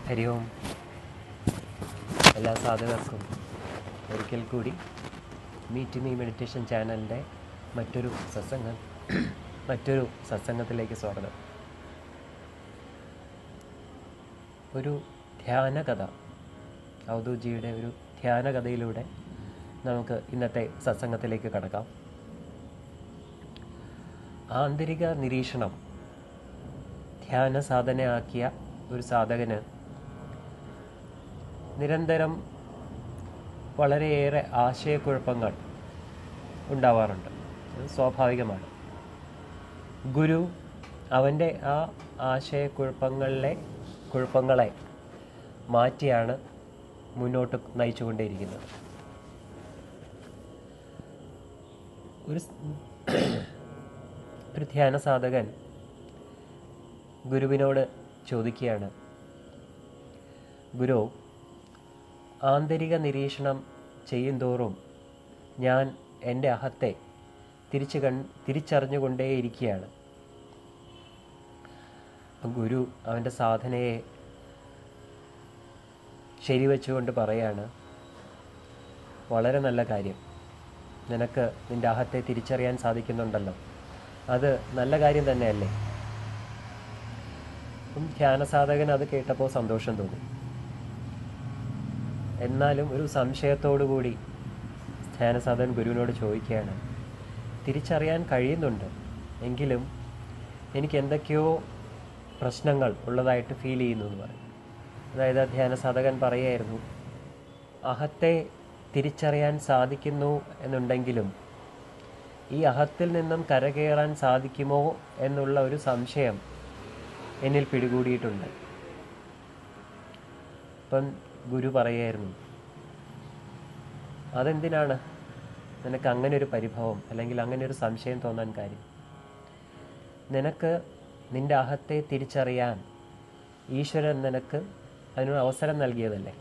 ഹരി ഓം എല്ലാ സാധകർക്കും ഒരിക്കൽ കൂടി മീറ്റ് മീ മെഡിറ്റേഷൻ ചാനലിൻ്റെ മറ്റൊരു സത്സംഗം മറ്റൊരു സത്സംഗത്തിലേക്ക് സ്വാഗതം ഒരു ധ്യാനകഥ ഔദൂജിയുടെ ഒരു ധ്യാനകഥയിലൂടെ നമുക്ക് ഇന്നത്തെ സത്സംഗത്തിലേക്ക് കടക്കാം ആന്തരിക നിരീക്ഷണം ധ്യാന സാധനയാക്കിയ ഒരു സാധകന് നിരന്തരം വളരെയേറെ ആശയക്കുഴപ്പങ്ങൾ ഉണ്ടാവാറുണ്ട് അത് സ്വാഭാവികമാണ് ഗുരു അവൻ്റെ ആ ആശയക്കുഴപ്പങ്ങളിലെ കുഴപ്പങ്ങളെ മാറ്റിയാണ് മുന്നോട്ട് നയിച്ചുകൊണ്ടേയിരിക്കുന്നത് ഒരു സ്- ഒരു ധ്യാന സാധകൻ ഗുരുവിനോട് ചോദിക്കുകയാണ് ഗുരു ആന്തരിക നിരീക്ഷണം ചെയ്യുന്തോറും ഞാൻ എൻ്റെ അഹത്തെ തിരിച്ചു കൺ തിരിച്ചറിഞ്ഞുകൊണ്ടേയിരിക്കുകയാണ് അപ്പം ഗുരു അവൻ്റെ സാധനയെ ശരിവെച്ചുകൊണ്ട് പറയാണ് വളരെ നല്ല കാര്യം നിനക്ക് നിൻ്റെ അഹത്തെ തിരിച്ചറിയാൻ സാധിക്കുന്നുണ്ടല്ലോ അത് നല്ല കാര്യം തന്നെയല്ലേ അപ്പം ധ്യാനസാധകൻ അത് കേട്ടപ്പോൾ സന്തോഷം തോന്നി എന്നാലും ഒരു സംശയത്തോടു കൂടി ധ്യാനസാധകൻ ഗുരുവിനോട് ചോദിക്കുകയാണ് തിരിച്ചറിയാൻ കഴിയുന്നുണ്ട് എങ്കിലും എനിക്ക് എന്തൊക്കെയോ പ്രശ്നങ്ങൾ ഉള്ളതായിട്ട് ഫീൽ ചെയ്യുന്നു എന്ന് പറയും അതായത് ആ ധ്യാനസാധകൻ പറയായിരുന്നു അഹത്തെ തിരിച്ചറിയാൻ സാധിക്കുന്നു എന്നുണ്ടെങ്കിലും ഈ അഹത്തിൽ നിന്നും കരകയറാൻ സാധിക്കുമോ എന്നുള്ള ഒരു സംശയം എന്നിൽ പിടികൂടിയിട്ടുണ്ട് അപ്പം ഗുരു പറയായിരുന്നു അതെന്തിനാണ് നിനക്ക് അങ്ങനെ ഒരു പരിഭവം അല്ലെങ്കിൽ അങ്ങനെ ഒരു സംശയം തോന്നാൻ കാര്യം നിനക്ക് നിന്റെ അഹത്തെ തിരിച്ചറിയാൻ ഈശ്വരൻ നിനക്ക് അതിനൊരു അവസരം നൽകിയതല്ലേ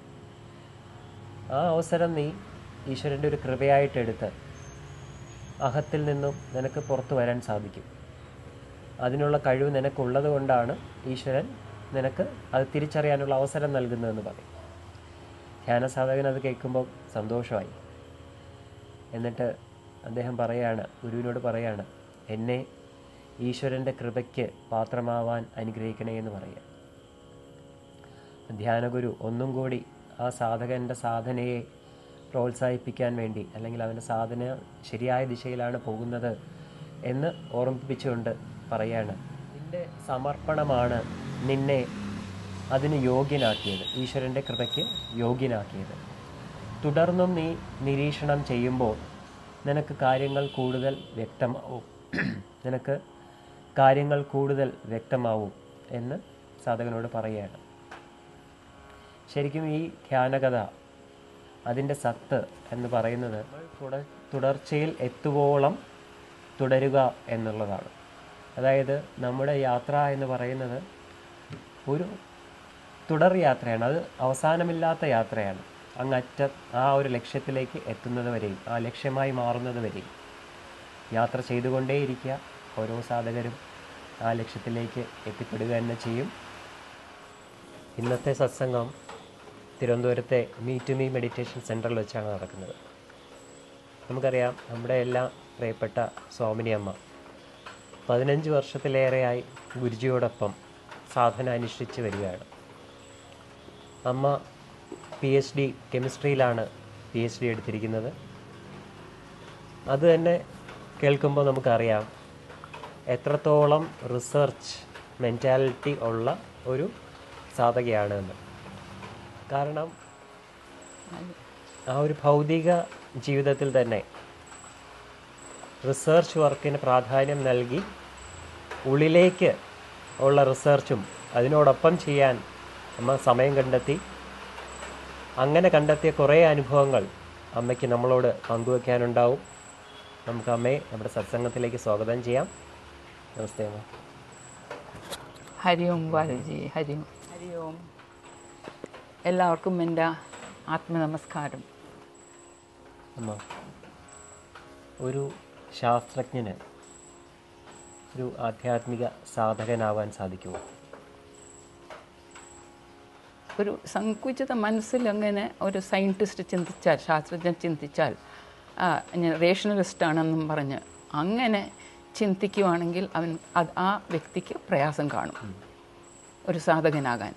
ആ അവസരം നീ ഈശ്വരൻ്റെ ഒരു കൃപയായിട്ടെടുത്ത് അഹത്തിൽ നിന്നും നിനക്ക് പുറത്തു വരാൻ സാധിക്കും അതിനുള്ള കഴിവ് നിനക്കുള്ളത് കൊണ്ടാണ് ഈശ്വരൻ നിനക്ക് അത് തിരിച്ചറിയാനുള്ള അവസരം നൽകുന്നതെന്ന് പറയും ധ്യാന സാധകൻ അത് കേൾക്കുമ്പോൾ സന്തോഷമായി എന്നിട്ട് അദ്ദേഹം പറയാണ് ഗുരുവിനോട് പറയാണ് എന്നെ ഈശ്വരൻ്റെ കൃപയ്ക്ക് പാത്രമാവാൻ അനുഗ്രഹിക്കണേ എന്ന് പറയുക ധ്യാനഗുരു ഒന്നും കൂടി ആ സാധകൻ്റെ സാധനയെ പ്രോത്സാഹിപ്പിക്കാൻ വേണ്ടി അല്ലെങ്കിൽ അവൻ്റെ സാധന ശരിയായ ദിശയിലാണ് പോകുന്നത് എന്ന് ഓർമ്മിപ്പിച്ചുകൊണ്ട് പറയാണ് നിന്റെ സമർപ്പണമാണ് നിന്നെ അതിന് യോഗ്യനാക്കിയത് ഈശ്വരൻ്റെ കൃപയ്ക്ക് യോഗ്യനാക്കിയത് തുടർന്നും നീ നിരീക്ഷണം ചെയ്യുമ്പോൾ നിനക്ക് കാര്യങ്ങൾ കൂടുതൽ വ്യക്തമാവും നിനക്ക് കാര്യങ്ങൾ കൂടുതൽ വ്യക്തമാവും എന്ന് സാധകനോട് പറയുകയാണ് ശരിക്കും ഈ ധ്യാനകഥ അതിൻ്റെ സത്ത് എന്ന് പറയുന്നത് നമ്മൾ തുട- തുടർച്ചയിൽ എത്തുവോളം തുടരുക എന്നുള്ളതാണ് അതായത് നമ്മുടെ യാത്ര എന്ന് പറയുന്നത് ഒരു തുടർ യാത്രയാണ് അത് അവസാനമില്ലാത്ത യാത്രയാണ് അങ്ങറ്റ ആ ഒരു ലക്ഷ്യത്തിലേക്ക് എത്തുന്നത് വരെയും ആ ലക്ഷ്യമായി മാറുന്നത് വരെയും യാത്ര ചെയ്തുകൊണ്ടേയിരിക്കുക ഓരോ സാധകരും ആ ലക്ഷ്യത്തിലേക്ക് എത്തിപ്പെടുക തന്നെ ചെയ്യും ഇന്നത്തെ സത്സംഗം തിരുവനന്തപുരത്തെ മീ ടു മീ മെഡിറ്റേഷൻ സെൻറ്ററിൽ വെച്ചാണ് നടക്കുന്നത് നമുക്കറിയാം നമ്മുടെ എല്ലാ പ്രിയപ്പെട്ട സ്വാമിനി അമ്മ പതിനഞ്ച് വർഷത്തിലേറെയായി ഗുരുജിയോടൊപ്പം സാധന അനുഷ്ഠിച്ച് വരികയാണ് അമ്മ പി എച്ച് ഡി കെമിസ്ട്രിയിലാണ് പി എച്ച് ഡി എടുത്തിരിക്കുന്നത് അത് തന്നെ കേൾക്കുമ്പോൾ നമുക്കറിയാം എത്രത്തോളം റിസർച്ച് മെൻറ്റാലിറ്റി ഉള്ള ഒരു സാധകയാണ് എന്ന് കാരണം ആ ഒരു ഭൗതിക ജീവിതത്തിൽ തന്നെ റിസർച്ച് വർക്കിന് പ്രാധാന്യം നൽകി ഉള്ളിലേക്ക് ഉള്ള റിസർച്ചും അതിനോടൊപ്പം ചെയ്യാൻ അമ്മ സമയം കണ്ടെത്തി അങ്ങനെ കണ്ടെത്തിയ കുറേ അനുഭവങ്ങൾ അമ്മയ്ക്ക് നമ്മളോട് പങ്കുവെക്കാനുണ്ടാവും നമുക്ക് അമ്മയെ നമ്മുടെ സത്സംഗത്തിലേക്ക് സ്വാഗതം ചെയ്യാം നമസ്തേ അമ്മ ഹരി ഓം ബാലജി ഹരി ഓം ഹരി ഓം എല്ലാവർക്കും എൻ്റെ ആത്മനമസ്കാരം അമ്മ ഒരു ശാസ്ത്രജ്ഞന് ഒരു ആധ്യാത്മിക സാധകനാവാൻ സാധിക്കുമോ ഒരു സങ്കുചിത മനസ്സിൽ അങ്ങനെ ഒരു സയൻറ്റിസ്റ്റ് ചിന്തിച്ചാൽ ശാസ്ത്രജ്ഞൻ ചിന്തിച്ചാൽ ആ, ഞാൻ റേഷണലിസ്റ്റ് ആണെന്നും പറഞ്ഞ് അങ്ങനെ ചിന്തിക്കുവാണെങ്കിൽ അവൻ അത് ആ വ്യക്തിക്ക് പ്രയാസം കാണും ഒരു സാധകനാകാൻ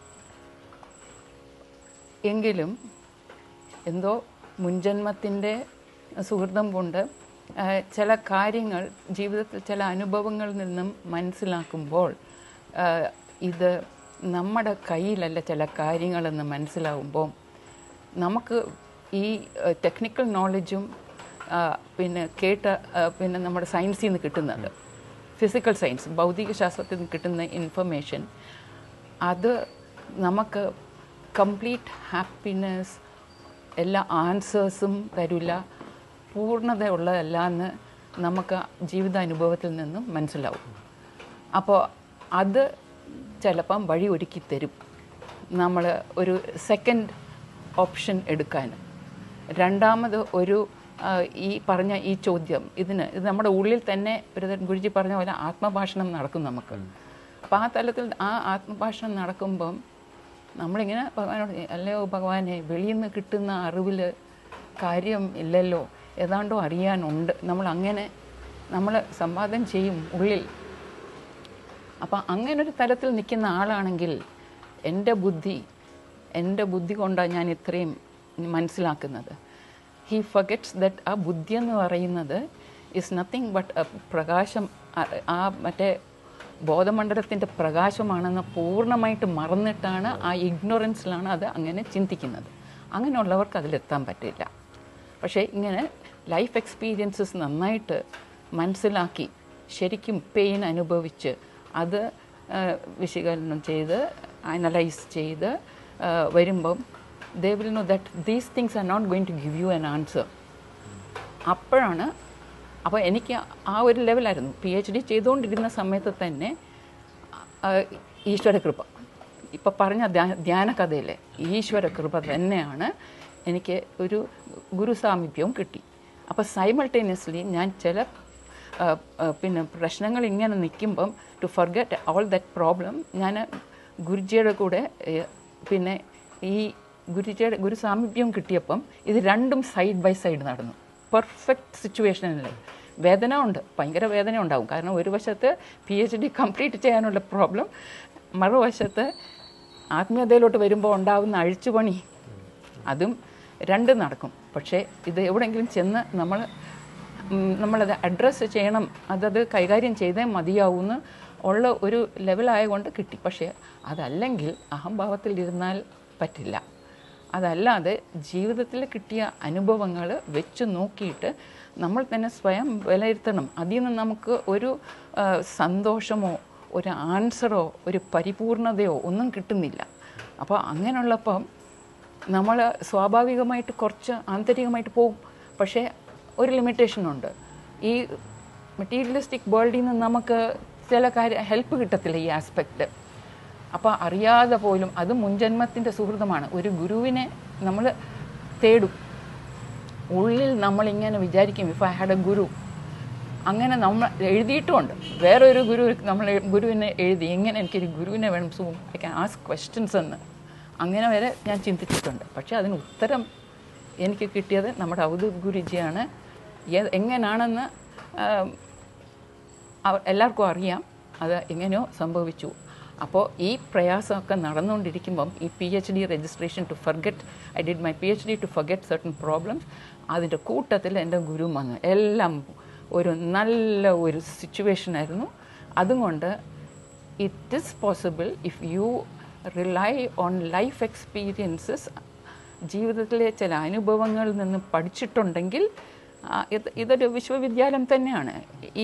എങ്കിലും എന്തോ മുൻജന്മത്തിൻ്റെ സുഹൃതം കൊണ്ട് ആ, ചില കാര്യങ്ങൾ ജീവിതത്തിൽ ചില അനുഭവങ്ങളിൽ നിന്നും മനസ്സിലാക്കുമ്പോൾ ആ, ഇത് നമ്മുടെ കയ്യിലല്ല ചില കാര്യങ്ങളെന്ന് മനസ്സിലാവുമ്പോൾ നമുക്ക് ഈ ടെക്നിക്കൽ നോളജും പിന്നെ കേട്ട ആ, പിന്നെ നമ്മുടെ സയൻസിൽ നിന്ന് കിട്ടുന്നത് ഫിസിക്കൽ സയൻസ് ഭൗതിക ശാസ്ത്രത്തിൽ നിന്ന് കിട്ടുന്ന ഇൻഫർമേഷൻ അത് നമുക്ക് കംപ്ലീറ്റ് ഹാപ്പിനെസ് എല്ലാ ആൻസേഴ്സും തരില്ല പൂർണ്ണതയുള്ളതല്ല എന്ന് നമുക്ക് ജീവിതാനുഭവത്തിൽ നിന്നും മനസ്സിലാവും അപ്പോൾ അത് ചിലപ്പം വഴി ഒരുക്കി തരും നമ്മൾ ഒരു സെക്കൻഡ് ഓപ്ഷൻ എടുക്കാൻ രണ്ടാമത് ഒരു ആ, ഈ പറഞ്ഞ ഈ ചോദ്യം ഇതിന് ഇത് നമ്മുടെ ഉള്ളിൽ തന്നെ ഒരു തരം ഗുരുജി പറഞ്ഞ പോലെ ആത്മഭാഷണം നടക്കും നമുക്ക് അപ്പോൾ ആ തലത്തിൽ ആ ആത്മഭാഷണം നടക്കുമ്പം നമ്മളിങ്ങനെ ഭഗവാനോട് അല്ലയോ ഭഗവാനെ വെളിയിൽ നിന്ന് കിട്ടുന്ന അറിവിൽ കാര്യം ഇല്ലല്ലോ ഏതാണ്ടോ അറിയാനുണ്ട് നമ്മൾ അങ്ങനെ നമ്മൾ സംവാദം ചെയ്യും ഉള്ളിൽ അപ്പം അങ്ങനെ ഒരു തലത്തിൽ നിൽക്കുന്ന ആളാണെങ്കിൽ എൻ്റെ ബുദ്ധി എൻ്റെ ബുദ്ധി കൊണ്ടാണ് ഞാൻ ഇത്രയും മനസ്സിലാക്കുന്നത് ഹി ഫഗറ്റ്സ് ദറ്റ് ആ ബുദ്ധി എന്ന് പറയുന്നത് ഇസ് നത്തിങ് ബട്ട് പ്രകാശം ആ- ആ മറ്റേ ബോധമണ്ഡലത്തിൻ്റെ പ്രകാശമാണെന്ന് പൂർണ്ണമായിട്ട് മറന്നിട്ടാണ് ആ ഇഗ്നോറൻസിലാണ് അത് അങ്ങനെ ചിന്തിക്കുന്നത് അങ്ങനെയുള്ളവർക്ക് അതിലെത്താൻ പറ്റില്ല പക്ഷേ ഇങ്ങനെ ലൈഫ് എക്സ്പീരിയൻസസ് നന്നായിട്ട് മനസ്സിലാക്കി ശരിക്കും പെയിൻ അനുഭവിച്ച് അത് ആ, വിശകലനം ചെയ്ത് അനലൈസ് ചെയ്ത് ആ, വരുമ്പം they will know that these things are not going to give you an answer അപ്പോഴാണ് അപ്പോൾ എനിക്ക് ആ ഒരു ലെവലായിരുന്നു പി എച്ച് ഡി ചെയ്തുകൊണ്ടിരുന്ന സമയത്ത് തന്നെ ആ, ഈശ്വരകൃപ ഇപ്പം പറഞ്ഞ ധ്യാ- ധ്യാന കഥയിലെ ഈശ്വരകൃപ തന്നെയാണ് എനിക്ക് ഒരു ഗുരുസാമീപ്യവും കിട്ടി അപ്പോൾ സൈമൾട്ടേനിയസ്ലി ഞാൻ ചില ആ, ആ, പിന്നെ പ്രശ്നങ്ങൾ ഇങ്ങനെ നിൽക്കുമ്പം to forget all that problem ഞാൻ ഗുരുജിയുടെ കൂടെ ഏ, പിന്നെ ഈ ഗുരുജിയുടെ ഗുരുസാമീപ്യം കിട്ടിയപ്പം ഇത് രണ്ടും സൈഡ് ബൈ സൈഡ് നടന്നു പെർഫെക്റ്റ് സിറ്റുവേഷനിൽ വേദന ഉണ്ട് ഭയങ്കര വേദന ഉണ്ടാവും കാരണം ഒരു വശത്ത് പി എച്ച് ഡി കംപ്ലീറ്റ് ചെയ്യാനുള്ള പ്രോബ്ലം മറുവശത്ത് ആത്മീയതയിലോട്ട് വരുമ്പോൾ ഉണ്ടാവുന്ന അഴിച്ചുപണി അതും രണ്ടും നടക്കും പക്ഷേ ഇത് എവിടെയെങ്കിലും ചെന്ന് നമ്മൾ ഉം, നമ്മളത് അഡ്രസ്സ് ചെയ്യണം അതത് കൈകാര്യം ചെയ്തേ മതിയാവൂന്ന് ഉള്ള ഒരു ലെവലായതുകൊണ്ട് കിട്ടി പക്ഷേ അതല്ലെങ്കിൽ അഹംഭാവത്തിൽ ഇരുന്നാൽ പറ്റില്ല അതല്ലാതെ ജീവിതത്തിൽ കിട്ടിയ അനുഭവങ്ങൾ വെച്ച് നോക്കിയിട്ട് നമ്മൾ തന്നെ സ്വയം വിലയിരുത്തണം അതിൽ നിന്ന് നമുക്ക് ഒരു ആ, സന്തോഷമോ ഒരു ആൻസറോ ഒരു പരിപൂർണതയോ ഒന്നും കിട്ടുന്നില്ല അപ്പോൾ അങ്ങനെയുള്ളപ്പം നമ്മൾ സ്വാഭാവികമായിട്ട് കുറച്ച് ആന്തരികമായിട്ട് പോകും പക്ഷേ ഒരു ലിമിറ്റേഷനുണ്ട് ഈ മെറ്റീരിയലിസ്റ്റിക് വേൾഡിൽ നിന്ന് നമുക്ക് ചില കാര്യം ഹെൽപ്പ് കിട്ടത്തില്ല ഈ ആസ്പെക്റ്റ് അപ്പോൾ അറിയാതെ പോലും അത് മുൻജന്മത്തിൻ്റെ സുഹൃതമാണ് ഒരു ഗുരുവിനെ നമ്മൾ തേടും ഉള്ളിൽ നമ്മളിങ്ങനെ വിചാരിക്കും if I had a guru അങ്ങനെ നമ്മൾ എഴുതിയിട്ടുമുണ്ട് വേറൊരു ഗുരു നമ്മൾ ഗുരുവിനെ എഴുതി എങ്ങനെ എനിക്കൊരു ഗുരുവിനെ വേണം so I can ask questions എന്ന് അങ്ങനെ വരെ ഞാൻ ചിന്തിച്ചിട്ടുണ്ട് പക്ഷേ അതിന് ഉത്തരം എനിക്ക് കിട്ടിയത് നമ്മുടെ ഔദ്യോഗിക ഗുരുജിയാണ് ഏ- എങ്ങനെയാണെന്ന് ആം, അവ- എല്ലാവർക്കും അറിയാം അത് എങ്ങനെയോ സംഭവിച്ചു അപ്പോൾ ഈ പ്രയാസമൊക്കെ നടന്നുകൊണ്ടിരിക്കുമ്പം ഈ P H D registration to forget I did my P H D to forget certain problems അതിൻ്റെ കൂട്ടത്തിൽ എൻ്റെ ഗുരു വന്നു എല്ലാം ഒരു നല്ല ഒരു സിറ്റുവേഷൻ ആയിരുന്നു അതുകൊണ്ട് it is possible if you rely on life experiences ജീവിതത്തിലെ ചില അനുഭവങ്ങളിൽ നിന്ന് പഠിച്ചിട്ടുണ്ടെങ്കിൽ ആ, ഇത് ഇതൊരു വിശ്വവിദ്യാലയം തന്നെയാണ് ഈ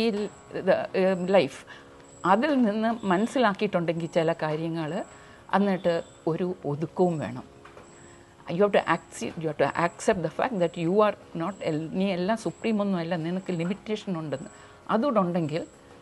ലൈഫ് അതിൽ നിന്ന് മനസ്സിലാക്കിയിട്ടുണ്ടെങ്കിൽ ചില കാര്യങ്ങൾ എന്നിട്ട് ഒരു ഒതുക്കവും വേണം you have to acc you have to accept the fact that you are not നീ എല്ലാം സുപ്രീം ഒന്നും അല്ല നിനക്ക് ലിമിറ്റേഷൻ ഉണ്ടെന്ന് അതുകൂടെ ഉണ്ടെങ്കിൽ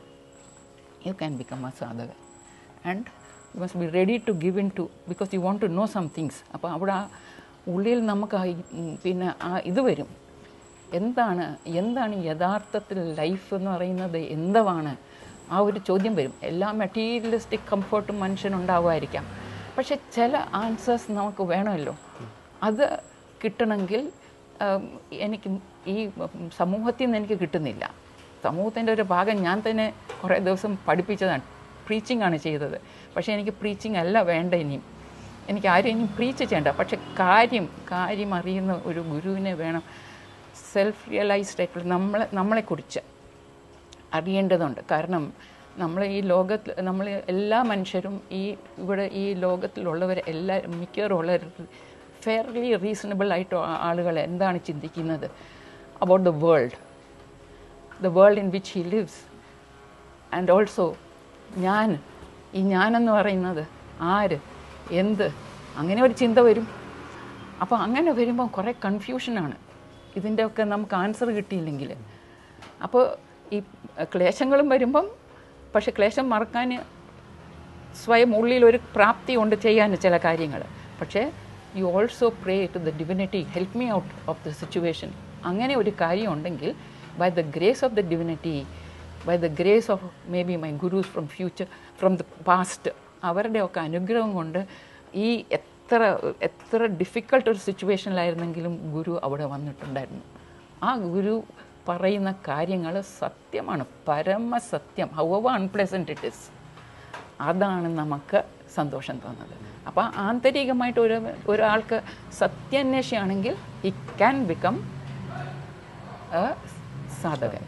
you can become a sadhaka. And you must be ready to give in to, because you want to know some things. അപ്പോൾ അവിടെ ആ ഉള്ളിൽ നമുക്ക് ആ ഈ- ഉം പിന്നെ ആ ഇത് വരും എന്താണ് എന്താണ് യഥാർത്ഥത്തിൽ ലൈഫ് എന്ന് പറയുന്നത് എന്തുവാണ് ആ ഒരു ചോദ്യം വരും എല്ലാ മെറ്റീരിയലിസ്റ്റിക് കംഫർട്ടും മനുഷ്യനുണ്ടാവുമായിരിക്കാം പക്ഷെ ചില ആൻസേഴ്സ് നമുക്ക് വേണമല്ലോ അത് കിട്ടണമെങ്കിൽ ഉം, എനിക്ക് ഈ സമൂഹത്തിൽ നിന്ന് എനിക്ക് കിട്ടുന്നില്ല സമൂഹത്തിൻ്റെ ഒരു ഭാഗം ഞാൻ തന്നെ കുറേ ദിവസം പഠിപ്പിച്ചതാണ് പ്രീച്ചിങ് ആണ് ചെയ്തത് പക്ഷേ എനിക്ക് പ്രീച്ചിങ് അല്ല വേണ്ട ഇനിയും എനിക്ക് ആരും ഇനിയും പ്രീച്ച് ചെയ്യണ്ട പക്ഷെ കാര്യം കാര്യം അറിയുന്ന ഒരു ഗുരുവിനെ വേണം സെൽഫ് റിയലൈസ്ഡ് ആയിട്ടുള്ള നമ്മളെ നമ്മളെക്കുറിച്ച് അറിയേണ്ടതുണ്ട് കാരണം നമ്മൾ ഈ ലോകത്തിൽ നമ്മൾ എല്ലാ മനുഷ്യരും ഈ ഇവിടെ ഈ ലോകത്തിലുള്ളവർ എല്ലാ മിക്കവാറും ഉള്ളവർ ഫെയർലി റീസണബിൾ ആയിട്ട് ആളുകൾ എന്താണ് ചിന്തിക്കുന്നത് about the world the world in which he lives and also ഞാൻ ഈ ഞാനെന്ന് പറയുന്നത് ആര് എന്ത് അങ്ങനെ ഒരു ചിന്ത വരും അപ്പോൾ അങ്ങനെ വരുമ്പോൾ കുറേ കൺഫ്യൂഷനാണ് ഇതിൻ്റെയൊക്കെ നമുക്ക് ആൻസർ കിട്ടിയില്ലെങ്കിൽ അപ്പോൾ ഈ ക്ലേശങ്ങളും വരുമ്പം പക്ഷെ ക്ലേശം മറക്കാൻ സ്വയം ഉള്ളിൽ ഒരു പ്രാപ്തി ഉണ്ട് ചെയ്യാൻ ചില കാര്യങ്ങൾ പക്ഷേ you also pray to the divinity help me out of the situation അങ്ങനെ ഒരു കാര്യം ഉണ്ടെങ്കിൽ by the grace of the divinity by the grace of maybe my gurus from future from the past അവരുടെയൊക്കെ അനുഗ്രഹം കൊണ്ട് ഈ എത്ര എത്ര ഡിഫിക്കൾട്ട് ഒരു സിറ്റുവേഷനിലായിരുന്നെങ്കിലും ഗുരു അവിടെ വന്നിട്ടുണ്ടായിരുന്നു ആ ഗുരു പറയുന്ന കാര്യങ്ങൾ സത്യമാണ് പരമസത്യം ഹൗവ അൺപ്ലസൻറ്റ് ഇറ്റ് ഇസ് അതാണ് നമുക്ക് സന്തോഷം തോന്നുന്നത് അപ്പോൾ ആന്തരികമായിട്ട് ഒരു ഒരാൾക്ക് സത്യാന്വേഷിയാണെങ്കിൽ ഈ ക്യാൻ ബിക്കം എ സാധകൻ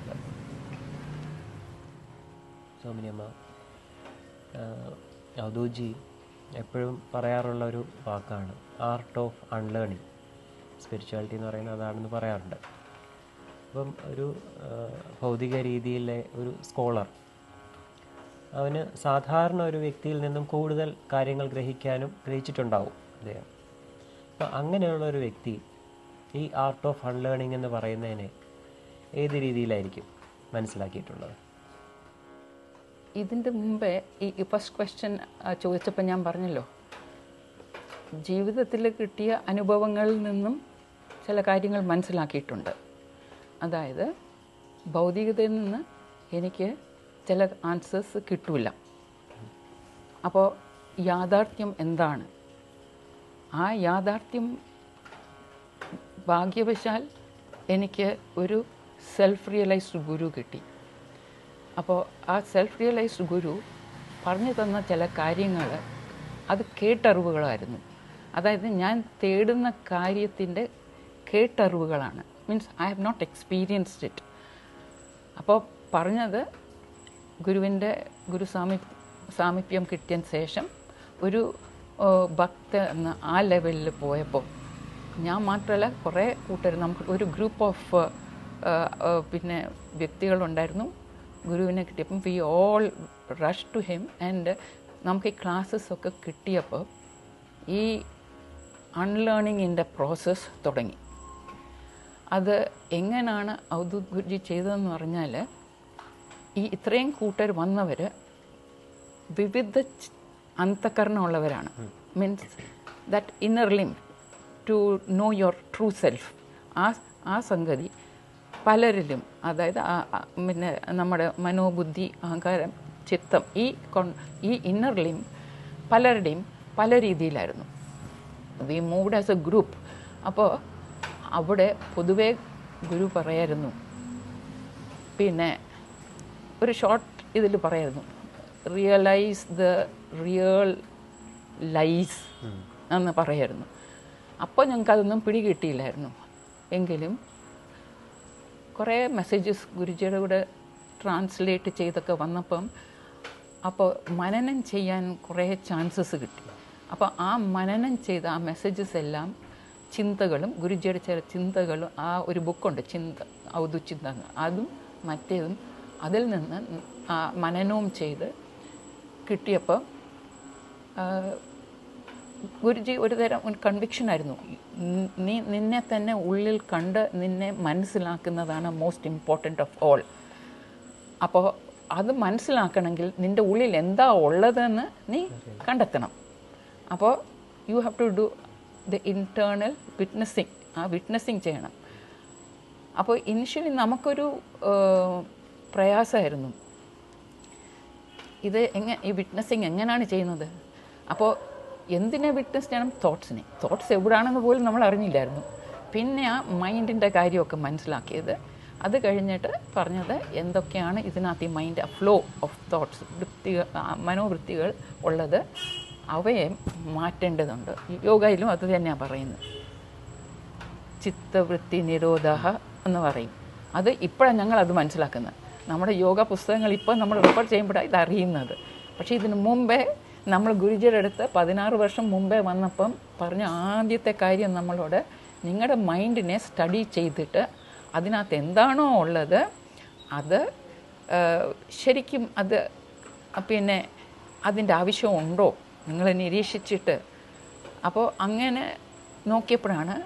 സോമിനിയമ്മ യൗദൂജി എപ്പോഴും പറയാറുള്ള ഒരു വാക്കാണ് ആർട്ട് ഓഫ് അൺലേണിങ് സ്പിരിച്വാലിറ്റി എന്ന് പറയുന്നത് അതാണെന്ന് പറയാറുണ്ട് അപ്പം ഒരു ആ, ഭൗതിക രീതിയിലെ ഒരു സ്കോളർ അവന് സാധാരണ ഒരു വ്യക്തിയിൽ നിന്നും കൂടുതൽ കാര്യങ്ങൾ ഗ്രഹിക്കാനും ഗ്രഹിച്ചിട്ടുണ്ടാവും അദ്ദേഹം അപ്പം അങ്ങനെയുള്ള ഒരു വ്യക്തി ഈ ആർട്ട് ഓഫ് അൺലേണിംഗ് എന്ന് പറയുന്നതിനെ ഏത് രീതിയിലായിരിക്കും മനസ്സിലാക്കിയിട്ടുള്ളത് ഇതിൻ്റെ മുമ്പേ ഈ ഫസ്റ്റ് ക്വസ്റ്റ്യൻ ചോദിച്ചപ്പോൾ ഞാൻ പറഞ്ഞല്ലോ ജീവിതത്തിൽ കിട്ടിയ അനുഭവങ്ങളിൽ നിന്നും ചില കാര്യങ്ങൾ മനസ്സിലാക്കിയിട്ടുണ്ട് അതായത് ഭൗതികതയിൽ നിന്ന് എനിക്ക് ചില ആൻസേഴ്സ് കിട്ടൂല അപ്പോൾ യാഥാർത്ഥ്യം എന്താണ് ആ യാഥാർത്ഥ്യം ഭാഗ്യവശാൽ എനിക്ക് ഒരു സെൽഫ് റിയലൈസ്ഡ് ഗുരു കിട്ടി അപ്പോൾ ആ സെൽഫ് റിയലൈസ്ഡ് ഗുരു പറഞ്ഞു തന്ന ചില കാര്യങ്ങൾ അത് കേട്ടറിവുകളായിരുന്നു അതായത് ഞാൻ തേടുന്ന കാര്യത്തിൻ്റെ കേട്ടറിവുകളാണ് means I have not experienced it അപ്പോൾ പറഞ്ഞത് ഗുരുവിൻ്റെ ഗുരു സാമി സാമീപ്യം കിട്ടിയ ശേഷം ഒരു ആ, ഭക്ത എന്ന ആ ലെവലിൽ പോയപ്പോൾ ഞാൻ മാത്രമല്ല കുറേ കൂട്ടർ നമുക്ക് ഒരു ഗ്രൂപ്പ് ഓഫ് പിന്നെ വ്യക്തികളുണ്ടായിരുന്നു ഗുരുവിനെ കിട്ടിയപ്പം we all rush to him and നമുക്ക് ഈ ക്ലാസ്സസ് ഒക്കെ കിട്ടിയപ്പോൾ ഈ അൺലേണിങ്ങിൻ്റെ പ്രോസസ്സ് തുടങ്ങി അത് എങ്ങനെയാണ് ഔദ്യോഗിക് ഗുരുജി ചെയ്തതെന്ന് പറഞ്ഞാൽ ഈ ഇത്രയും കൂട്ടർ വന്നവർ വിവിധ ച്- അന്തകരണമുള്ളവരാണ് means that inner limb to know your true self ആ ആ സംഗതി പലരിലും അതായത് ആ- ആ- പിന്നെ നമ്മുടെ മനോബുദ്ധി അഹങ്കാരം ചിത്തം ഈ കൊൺ ഈ ഇന്നർ ലിം പലരുടെയും പല രീതിയിലായിരുന്നു we moved as a group അപ്പോൾ അവിടെ പൊതുവേ ഗുരു പറയായിരുന്നു പിന്നെ ഒരു ഷോർട്ട് ഇതിൽ പറയായിരുന്നു റിയലൈസ് ദ റിയൽ ലൈസ് എന്ന് പറയായിരുന്നു അപ്പോൾ ഞങ്ങൾക്ക് അതൊന്നും പിടികിട്ടിയില്ലായിരുന്നു എങ്കിലും കുറേ മെസ്സേജസ് ഗുരുജിയുടെ കൂടെ ട്രാൻസ്ലേറ്റ് ചെയ്തൊക്കെ വന്നപ്പം അപ്പോൾ മനനം ചെയ്യാൻ കുറേ ചാൻസസ് കിട്ടി അപ്പോൾ ആ മനനം ചെയ്ത ആ മെസ്സേജസ് എല്ലാം ചിന്തകളും ഗുരുജിയുടെ ചില ചിന്തകളും ആ ഒരു ബുക്കുണ്ട് ചിന്ത ഔദു ചിന്ത അതും മറ്റേതും അതിൽ നിന്ന് ആ മനനവും ചെയ്ത് കിട്ടിയപ്പോൾ ഗുരുജി ഒരു തരം ഒരു കൺവിക്ഷൻ ആയിരുന്നു നി- നീ നിന്നെ തന്നെ ഉള്ളിൽ കണ്ട് നിന്നെ മനസ്സിലാക്കുന്നതാണ് മോസ്റ്റ് ഇമ്പോർട്ടൻ്റ് ഓഫ് ഓൾ അപ്പോൾ അത് മനസ്സിലാക്കണമെങ്കിൽ നിൻ്റെ ഉള്ളിൽ എന്താ ഉള്ളതെന്ന് നീ കണ്ടെത്തണം അപ്പോൾ you have to do the internal witnessing ആ വിറ്റ്നസ്സിങ് ചെയ്യണം അപ്പോൾ ഇനിഷ്യലി നമുക്കൊരു ഏഹ്, പ്രയാസമായിരുന്നു ഇത് എങ്ങനെ ഈ വിറ്റ്നസ്സിങ് എങ്ങനെയാണ് ചെയ്യുന്നത് അപ്പോൾ എന്തിനെ വിറ്റ്നസ് ചെയ്യണം തോട്ട്സിനെ തോട്ട്സ് എവിടാണെന്ന് പോലും നമ്മൾ അറിഞ്ഞില്ലായിരുന്നു പിന്നെ ആ മൈൻഡിൻ്റെ കാര്യമൊക്കെ മനസ്സിലാക്കിയത് അത് കഴിഞ്ഞിട്ട് പറഞ്ഞത് എന്തൊക്കെയാണ് ഇതിനകത്ത് ഈ മൈൻഡ് ഫ്ലോ ഓഫ് തോട്ട്സ് വൃത്തികൾ ആ, മനോവൃത്തികൾ ഉള്ളത് അവയെ മാറ്റേണ്ടതുണ്ട് യോഗയിലും അത് തന്നെയാണ് പറയുന്നത് ചിത്തവൃത്തി നിരോധ എന്ന് പറയും അത് ഇപ്പോഴാണ് ഞങ്ങൾ അത് മനസ്സിലാക്കുന്നത് നമ്മുടെ യോഗ പുസ്തകങ്ങൾ ഇപ്പോൾ നമ്മൾ റെഫർ ചെയ്യുമ്പോഴാണ് ഇത് അറിയുന്നത് പക്ഷേ ഇതിന് മുമ്പേ നമ്മൾ ഗുരുജിയുടെ അടുത്ത് പതിനാറ് വർഷം മുമ്പേ വന്നപ്പം പറഞ്ഞ ആദ്യത്തെ കാര്യം നമ്മളോട് നിങ്ങളുടെ മൈൻഡിനെ സ്റ്റഡി ചെയ്തിട്ട് അതിനകത്ത് എന്താണോ ഉള്ളത് അത് ആ, ശരിക്കും അത് പിന്നെ അതിൻ്റെ ആവശ്യമുണ്ടോ നിങ്ങൾ നിരീക്ഷിച്ചിട്ട് അപ്പോൾ അങ്ങനെ നോക്കിയപ്പോഴാണ്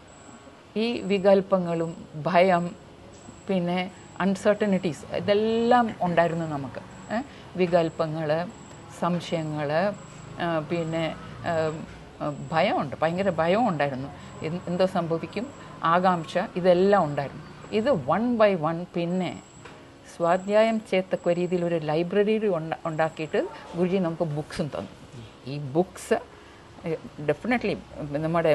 ഈ വികല്പങ്ങളും ഭയം പിന്നെ അൺസർട്ടനിറ്റീസ് ഇതെല്ലാം ഉണ്ടായിരുന്നു നമുക്ക് ഏ? വികല്പങ്ങൾ സംശയങ്ങൾ പിന്നെ ആ, ആ, ഭയമുണ്ട് ഭയങ്കര ഭയം ഉണ്ടായിരുന്നു എന്ത് എന്തോ സംഭവിക്കും ആകാംക്ഷ ഇതെല്ലാം ഉണ്ടായിരുന്നു ഇത് വൺ ബൈ വൺ പിന്നെ സ്വാധ്യായം ചെയ്യത്തക്ക രീതിയിൽ ഒരു ലൈബ്രറി ഉണ്ട ഉണ്ടാക്കിയിട്ട് ഗുരുജി നമുക്ക് ബുക്സും തന്നു ഈ ബുക്സ് ഡെഫിനറ്റ്ലി നമ്മുടെ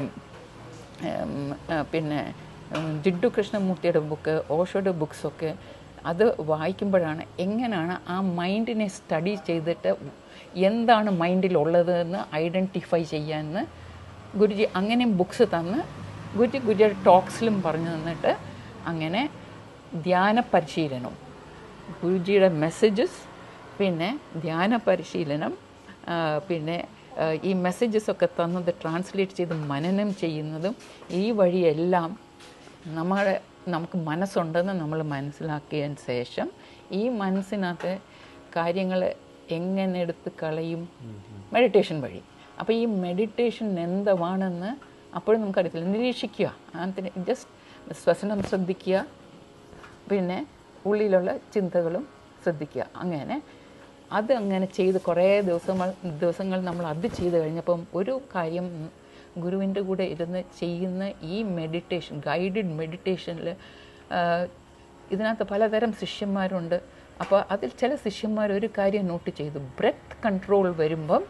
ഉം, ആ, പിന്നെ ഉം, ജിഡ്ഡു കൃഷ്ണമൂർത്തിയുടെ ബുക്ക് ഓഷോയുടെ ബുക്സൊക്കെ അത് വായിക്കുമ്പോഴാണ് എങ്ങനെയാണ് ആ മൈൻഡിനെ സ്റ്റഡി ചെയ്തിട്ട് എന്താണ് മൈൻഡിലുള്ളത് എന്ന് ഐഡൻറ്റിഫൈ ചെയ്യാമെന്ന് ഗുരുജി അങ്ങനെയും ബുക്സ് തന്ന് ഗുരുജി ഗുരുജിയുടെ ടോക്സിലും പറഞ്ഞു തന്നിട്ട് അങ്ങനെ ധ്യാന പരിശീലനം ഗുരുജിയുടെ മെസ്സേജസ് പിന്നെ ധ്യാന പരിശീലനം ആ, പിന്നെ ആ, ഈ മെസ്സേജസ് ഒക്കെ തന്നത് ട്രാൻസ്ലേറ്റ് ചെയ്ത് മനനം ചെയ്യുന്നതും ഈ വഴിയെല്ലാം നമ്മുടെ നമുക്ക് മനസ്സുണ്ടെന്ന് നമ്മൾ മനസ്സിലാക്കിയതിന് ശേഷം ഈ മനസ്സിനകത്ത് കാര്യങ്ങൾ എങ്ങനെ എടുത്ത് കളയും മെഡിറ്റേഷൻ വഴി അപ്പോൾ ഈ മെഡിറ്റേഷൻ എന്താണെന്ന് അപ്പോഴും നമുക്കറിയത്തില്ല നിരീക്ഷിക്കുക അതിന് ജസ്റ്റ് ശ്വസനം ശ്രദ്ധിക്കുക പിന്നെ ഉള്ളിലുള്ള ചിന്തകളും ശ്രദ്ധിക്കുക അങ്ങനെ അത് അങ്ങനെ ചെയ്ത് കുറേ ദിവസങ്ങൾ ദിവസങ്ങൾ നമ്മൾ അത് ചെയ്ത് കഴിഞ്ഞപ്പം ഒരു കാര്യം ഗുരുവിൻ്റെ കൂടെ ഇരുന്ന് ചെയ്യുന്ന ഈ മെഡിറ്റേഷൻ ഗൈഡഡ് മെഡിറ്റേഷനിൽ ഇതിനകത്ത് പലതരം ശിഷ്യന്മാരുണ്ട് അപ്പോൾ അതിൽ ചില ശിഷ്യന്മാർ ഒരു കാര്യം നോട്ട് ചെയ്തു ബ്രെത്ത് കൺട്രോൾ വരുമ്പം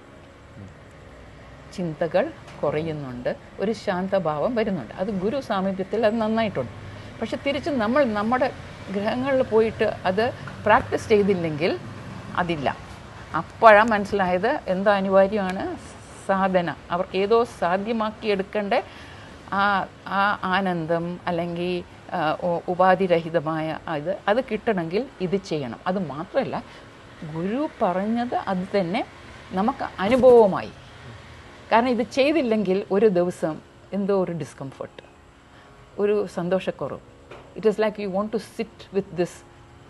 ചിന്തകൾ കുറയുന്നുണ്ട് ഒരു ശാന്തഭാവം വരുന്നുണ്ട് അത് ഗുരു സാമീപ്യത്തിൽ അത് നന്നായിട്ടുണ്ട് പക്ഷെ തിരിച്ച് നമ്മൾ നമ്മുടെ ഗ്രഹങ്ങളിൽ പോയിട്ട് അത് പ്രാക്ടീസ് ചെയ്തില്ലെങ്കിൽ അതില്ല അപ്പോഴാണ് മനസ്സിലായത് എന്താ അനിവാര്യമാണ് സാധന അവർക്ക് ഏതോ സാധ്യമാക്കിയെടുക്കേണ്ട ആ ആ ആനന്ദം അല്ലെങ്കിൽ ആ, ഉ- ഉപാധിരഹിതമായ ഇത് അത് കിട്ടണമെങ്കിൽ ഇത് ചെയ്യണം അത് മാത്രമല്ല ഗുരു പറഞ്ഞത് അത് തന്നെ നമുക്ക് അനുഭവമായി കാരണം ഇത് ചെയ്തില്ലെങ്കിൽ ഒരു ദിവസം എന്തോ ഒരു ഡിസ്കംഫർട്ട് ഒരു സന്തോഷക്കുറവ് it is like you want to sit with this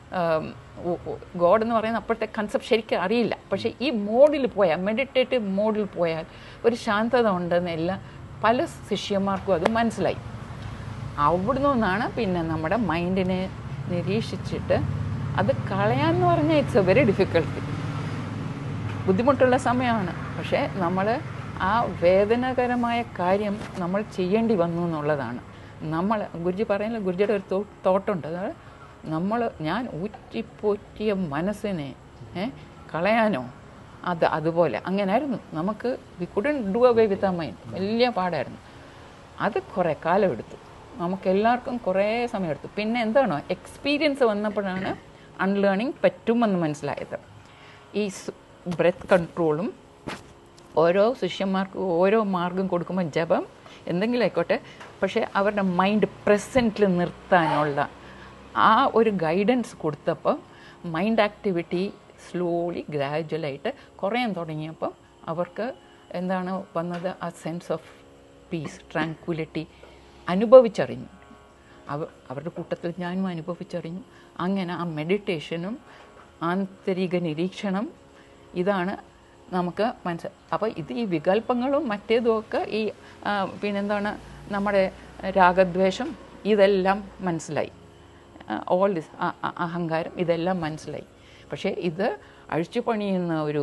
God എന്ന് പറയുന്ന അപ്പോഴത്തെ കൺസെപ്റ്റ് ശരിക്കും അറിയില്ല പക്ഷേ ഈ മോഡിൽ പോയാൽ മെഡിറ്റേറ്റീവ് മോഡിൽ പോയാൽ ഒരു ശാന്തത ഉണ്ടെന്ന് എല്ലാ പല ശിഷ്യന്മാർക്കും അത് മനസ്സിലായി അവിടുന്ന് നിന്നാണ് പിന്നെ നമ്മുടെ മൈൻഡിനെ നിരീക്ഷിച്ചിട്ട് അത് കളയാന്ന് പറഞ്ഞാൽ ഇറ്റ്സ് എ വെരി ഡിഫിക്കൽട്ടി ബുദ്ധിമുട്ടുള്ള സമയമാണ് പക്ഷേ നമ്മൾ ആ വേദനാകരമായ കാര്യം നമ്മൾ ചെയ്യേണ്ടി വന്നു എന്നുള്ളതാണ് നമ്മൾ ഗുരുജി പറയുന്നില്ല ഗുരുജിയുടെ ഒരു തോ തോട്ടുണ്ട് അതായത് നമ്മൾ ഞാൻ ഊറ്റിപ്പോറ്റിയ മനസ്സിനെ ഏ, കളയാനോ അത് അതുപോലെ അങ്ങനായിരുന്നു നമുക്ക് we couldn't do away with ആ മൈൻഡ് വലിയ പാടായിരുന്നു അത് കുറേ കാലം എടുത്തു നമുക്ക് എല്ലാവർക്കും കുറേ സമയം എടുത്തു പിന്നെ എന്താണോ എക്സ്പീരിയൻസ് വന്നപ്പോഴാണ് അൺലേണിങ് പറ്റുമെന്ന് മനസ്സിലായത് ഈ ബ്രെത്ത് കൺട്രോളും ഓരോ ശിഷ്യന്മാർക്കും ഓരോ മാർഗം കൊടുക്കുമ്പോൾ ജപം എന്തെങ്കിലും ആയിക്കോട്ടെ പക്ഷേ അവരുടെ മൈൻഡ് പ്രസൻറ്റിൽ നിർത്താനുള്ള ആ ഒരു ഗൈഡൻസ് കൊടുത്തപ്പോൾ മൈൻഡ് ആക്ടിവിറ്റി സ്ലോലി ഗ്രാജുവലായിട്ട് കുറയാൻ തുടങ്ങിയപ്പം അവർക്ക് എന്താണ് വന്നത് ആ സെൻസ് ഓഫ് പീസ് ട്രാങ്ക്വിലിറ്റി അനുഭവിച്ചറിഞ്ഞു അവ അവരുടെ കൂട്ടത്തിൽ ഞാനും അനുഭവിച്ചറിഞ്ഞു അങ്ങനെ ആ മെഡിറ്റേഷനും ആന്തരിക നിരീക്ഷണം ഇതാണ് നമുക്ക് മനസ്സിൽ അപ്പോൾ ഇത് ഈ വികല്പങ്ങളും മറ്റേതുമൊക്കെ ഈ ആ, പിന്നെന്താണ് നമ്മുടെ രാഗദ്വേഷം ഇതെല്ലാം മനസ്സിലായി ഓൾ ദിസ് അഹങ്കാരം ഇതെല്ലാം മനസ്സിലായി പക്ഷേ ഇത് അഴിച്ചുപണിയുന്ന ഒരു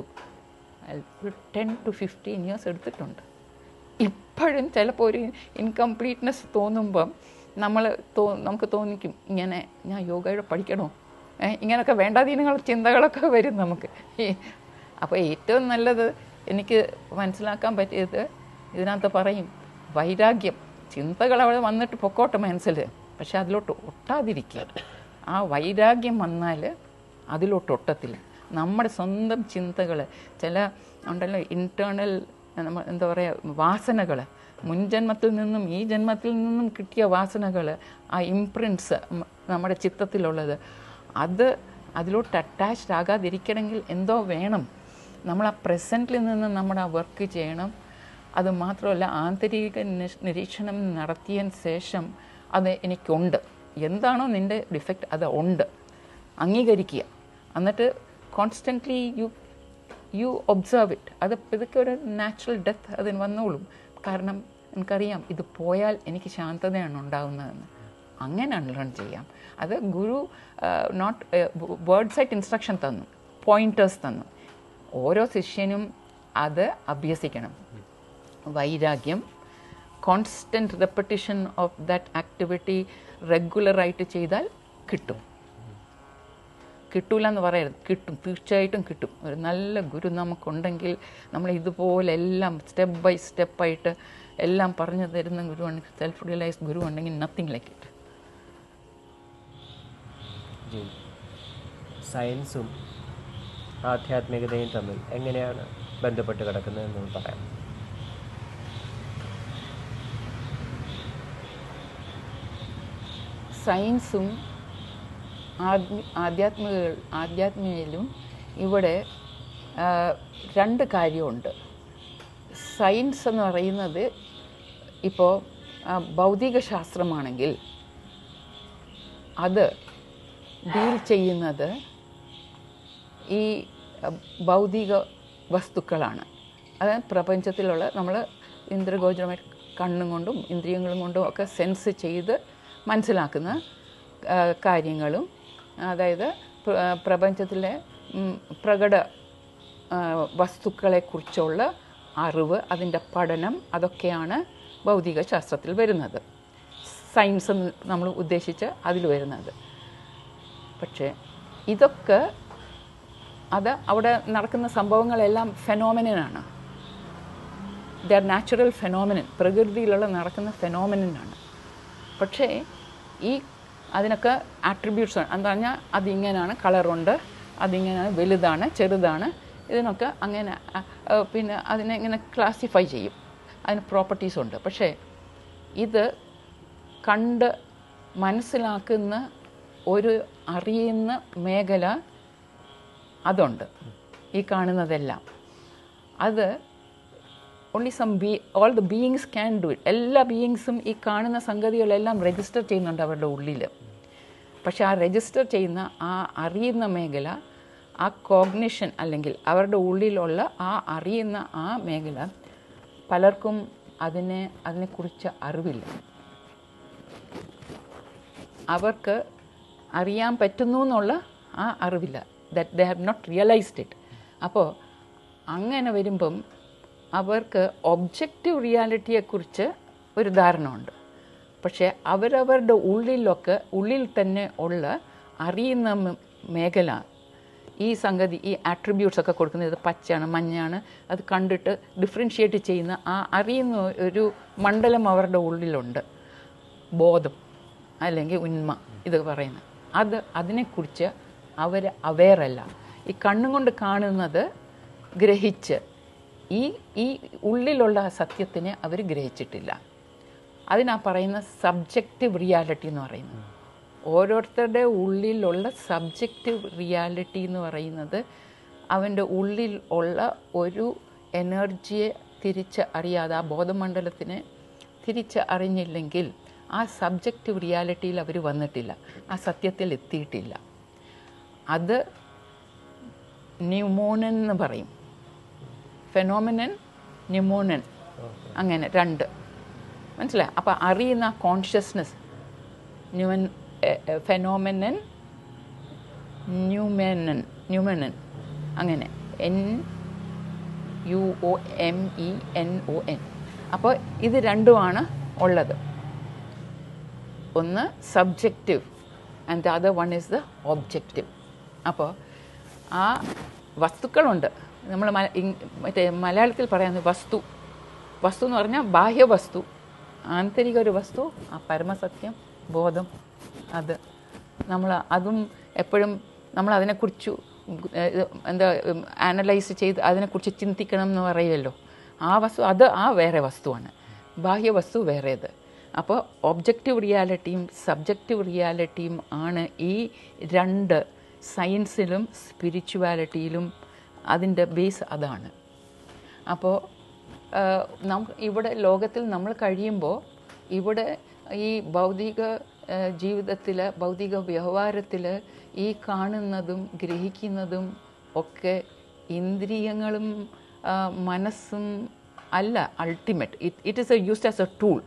ഒരു ടെൻ ടു ഫിഫ്റ്റീൻ ഇയേഴ്സ് എടുത്തിട്ടുണ്ട് ഇപ്പോഴും ചിലപ്പോൾ ഒരു ഇൻകംപ്ലീറ്റ്നെസ് തോന്നുമ്പം നമ്മൾ തോ നമുക്ക് തോന്നിക്കും ഇങ്ങനെ ഞാൻ യോഗയുടെ പഠിക്കണോ ഏ, ഇങ്ങനെയൊക്കെ വേണ്ടാതീനങ്ങൾ ചിന്തകളൊക്കെ വരും നമുക്ക് ഈ- അപ്പോൾ ഏറ്റവും നല്ലത് എനിക്ക് മനസ്സിലാക്കാൻ പറ്റിയത് ഇതിനകത്ത് പറയും വൈരാഗ്യം ചിന്തകൾ അവിടെ വന്നിട്ട് പൊക്കോട്ടെ മനസ്സിൽ പക്ഷെ അതിലോട്ട് ഒട്ടാതിരിക്കുക ആ വൈരാഗ്യം വന്നാൽ അതിലോട്ട് ഒട്ടത്തില്ല നമ്മുടെ സ്വന്തം ചിന്തകൾ ചില ഉണ്ടല്ലോ ഇൻറ്റേർണൽ നമ്മൾ എന്താ പറയുക വാസനകൾ മുൻജന്മത്തിൽ നിന്നും ഈ ജന്മത്തിൽ നിന്നും കിട്ടിയ വാസനകൾ ആ ഇംപ്രിൻസ് നമ്മുടെ ചിത്തത്തിലുള്ളത് അത് അതിലോട്ട് അറ്റാച്ച്ഡ് ആകാതിരിക്കണമെങ്കിൽ എന്തോ വേണം നമ്മൾ ആ പ്രസൻറ്റിൽ നിന്ന് നമ്മുടെ ആ വർക്ക് ചെയ്യണം അത് മാത്രമല്ല ആന്തരിക നിഷ്- നിരീക്ഷണം നടത്തിയതിന് ശേഷം അത് എനിക്കുണ്ട് എന്താണോ നിൻ്റെ ഡിഫക്റ്റ് അത് ഉണ്ട് അംഗീകരിക്കുക എന്നിട്ട് constantly you you observe it അത് ഇതൊക്കെ ഒരു നാച്ചുറൽ ഡെത്ത് അതിന് വന്നോളും കാരണം എനിക്കറിയാം ഇത് പോയാൽ എനിക്ക് ശാന്തതയാണ് ഉണ്ടാകുന്നതെന്ന് അങ്ങനെ അൺലേൺ ചെയ്യാം അത് ഗുരു നോട്ട് വേർഡ്സ് ആയിട്ട് ഇൻസ്ട്രക്ഷൻ തന്നു പോയിൻറ്റേഴ്സ് തന്നു ഓരോ ശിഷ്യനും അത് അഭ്യസിക്കണം വൈരാഗ്യം constant repetition of that activity റെഗുലറായിട്ട് ചെയ്താൽ കിട്ടും കിട്ടൂല എന്ന് പറയരുത് കിട്ടും തീർച്ചയായിട്ടും കിട്ടും ഒരു നല്ല ഗുരു നമുക്കുണ്ടെങ്കിൽ നമ്മൾ ഇതുപോലെ എല്ലാം സ്റ്റെപ്പ് ബൈ സ്റ്റെപ്പായിട്ട് എല്ലാം പറഞ്ഞു തരുന്ന ഗുരു ഉണ്ടെങ്കിൽ സെൽഫ് റിയലൈസ്ഡ് ഗുരു ഉണ്ടെങ്കിൽ നത്തിങ് ലൈക്ക് ഇറ്റ് ജി സയൻസും ആധ്യാത്മികതയും തമ്മിൽ എങ്ങനെയാണ് ബന്ധപ്പെട്ട് കിടക്കുന്നതെന്ന് പറയാം സയൻസും ആത്മി ആധ്യാത്മിക ആധ്യാത്മികയിലും ഇവിടെ ആ, രണ്ട് കാര്യമുണ്ട് സയൻസ് എന്ന് പറയുന്നത് ഇപ്പോൾ ഭൗതിക ശാസ്ത്രമാണെങ്കിൽ അത് ഡീൽ ചെയ്യുന്നത് ഈ അഹ്, ഭൗതിക വസ്തുക്കളാണ് അതായത് പ്രപഞ്ചത്തിലുള്ള നമ്മൾ ഇന്ദ്രഗോചരമായി കണ്ണും കൊണ്ടും ഇന്ദ്രിയങ്ങളും കൊണ്ടും ഒക്കെ സെൻസ് ചെയ്ത് മനസ്സിലാക്കുന്ന ആ, കാര്യങ്ങളും അതായത് പ്ര- ആ, പ്രപഞ്ചത്തിലെ ഉം, പ്രകട ആ, വസ്തുക്കളെക്കുറിച്ചുള്ള അറിവ് അതിൻ്റെ പഠനം അതൊക്കെയാണ് ഭൗതിക ശാസ്ത്രത്തിൽ വരുന്നത് സയൻസ് എന്ന് നമ്മൾ ഉദ്ദേശിച്ച് അതിൽ വരുന്നത് പക്ഷേ ഇതൊക്കെ അത് അവിടെ നടക്കുന്ന സംഭവങ്ങളെല്ലാം ഫെനോമിനാണ് ദ ആർ നാച്ചുറൽ ഫെനോമിനൻ പ്രകൃതിയിലുള്ള നടക്കുന്ന ഫെനോമിനാണ് പക്ഷേ ഈ അതിനൊക്കെ ആട്രിബ്യൂട്ട്സ് എന്താ പറഞ്ഞാൽ അതിങ്ങനെയാണ് കളറുണ്ട് അതിങ്ങനെ വലുതാണ് ചെറുതാണ് ഇതിനൊക്കെ അങ്ങനെ അ, അ, പിന്നെ അതിനെ ഇങ്ങനെ ക്ലാസിഫൈ ചെയ്യും അതിന് പ്രോപ്പർട്ടീസ് ഉണ്ട് പക്ഷേ ഇത് കണ്ട് മനസ്സിലാക്കുന്ന ഒരു അറിയുന്ന മേഖല അതുണ്ട് ഈ കാണുന്നതെല്ലാം അത് only some be all the beings can do it എല്ലാ ബീയിങ്സും ഈ കാണുന്ന സംഗതികളെല്ലാം രജിസ്റ്റർ ചെയ്യുന്നുണ്ട് അവരുടെ ഉള്ളിൽ പക്ഷെ ആ രജിസ്റ്റർ ചെയ്യുന്ന ആ അറിയുന്ന മേഖല ആ കോഗ്നിഷൻ അല്ലെങ്കിൽ അവരുടെ ഉള്ളിലുള്ള ആ അറിയുന്ന ആ മേഖല പലർക്കും അതിനെ അതിനെക്കുറിച്ച് അറിവില്ല അവർക്ക് അറിയാൻ പറ്റുന്നു എന്നുള്ള ആ അറിവില്ല that they have not realised it അപ്പോൾ അങ്ങനെ വരുമ്പം അവർക്ക് ഒബ്ജക്റ്റീവ് റിയാലിറ്റിയെക്കുറിച്ച് ഒരു ധാരണ ഉണ്ട് പക്ഷേ അവരവരുടെ ഉള്ളിലൊക്കെ ഉള്ളിൽ തന്നെ ഉള്ള അറിയുന്ന മ- മേഖല ഈ സംഗതി ഈ ആട്രിബ്യൂട്ട്സ് ഒക്കെ കൊടുക്കുന്നത് ഇത് പച്ചയാണ് മഞ്ഞയാണ് അത് കണ്ടിട്ട് ഡിഫറൻഷിയേറ്റ് ചെയ്യുന്ന ആ അറിയുന്ന ഒരു മണ്ഡലം അവരുടെ ഉള്ളിലുണ്ട് ബോധം അല്ലെങ്കിൽ ഉന്മ ഇത് പറയുന്നത് അത് അതിനെക്കുറിച്ച് അവർ അവെയറല്ല ഈ കണ്ണും കൊണ്ട് കാണുന്നത് ഗ്രഹിച്ച് ഈ ഈ ഉള്ളിലുള്ള സത്യത്തിനെ അവർ ഗ്രഹിച്ചിട്ടില്ല അതിനാ പറയുന്ന സബ്ജക്റ്റീവ് റിയാലിറ്റി എന്ന് പറയുന്നത് ഓരോരുത്തരുടെ ഉള്ളിലുള്ള സബ്ജക്റ്റീവ് റിയാലിറ്റി എന്ന് പറയുന്നത് അവൻ്റെ ഉള്ളിൽ ഉള്ള ഒരു എനർജിയെ തിരിച്ച് അറിയാതെ ആ ബോധമണ്ഡലത്തിനെ തിരിച്ച് അറിഞ്ഞില്ലെങ്കിൽ ആ സബ്ജക്റ്റീവ് റിയാലിറ്റിയിൽ അവർ വന്നിട്ടില്ല ആ സത്യത്തിൽ എത്തിയിട്ടില്ല അത് ന്യൂമോനൻ എന്ന് പറയും ഫെനോമിനൻ ന്യൂമോനൻ അങ്ങനെ രണ്ട് മനസ്സിലായി അപ്പോൾ അറിയുന്ന consciousness noumenon phenomenon noumenon noumenon അങ്ങനെ N U O M E N O N അപ്പോൾ ഇത് രണ്ടുമാണ് ഉള്ളത് ഒന്ന് subjective and the other one is the objective അപ്പോൾ ആ വസ്തുക്കളുണ്ട് നമ്മൾ മ- ഇങ്- മറ്റേ മലയാളത്തിൽ പറയുന്നത് വസ്തു വസ്തു എന്ന് പറഞ്ഞാൽ ബാഹ്യവസ്തു ആന്തരിക ഒരു വസ്തു ആ പരമസത്യം ബോധം അത് നമ്മൾ അതും എപ്പോഴും നമ്മൾ അതിനെക്കുറിച്ച് ഏഹ്, ഇത് എന്താ ആനലൈസ് ചെയ്ത് അതിനെക്കുറിച്ച് ചിന്തിക്കണം എന്ന് പറയുമല്ലോ ആ വസ്തു അത് ആ വേറെ വസ്തുവാണ് ബാഹ്യവസ്തു വേറേത് അപ്പോൾ ഒബ്ജക്റ്റീവ് റിയാലിറ്റിയും സബ്ജക്റ്റീവ് റിയാലിറ്റിയും ആണ് ഈ രണ്ട് സയൻസിലും സ്പിരിച്വാലിറ്റിയിലും അതിൻ്റെ ബേസ് അതാണ് അപ്പോൾ നമുക്ക് ഇവിടെ ലോകത്തിൽ നമ്മൾ കഴിയുമ്പോൾ ഇവിടെ ഈ ഭൗതിക ജീവിതത്തിൽ ഭൗതിക വ്യവഹാരത്തിൽ ഈ കാണുന്നതും ഗ്രഹിക്കുന്നതും ഒക്കെ ഇന്ദ്രിയങ്ങളും ആ, മനസ്സും അല്ല ultimate it it is a used as a tool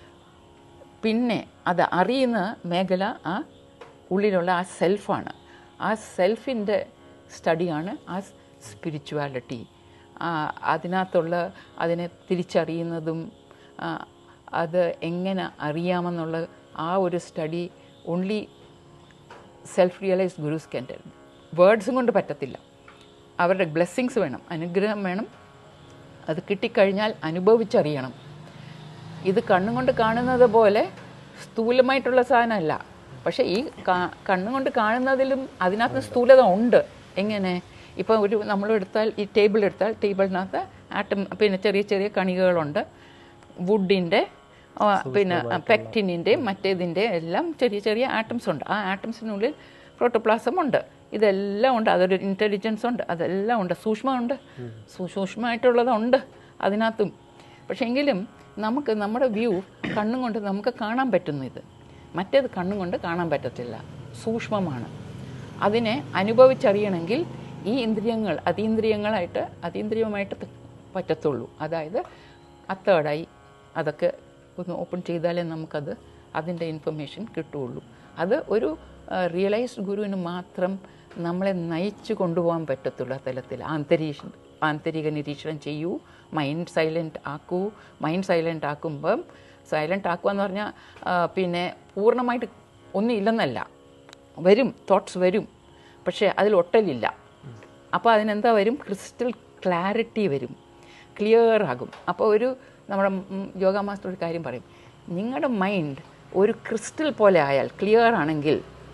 പിന്നെ അത് അറിയുന്ന മേഖല ആ ഉള്ളിലുള്ള ആ സെൽഫാണ് ആ സെൽഫിൻ്റെ സ്റ്റഡിയാണ് ആ സ്പിരിച്വാലിറ്റി അതിനകത്തുള്ള അതിനെ തിരിച്ചറിയുന്നതും ആ, അത് എങ്ങനെ അറിയാമെന്നുള്ള ആ ഒരു study only self realise gurus can tell വേർഡ്സും കൊണ്ട് പറ്റത്തില്ല അവരുടെ ബ്ലെസ്സിങ്സ് വേണം അനുഗ്രഹം വേണം അത് കിട്ടിക്കഴിഞ്ഞാൽ അനുഭവിച്ചറിയണം ഇത് കണ്ണും കൊണ്ട് കാണുന്നത് പോലെ സ്ഥൂലമായിട്ടുള്ള സാധനമല്ല പക്ഷേ ഈ കാ- കണ്ണും കൊണ്ട് കാണുന്നതിലും അതിനകത്ത് സ്ഥൂലത ഉണ്ട് എങ്ങനെ ഇപ്പോൾ ഒരു നമ്മൾ എടുത്താൽ ഈ ടേബിൾ എടുത്താൽ ടേബിളിനകത്ത് ആറ്റം പിന്നെ ചെറിയ ചെറിയ കണികകളുണ്ട് വുഡിൻ്റെ പിന്നെ പെക്റ്റിനിൻ്റെ മറ്റേതിൻ്റെ എല്ലാം ചെറിയ ചെറിയ ആറ്റംസ് ഉണ്ട് ആ ആറ്റംസിനുള്ളിൽ പ്രോട്ടോപ്ലാസം ഉണ്ട് ഇതെല്ലാം ഉണ്ട് അതൊരു ഇൻ്റലിജൻസ് ഉണ്ട് അതെല്ലാം ഉണ്ട് സൂക്ഷ്മമുണ്ട് സൂ- സൂക്ഷ്മമായിട്ടുള്ളതുണ്ട് അതിനകത്തും പക്ഷേ എങ്കിലും നമുക്ക് നമ്മുടെ വ്യൂ കണ്ണും കൊണ്ട് നമുക്ക് കാണാൻ പറ്റുന്നു ഇത് മറ്റേത് കണ്ണും കൊണ്ട് കാണാൻ പറ്റത്തില്ല സൂക്ഷ്മമാണ് അതിനെ അനുഭവിച്ചറിയണമെങ്കിൽ ഈ ഇന്ദ്രിയങ്ങൾ അതീന്ദ്രിയങ്ങളായിട്ട് അതീന്ദ്രിയമായിട്ട് ത- പറ്റത്തുള്ളൂ അതായത് ആ തേർഡായി അതൊക്കെ ഒന്ന് ഓപ്പൺ ചെയ്താലേ നമുക്കത് അതിൻ്റെ ഇൻഫർമേഷൻ കിട്ടുകയുള്ളൂ അത് ഒരു റിയലൈസ്ഡ് ഗുരുവിന് മാത്രം നമ്മളെ നയിച്ചു കൊണ്ടുപോകാൻ പറ്റത്തുള്ളൂ ആ തലത്തിൽ ആന്തരീക്ഷ ആന്തരിക നിരീക്ഷണം ചെയ്യൂ മൈൻഡ് സൈലൻ്റ് ആക്കൂ മൈൻഡ് സൈലൻ്റ് ആക്കുമ്പം സൈലൻ്റ് ആക്കുക എന്ന് പറഞ്ഞാൽ ആ, പിന്നെ പൂർണ്ണമായിട്ട് ഒന്നും ഇല്ലെന്നല്ല വരും തോട്ട്സ് വരും പക്ഷേ അതിൽ ഒട്ടലില്ല അപ്പോൾ അതിനെന്താ വരും ക്രിസ്റ്റൽ ക്ലാരിറ്റി വരും ക്ലിയർ ആകും അപ്പോൾ ഒരു നമ്മുടെ ഉം, യോഗ മാസ്റ്റർ ഒരു കാര്യം പറയും നിങ്ങളുടെ മൈൻഡ് ഒരു ക്രിസ്റ്റൽ പോലെ ആയാൽ ക്ലിയർ ആണെങ്കിൽ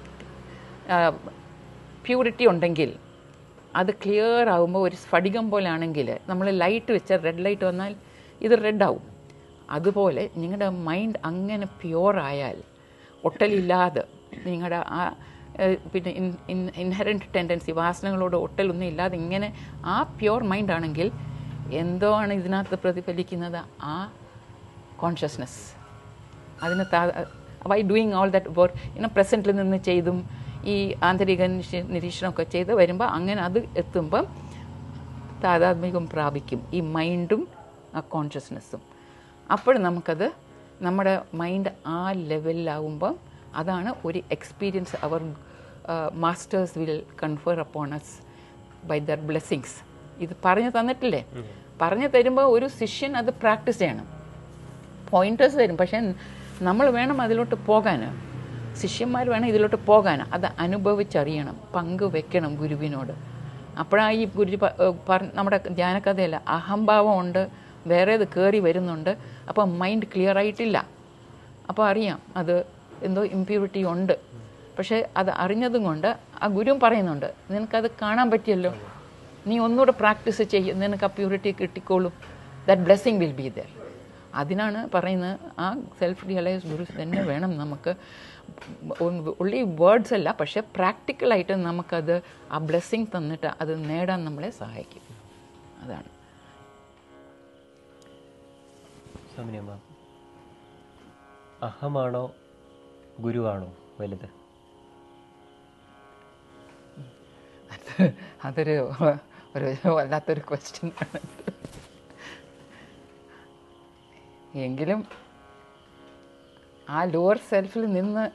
പ്യൂരിറ്റി ഉണ്ടെങ്കിൽ അത് ക്ലിയർ ആകുമ്പോൾ ഒരു സ്ഫടികം പോലെ ആണെങ്കിൽ നമ്മൾ ലൈറ്റ് വെച്ചാൽ റെഡ് ലൈറ്റ് വന്നാൽ ഇത് റെഡ് ആവും അതുപോലെ നിങ്ങളുടെ മൈൻഡ് അങ്ങനെ പ്യുവർ ആയാൽ ഒട്ടലില്ലാതെ നിങ്ങളുടെ ആ ഏഹ്, പിന്നെ ഇൻ ഇൻ ഇൻഹറൻറ്റ് ടെൻഡൻസി വാസനകളോട് ഒട്ടലൊന്നും ഇല്ലാതെ ഇങ്ങനെ ആ പ്യുവർ മൈൻഡ് ആണെങ്കിൽ എന്തോ ആണ് ഇതിനകത്ത് പ്രതിഫലിക്കുന്നത് ആ കോൺഷ്യസ്നെസ് അതിന് by doing all that work ഇങ്ങനെ പ്രസൻറ്റിൽ നിന്ന് ചെയ്തും ഈ ആന്തരിക നിരീക്ഷ- നിരീക്ഷണമൊക്കെ ചെയ്ത് വരുമ്പോൾ അങ്ങനെ അത് എത്തുമ്പം താതാത്മ്യം പ്രാപിക്കും ഈ മൈൻഡും ആ കോൺഷ്യസ്നെസ്സും അപ്പോൾ നമുക്കത് നമ്മുടെ മൈൻഡ് ആ ലെവലിലാവുമ്പം അതാണ് ഒരു എക്സ്പീരിയൻസ് അവർ masters will confer upon us by their blessings ഇത് പറഞ്ഞു തന്നിട്ടില്ലേ പറഞ്ഞു തരുമ്പോൾ ഒരു ശിഷ്യൻ അത് പ്രാക്ടീസ് ചെയ്യണം പോയിന്റേഴ്സ് തരും പക്ഷേ നമ്മൾ വേണം അതിലോട്ട് പോകാൻ ശിഷ്യന്മാർ വേണം ഇതിലോട്ട് പോകാൻ അത് അനുഭവിച്ചറിയണം പങ്കുവെക്കണം ഗുരുവിനോട് അപ്പോഴാ ഈ ഗുരു പ- ഏഹ് പറ- നമ്മുടെ ധ്യാനകഥയല്ല അഹംഭാവമുണ്ട് വേറേത് കയറി വരുന്നുണ്ട് അപ്പോൾ മൈൻഡ് ക്ലിയർ ആയിട്ടില്ല അപ്പോൾ അറിയാം അത് എന്തോ ഇമ്പ്യൂരിറ്റി ഉണ്ട് പക്ഷേ അത് അറിഞ്ഞതും കൊണ്ട് ആ ഗുരുവും പറയുന്നുണ്ട് നിനക്കത് കാണാൻ പറ്റിയല്ലോ നീ ഒന്നുകൂടെ പ്രാക്ടീസ് ചെയ്യും നിനക്ക് ആ പ്യൂരിറ്റി കിട്ടിക്കോളും that blessing will be there അതിനാണ് പറയുന്നത് ആ സെൽഫ് റിയലൈസ് ഗുരു തന്നെ വേണം നമുക്ക് ഉള്ളി വേർഡ്സ് അല്ല പക്ഷേ പ്രാക്ടിക്കലായിട്ട് നമുക്കത് ആ ബ്ലെസ്സിങ് തന്നിട്ട് അത് നേടാൻ നമ്മളെ സഹായിക്കും അതാണ് സ്വാമിനിയമ്മ അഹമാണോ ഗുരുവാണോ വലുത് അത് അതൊരു ഒരു വല്ലാത്തൊരു ക്വസ്റ്റ്യൻ ആണ് എങ്കിലും ആ ലോവർ സെൽഫിൽ നിന്ന്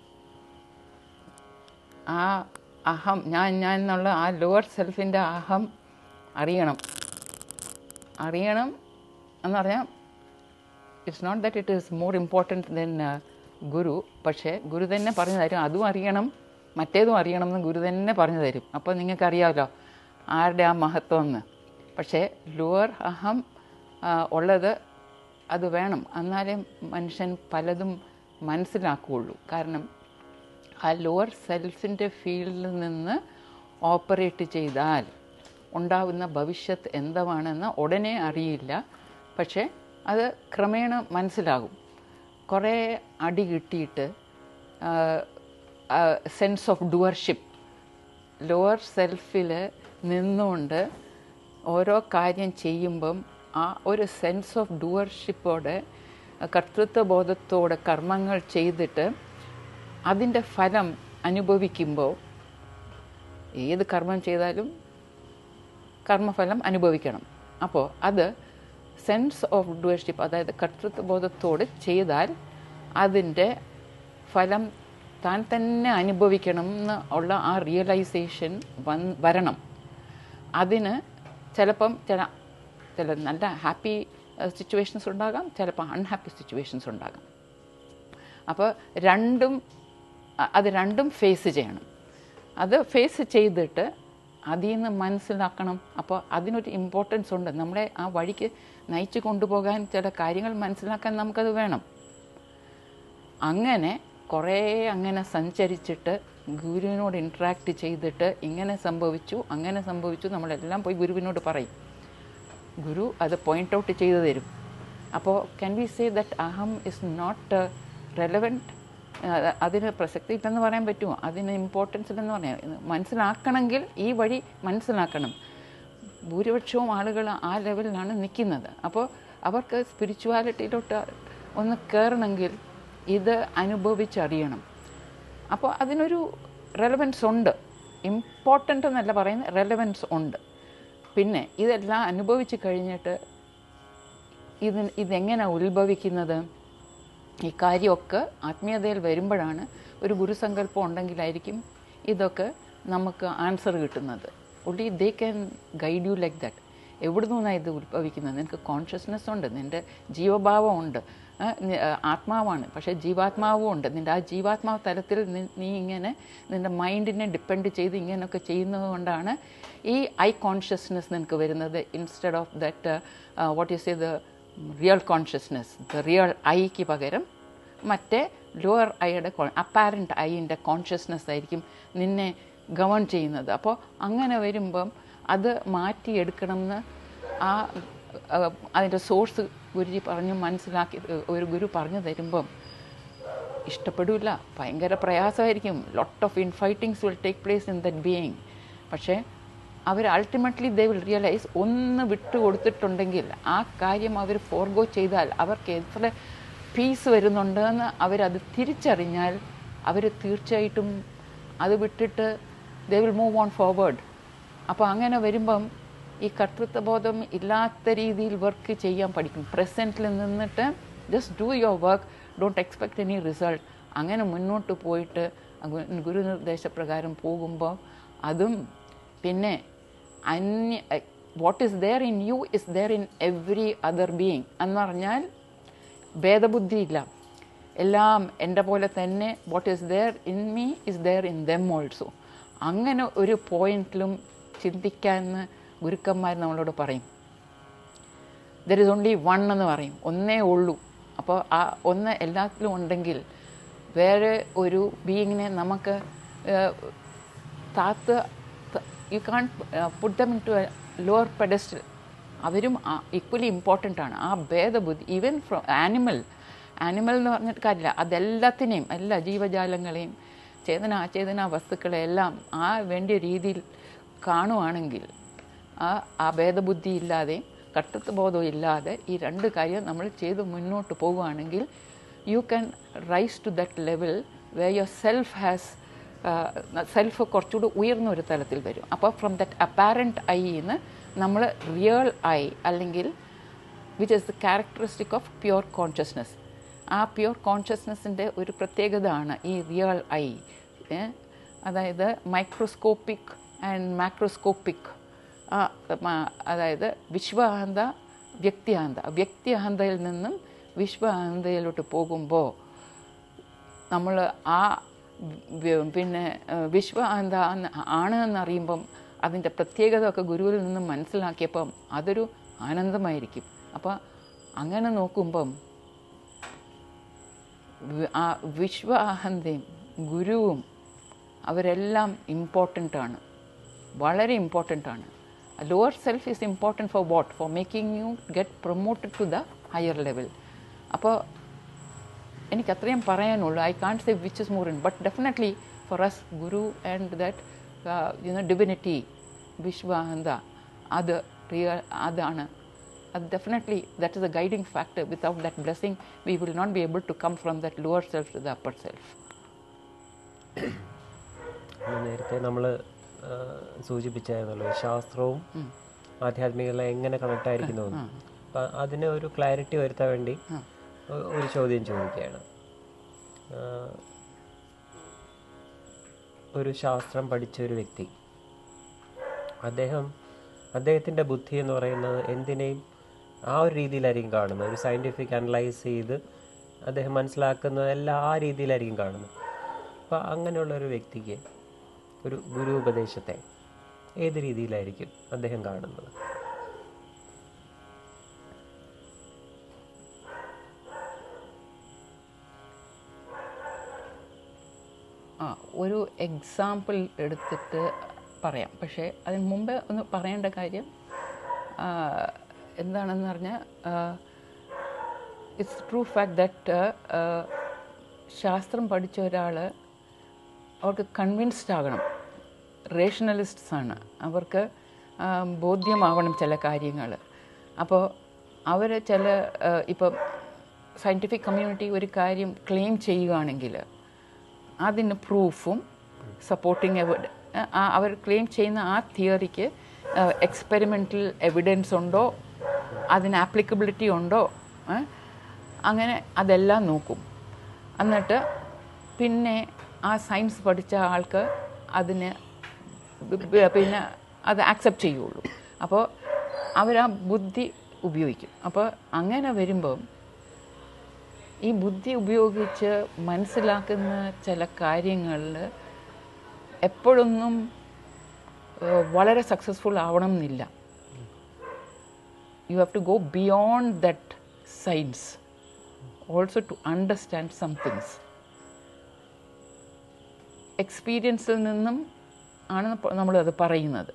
ആ അഹം ഞാൻ ഞാൻ എന്നുള്ള ആ ലോവർ സെൽഫിൻ്റെ അഹം അറിയണം അറിയണം എന്ന് പറഞ്ഞാൽ it's not that it is more important than guru പക്ഷേ ഗുരു തന്നെ പറഞ്ഞു തരും അതും അറിയണം മറ്റേതും അറിയണം എന്ന് ഗുരു തന്നെ പറഞ്ഞു തരും അപ്പോൾ നിങ്ങൾക്കറിയാമല്ലോ ആരുടെ ആ മഹത്വം എന്ന് പക്ഷേ ലോവർ അഹം ആ, ഉള്ളത് അത് വേണം എന്നാലേ മനുഷ്യൻ പലതും മനസ്സിലാക്കുകയുള്ളൂ കാരണം ആ ലോവർ സെൽഫിൻ്റെ ഫീൽഡിൽ നിന്ന് ഓപ്പറേറ്റ് ചെയ്താൽ ഉണ്ടാവുന്ന ഭവിഷ്യത്ത് എന്താണെന്ന് ഉടനെ അറിയില്ല പക്ഷേ അത് ക്രമേണ മനസ്സിലാകും കുറേ അടി കിട്ടിയിട്ട് സെൻസ് ഓഫ് ഡുവർഷിപ്പ് ലോവർ സെൽഫിൽ നിന്നുകൊണ്ട് ഓരോ കാര്യം ചെയ്യുമ്പം ആ ഒരു സെൻസ് ഓഫ് ഡുവർഷിപ്പോടെ കർത്തൃത്വബോധത്തോടെ കർമ്മങ്ങൾ ചെയ്തിട്ട് അതിൻ്റെ ഫലം അനുഭവിക്കുമ്പോൾ ഏത് കർമ്മം ചെയ്താലും കർമ്മഫലം അനുഭവിക്കണം അപ്പോൾ അത് സെൻസ് ഓഫ് ഡുവർഷിപ്പ് അതായത് കർത്തൃത്വബോധത്തോട് ചെയ്താൽ അതിൻ്റെ ഫലം താൻ തന്നെ അനുഭവിക്കണം എന്ന് ഉള്ള ആ റിയലൈസേഷൻ വൻ വരണം അതിന് ചിലപ്പം ചില ചില നല്ല ഹാപ്പി സിറ്റുവേഷൻസ് ഉണ്ടാകാം ചിലപ്പോൾ അൺഹാപ്പി സിറ്റുവേഷൻസ് ഉണ്ടാകാം അപ്പോൾ രണ്ടും അ- അത് രണ്ടും ഫേസ് ചെയ്യണം അത് ഫേസ് ചെയ്തിട്ട് അതിൽ നിന്ന് മനസ്സിലാക്കണം അപ്പോൾ അതിനൊരു ഇമ്പോർട്ടൻസ് ഉണ്ട് നമ്മളെ ആ വഴിക്ക് നയിച്ചു കൊണ്ടുപോകാൻ ചില കാര്യങ്ങൾ മനസ്സിലാക്കാൻ നമുക്കത് വേണം അങ്ങനെ കുറേ അങ്ങനെ സഞ്ചരിച്ചിട്ട് ഗുരുവിനോട് ഇൻട്രാക്ട് ചെയ്തിട്ട് ഇങ്ങനെ സംഭവിച്ചു അങ്ങനെ സംഭവിച്ചു നമ്മളെല്ലാം പോയി ഗുരുവിനോട് പറയും ഗുരു അത് പോയിന്റ് ഔട്ട് ചെയ്തു തരും അപ്പോൾ ക്യാൻ വി സേ ദറ്റ് അഹം ഇസ് നോട്ട് റെലവൻറ്റ് അതിന് പ്രസക്തി ഇല്ലെന്ന് പറയാൻ പറ്റുമോ അതിന് ഇമ്പോർട്ടൻസ് ഇല്ലെന്ന് പറയാം മനസ്സിലാക്കണമെങ്കിൽ ഈ വഴി മനസ്സിലാക്കണം ഭൂരിപക്ഷവും ആളുകൾ ആ ലെവലിലാണ് നിൽക്കുന്നത് അപ്പോൾ അവർക്ക് സ്പിരിച്വാലിറ്റിയിലോട്ട് ഒന്ന് കയറണമെങ്കിൽ ഇത് അനുഭവിച്ചറിയണം അപ്പോൾ അതിനൊരു റെലവൻസ് ഉണ്ട് ഇമ്പോർട്ടൻ്റ് എന്നല്ല പറയുന്നത് റെലവൻസ് ഉണ്ട് പിന്നെ ഇതെല്ലാം അനുഭവിച്ച് കഴിഞ്ഞിട്ട് ഇത് ഇതെങ്ങനെ ഉത്ഭവിക്കുന്നത് ഈ കാര്യമൊക്കെ ആത്മീയതയിൽ വരുമ്പോഴാണ് ഒരു ഗുരുസങ്കല്പം ഉണ്ടെങ്കിലായിരിക്കും ഇതൊക്കെ നമുക്ക് ആൻസർ കിട്ടുന്നത് only they can guide you like that എവിടെ നിന്നാണ് ഇത് ഉത്ഭവിക്കുന്നത് നിനക്ക് കോൺഷ്യസ്നെസ് ഉണ്ട് നിൻ്റെ ജീവഭാവം ഉണ്ട് ആ, നി- ആ, ആത്മാവാണ് പക്ഷേ ജീവാത്മാവും ഉണ്ട് നിൻ്റെ ആ ജീവാത്മാവ് തലത്തിൽ നി- നീ ഇങ്ങനെ നിൻ്റെ മൈൻഡിനെ ഡിപ്പെൻഡ് ചെയ്ത് ഇങ്ങനെയൊക്കെ ചെയ്യുന്നത് കൊണ്ടാണ് ഈ ഐ കോൺഷ്യസ്നെസ് നിനക്ക് വരുന്നത് instead of that what is the real consciousness the real ഐക്ക് പകരം മറ്റേ ലോവർ ഐയുടെ അപ്പാരൻറ്റ് ഐൻ്റെ കോൺഷ്യസ്നെസ് ആയിരിക്കും നിന്നെ ഗവൺ ചെയ്യുന്നത് അപ്പോൾ അങ്ങനെ വരുമ്പം അത് മാറ്റിയെടുക്കണമെന്ന് ആ അഹ് അതിൻ്റെ സോഴ്സ് ഗുരുജി പറഞ്ഞു മനസ്സിലാക്കി ഒരു ഗുരു പറഞ്ഞു തരുമ്പം ഇഷ്ടപ്പെടില്ല ഭയങ്കര പ്രയാസമായിരിക്കും lot of infightings will take place in that being പക്ഷേ അവർ അൾട്ടിമേറ്റ്ലി ദേ വിൽ റിയലൈസ് ഒന്ന് വിട്ടു കൊടുത്തിട്ടുണ്ടെങ്കിൽ ആ കാര്യം അവർ ഫോർഗോ ചെയ്താൽ അവർക്ക് എത്ര പീസ് വരുന്നുണ്ടെന്ന് അവരത് തിരിച്ചറിഞ്ഞാൽ അവർ തീർച്ചയായിട്ടും അത് വിട്ടിട്ട് they will move on forward അപ്പോൾ അങ്ങനെ വരുമ്പം ഈ കർത്തൃത്വബോധം ഇല്ലാത്ത രീതിയിൽ വർക്ക് ചെയ്യാൻ പഠിക്കും പ്രസൻറ്റിൽ നിന്നിട്ട് just do your work don't expect any result അങ്ങനെ മുന്നോട്ട് പോയിട്ട് ഗു- ഗുരുനിർദ്ദേശപ്രകാരം പോകുമ്പോൾ അതും പിന്നെ അന്യ what is there in you is there in every other being എന്ന് പറഞ്ഞാൽ ഭേദബുദ്ധിയില്ല എല്ലാം എൻ്റെ പോലെ തന്നെ what is there in me is there in them also അങ്ങനെ ഒരു പോയിന്റിലും ചിന്തിക്കാമെന്ന് ഗുരുക്കന്മാർ നമ്മളോട് പറയും ദർ ഇസ് ഓൺലി വൺ എന്ന് പറയും ഒന്നേ ഉള്ളൂ അപ്പോൾ ആ ഒന്ന് എല്ലാത്തിലും ഉണ്ടെങ്കിൽ വേറെ ഒരു ബീയിങ്ങിനെ നമുക്ക് uh, that you can put them into lower pedestal അവരും ഈക്വലി ഇമ്പോർട്ടൻ്റ് ആണ് ആ ഭേദബുദ്ധി ഈവൻ ഫ്രം ആനിമൽ ആനിമൽ എന്ന് പറഞ്ഞിട്ട് കാര്യമില്ല അതെല്ലാത്തിനെയും എല്ലാ ജീവജാലങ്ങളെയും ചേതന അചേതന വസ്തുക്കളെ എല്ലാം ആ വേണ്ടിയ രീതിയിൽ കാണുവാണെങ്കിൽ ആ ആ ഭേദബുദ്ധി ഇല്ലാതെയും കർത്തൃത്വബോധവും ഇല്ലാതെ ഈ രണ്ട് കാര്യം നമ്മൾ ചെയ്ത് മുന്നോട്ട് പോവുകയാണെങ്കിൽ you can rise to that level way your self has self കുറച്ചുകൂടി ഉയർന്ന ഒരു തലത്തിൽ വരും അപ്പോൾ ഫ്രം ദറ്റ് അപ്പാരൻറ്റ് ഐന്ന് നമ്മൾ റിയൽ ഐ അല്ലെങ്കിൽ which is the characteristic of pure consciousness ആ പ്യുവർ കോൺഷ്യസ്നെസ്സിൻ്റെ ഒരു പ്രത്യേകത ആണ് ഈ റിയൽ ഐ അതായത് മൈക്രോസ്കോപ്പിക് ആൻഡ് മാക്രോസ്കോപ്പിക് ആ മ- അതായത് വിശ്വാഹന്ത വ്യക്തിയാന്ത വ്യക്തിയാന്തയിൽ നിന്നും വിശ്വാഹന്തയിലോട്ട് പോകുമ്പോൾ നമ്മൾ ആ വി- പിന്നെ ഏഹ്, വിശ്വ എന്താ ആണ് എന്നറിയുമ്പം അതിൻ്റെ പ്രത്യേകത ഒക്കെ ഗുരുവിൽ നിന്നും മനസ്സിലാക്കിയപ്പം അതൊരു ആനന്ദമായിരിക്കും അപ്പോൾ അങ്ങനെ നോക്കുമ്പം വി- ആ വിശ്വാഹന്തയും ഗുരുവും അവരെല്ലാം ഇമ്പോർട്ടൻ്റ് ആണ് വളരെ ഇമ്പോർട്ടൻ്റ് ആണ് lower self is important for what for making you get promoted to the higher level അപ്പോൾ എനിക്ക് അത്രയും പറയാനുള്ളൂ I can't say which is more in but definitely for us guru and that you know divinity വിശ്വാഹന്ത അത് real അതാണ് അത് definitely that is a guiding factor without that blessing we will not be able to come from that lower self to the upper self ഇന്ന് നേരത്തെ നമ്മൾ സൂചിപ്പിച്ചായിരുന്നല്ലോ ഈ ശാസ്ത്രവും ആധ്യാത്മികത എങ്ങനെ കണക്ട് ആയിരിക്കുന്നു എന്ന്. അപ്പം അതിന് ഒരു ക്ലാരിറ്റി വരുത്താൻ വേണ്ടി ഒ- ഒരു ചോദ്യം ചോദിക്കുകയാണ് ആ, ഒരു ശാസ്ത്രം പഠിച്ച ഒരു വ്യക്തി അദ്ദേഹം അദ്ദേഹത്തിൻ്റെ ബുദ്ധി എന്ന് പറയുന്നത് എന്തിനേയും ആ ഒരു രീതിയിലായിരിക്കും കാണുന്നത് ഒരു സയൻറ്റിഫിക് അനലൈസ് ചെയ്ത് അദ്ദേഹം മനസ്സിലാക്കുന്നതെല്ലാം ആ രീതിയിലായിരിക്കും കാണുന്നത് അപ്പോൾ അങ്ങനെയുള്ള ഒരു വ്യക്തിക്ക് ഒരു ഗുരു ഉപദേശത്തെ ഏത് രീതിയിലായിരിക്കും അദ്ദേഹം കാണുന്നത് ആ ഒരു എക്സാമ്പിൾ എടുത്തിട്ട് പറയാം പക്ഷേ അതിന് മുമ്പേ ഒന്ന് പറയേണ്ട കാര്യം ആ, എന്താണെന്ന് പറഞ്ഞാൽ ഇറ്റ്സ് ട്രൂ ഫാക്ട് ദറ്റ് ശാസ്ത്രം പഠിച്ച ഒരാൾ അവർക്ക് കൺവിൻസ്ഡ് ആകണം റേഷണലിസ്റ്റ്സ് ആണ് അവർക്ക് ആ, ബോധ്യമാവണം ചില കാര്യങ്ങൾ അപ്പോൾ അവർ ചില ആ, ഇപ്പം സയൻറ്റിഫിക് കമ്മ്യൂണിറ്റി ഒരു കാര്യം ക്ലെയിം ചെയ്യുകയാണെങ്കിൽ അതിന് പ്രൂഫും സപ്പോർട്ടിങ് എവിഡ് അവർ ക്ലെയിം ചെയ്യുന്ന ആ തിയറിക്ക് എക്സ്പെരിമെൻ്റൽ എവിഡൻസ് ഉണ്ടോ അതിന് ആപ്ലിക്കബിലിറ്റി ഉണ്ടോ ഏ? അങ്ങനെ അതെല്ലാം നോക്കും എന്നിട്ട് പിന്നെ ആ സയൻസ് പഠിച്ച ആൾക്ക് അതിന് ബ- ബ- പിന്നെ അത് ആക്സെപ്റ്റ് ചെയ്യുള്ളൂ അപ്പോൾ അവർ ആ ബുദ്ധി ഉപയോഗിക്കും അപ്പോൾ അങ്ങനെ വരുമ്പം ഈ ബുദ്ധി ഉപയോഗിച്ച് മനസ്സിലാക്കുന്ന ചില കാര്യങ്ങളിൽ എപ്പോഴൊന്നും ഏഹ്, വളരെ സക്സസ്ഫുൾ ആവണം എന്നില്ല you have to go beyond that science also to understand some things എക്സ്പീരിയൻസിൽ നിന്നും ആണ് നമ്മളത് പറയുന്നത്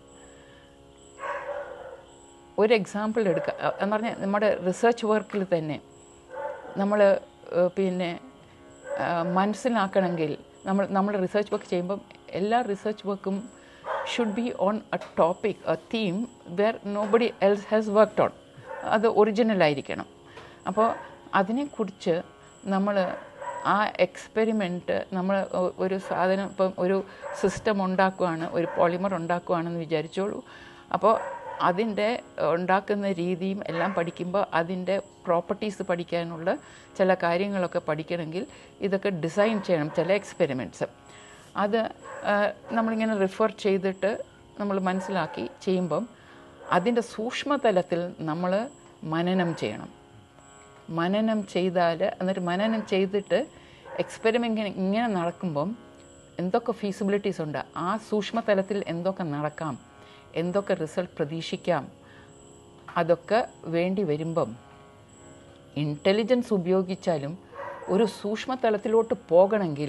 ഒരു എക്സാമ്പിൾ എടുക്കുക അഹ് എന്ന് പറഞ്ഞാൽ നമ്മുടെ റിസർച്ച് വർക്കിൽ തന്നെ നമ്മൾ പിന്നെ ആ, മനസ്സിലാക്കണമെങ്കിൽ നമ്മൾ നമ്മൾ റിസർച്ച് വർക്ക് ചെയ്യുമ്പം എല്ലാ റിസർച്ച് വർക്കും should be on a topic a theme where nobody else has worked on അത് ഒറിജിനൽ ആയിരിക്കണം അപ്പോൾ അതിനെക്കുറിച്ച് നമ്മൾ ആ എക്സ്പെരിമെൻറ്റ് നമ്മൾ ഒരു സാധനം ഇപ്പം ഒരു സിസ്റ്റം ഉണ്ടാക്കുകയാണ് ഒരു പോളിമർ ഉണ്ടാക്കുകയാണെന്ന് വിചാരിച്ചോളൂ അപ്പോൾ അതിൻ്റെ ഉണ്ടാക്കുന്ന രീതിയും എല്ലാം പഠിക്കുമ്പോൾ അതിൻ്റെ പ്രോപ്പർട്ടീസ് പഠിക്കാനുള്ള ചില കാര്യങ്ങളൊക്കെ പഠിക്കണമെങ്കിൽ ഇതൊക്കെ ഡിസൈൻ ചെയ്യണം ചില എക്സ്പെരിമെൻറ്റ്സ് അത് ആ, നമ്മളിങ്ങനെ റിഫർ ചെയ്തിട്ട് നമ്മൾ മനസ്സിലാക്കി ചെയ്യുമ്പം അതിൻ്റെ സൂക്ഷ്മതലത്തിൽ നമ്മൾ മനനം ചെയ്യണം മനനം ചെയ്താൽ എന്നിട്ട് മനനം ചെയ്തിട്ട് എക്സ്പെരിമെൻ്റ് ഇങ്ങനെ നടക്കുമ്പം എന്തൊക്കെ ഫീസിബിലിറ്റീസ് ഉണ്ട് ആ സൂക്ഷ്മതലത്തിൽ എന്തൊക്കെ നടക്കാം എന്തൊക്കെ റിസൾട്ട് പ്രതീക്ഷിക്കാം അതൊക്കെ വേണ്ടി വരുമ്പം ഇൻ്റലിജൻസ് ഉപയോഗിച്ചാലും ഒരു സൂക്ഷ്മതലത്തിലോട്ട് പോകണമെങ്കിൽ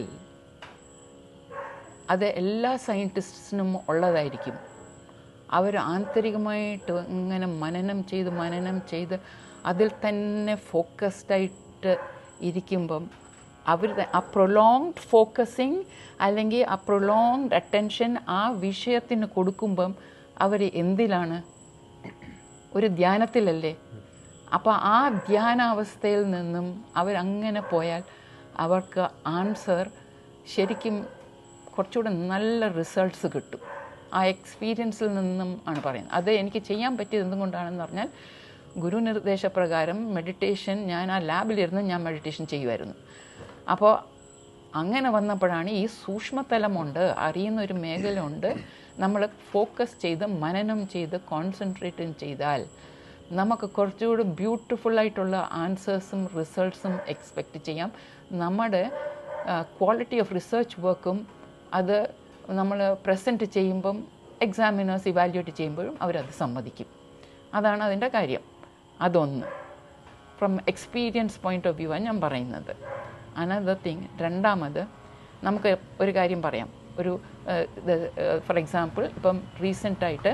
അത് എല്ലാ സയൻറ്റിസ്റ്റിനും ഉള്ളതായിരിക്കും അവർ ആന്തരികമായിട്ട് ഇങ്ങനെ മനനം ചെയ്ത് മനനം ചെയ്ത് അതിൽ തന്നെ ഫോക്കസ്ഡായിട്ട് ഇരിക്കുമ്പം അവർ ആ പ്രൊലോങ്ഡ് ഫോക്കസിങ് അല്ലെങ്കിൽ ആ പ്രൊലോങ്ഡ് അറ്റൻഷൻ ആ വിഷയത്തിന് കൊടുക്കുമ്പം അവർ എന്തിലാണ് ഒരു ധ്യാനത്തിലല്ലേ അപ്പോൾ ആ ധ്യാനാവസ്ഥയിൽ നിന്നും അവരങ്ങനെ പോയാൽ അവർക്ക് ആൻസർ ശരിക്കും കുറച്ചുകൂടെ നല്ല റിസൾട്ട്സ് കിട്ടും ആ എക്സ്പീരിയൻസിൽ നിന്നും ആണ് പറയുന്നത് അത് എനിക്ക് ചെയ്യാൻ പറ്റിയത് എന്തുകൊണ്ടാണെന്ന് പറഞ്ഞാൽ ഗുരു നിർദ്ദേശപ്രകാരം മെഡിറ്റേഷൻ ഞാൻ ആ ലാബിലിരുന്ന് ഞാൻ മെഡിറ്റേഷൻ ചെയ്യുമായിരുന്നു അപ്പോൾ അങ്ങനെ വന്നപ്പോഴാണ് ഈ സൂക്ഷ്മതലമുണ്ട് അറിയുന്ന ഒരു മേഖലയുണ്ട് നമ്മൾ ഫോക്കസ് ചെയ്ത് മനനം ചെയ്ത് കോൺസെൻട്രേറ്റും ചെയ്താൽ നമുക്ക് കുറച്ചുകൂടി ബ്യൂട്ടിഫുൾ ആയിട്ടുള്ള ആൻസേഴ്സും റിസൾട്ട്സും എക്സ്പെക്റ്റ് ചെയ്യാം നമ്മുടെ ക്വാളിറ്റി ഓഫ് റിസർച്ച് വർക്കും അത് നമ്മൾ പ്രസൻറ്റ് ചെയ്യുമ്പം എക്സാമിനേഴ്സ് ഇവാലുവേറ്റ് ചെയ്യുമ്പോഴും അവരത് സമ്മതിക്കും അതാണ് അതിൻ്റെ കാര്യം അതൊന്ന് from experience point of view ആണ് ഞാൻ പറയുന്നത് അനദർ തിങ് രണ്ടാമത് നമുക്ക് ഒരു കാര്യം പറയാം ഒരു ഫോർ എക്സാമ്പിൾ ഇപ്പം റീസെൻ്റായിട്ട്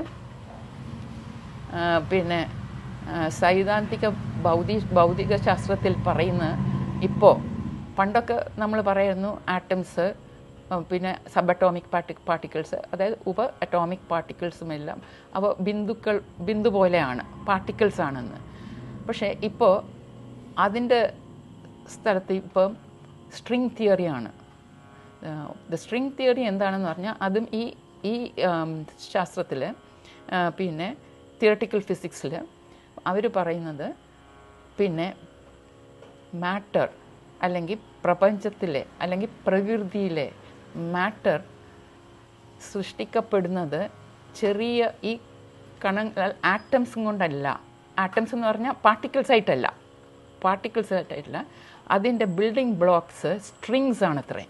പിന്നെ ആ, സൈദ്ധാന്തിക ഭൗതി ഭൗതിക ശാസ്ത്രത്തിൽ പറയുന്ന ഇപ്പോൾ പണ്ടൊക്കെ നമ്മൾ പറയുന്നു ആറ്റംസ് പിന്നെ സബ് അറ്റോമിക് പാർട്ടി പാർട്ടിക്കിൾസ് അതായത് ഉപ അറ്റോമിക് പാർട്ടിക്കിൾസും എല്ലാം അവ ബിന്ദുക്കൾ ബിന്ദു പോലെയാണ് പാർട്ടിക്കിൾസ് ആണെന്ന് പക്ഷേ ഇപ്പോൾ അതിൻ്റെ സ്ഥലത്ത് ഇപ്പം സ്ട്രിങ് തിയറിയാണ് ദ സ്ട്രിങ് തിയറി എന്താണെന്ന് പറഞ്ഞാൽ അതും ഈ ഈ ശാസ്ത്രത്തിൽ പിന്നെ തിയറട്ടിക്കൽ ഫിസിക്സിൽ അവർ പറയുന്നത് പിന്നെ മാറ്റർ അല്ലെങ്കിൽ പ്രപഞ്ചത്തിലെ അല്ലെങ്കിൽ പ്രകൃതിയിലെ മാറ്റർ സൃഷ്ടിക്കപ്പെടുന്നത് ചെറിയ ഈ കണങ്ങൾ ആറ്റംസും കൊണ്ടല്ല ആറ്റംസ് എന്ന് പറഞ്ഞാൽ പാർട്ടിക്കിൾസ് ആയിട്ടല്ല പാർട്ടിക്കിൾസ് ആയിട്ടല്ല അതിൻ്റെ ബിൽഡിംഗ് ബ്ലോക്സ് സ്ട്രിങ്സ് ആണ് അത്രയും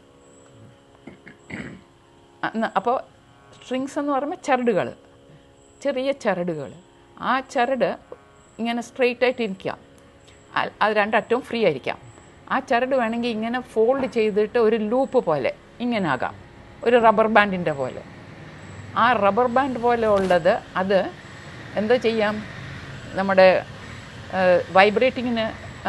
അപ്പോൾ സ്ട്രിങ്സ് എന്ന് പറയുമ്പോൾ ചരടുകൾ ചെറിയ ചരടുകൾ ആ ചരട് ഇങ്ങനെ സ്ട്രെയിറ്റ് ആയിട്ട് ഇരിക്കാം അ- അത് രണ്ടറ്റവും ഫ്രീ ആയിരിക്കാം ആ ചരട് വേണമെങ്കിൽ ഇങ്ങനെ ഫോൾഡ് ചെയ്തിട്ട് ഒരു ലൂപ്പ് പോലെ ഇങ്ങനെ ആകാം ഒരു റബ്ബർ ബാൻഡിൻ്റെ പോലെ ആ റബ്ബർ ബാൻഡ് പോലെ ഉള്ളത് അത് എന്തോ ചെയ്യാം നമ്മുടെ വൈബ്രേറ്റിങ്ങിന്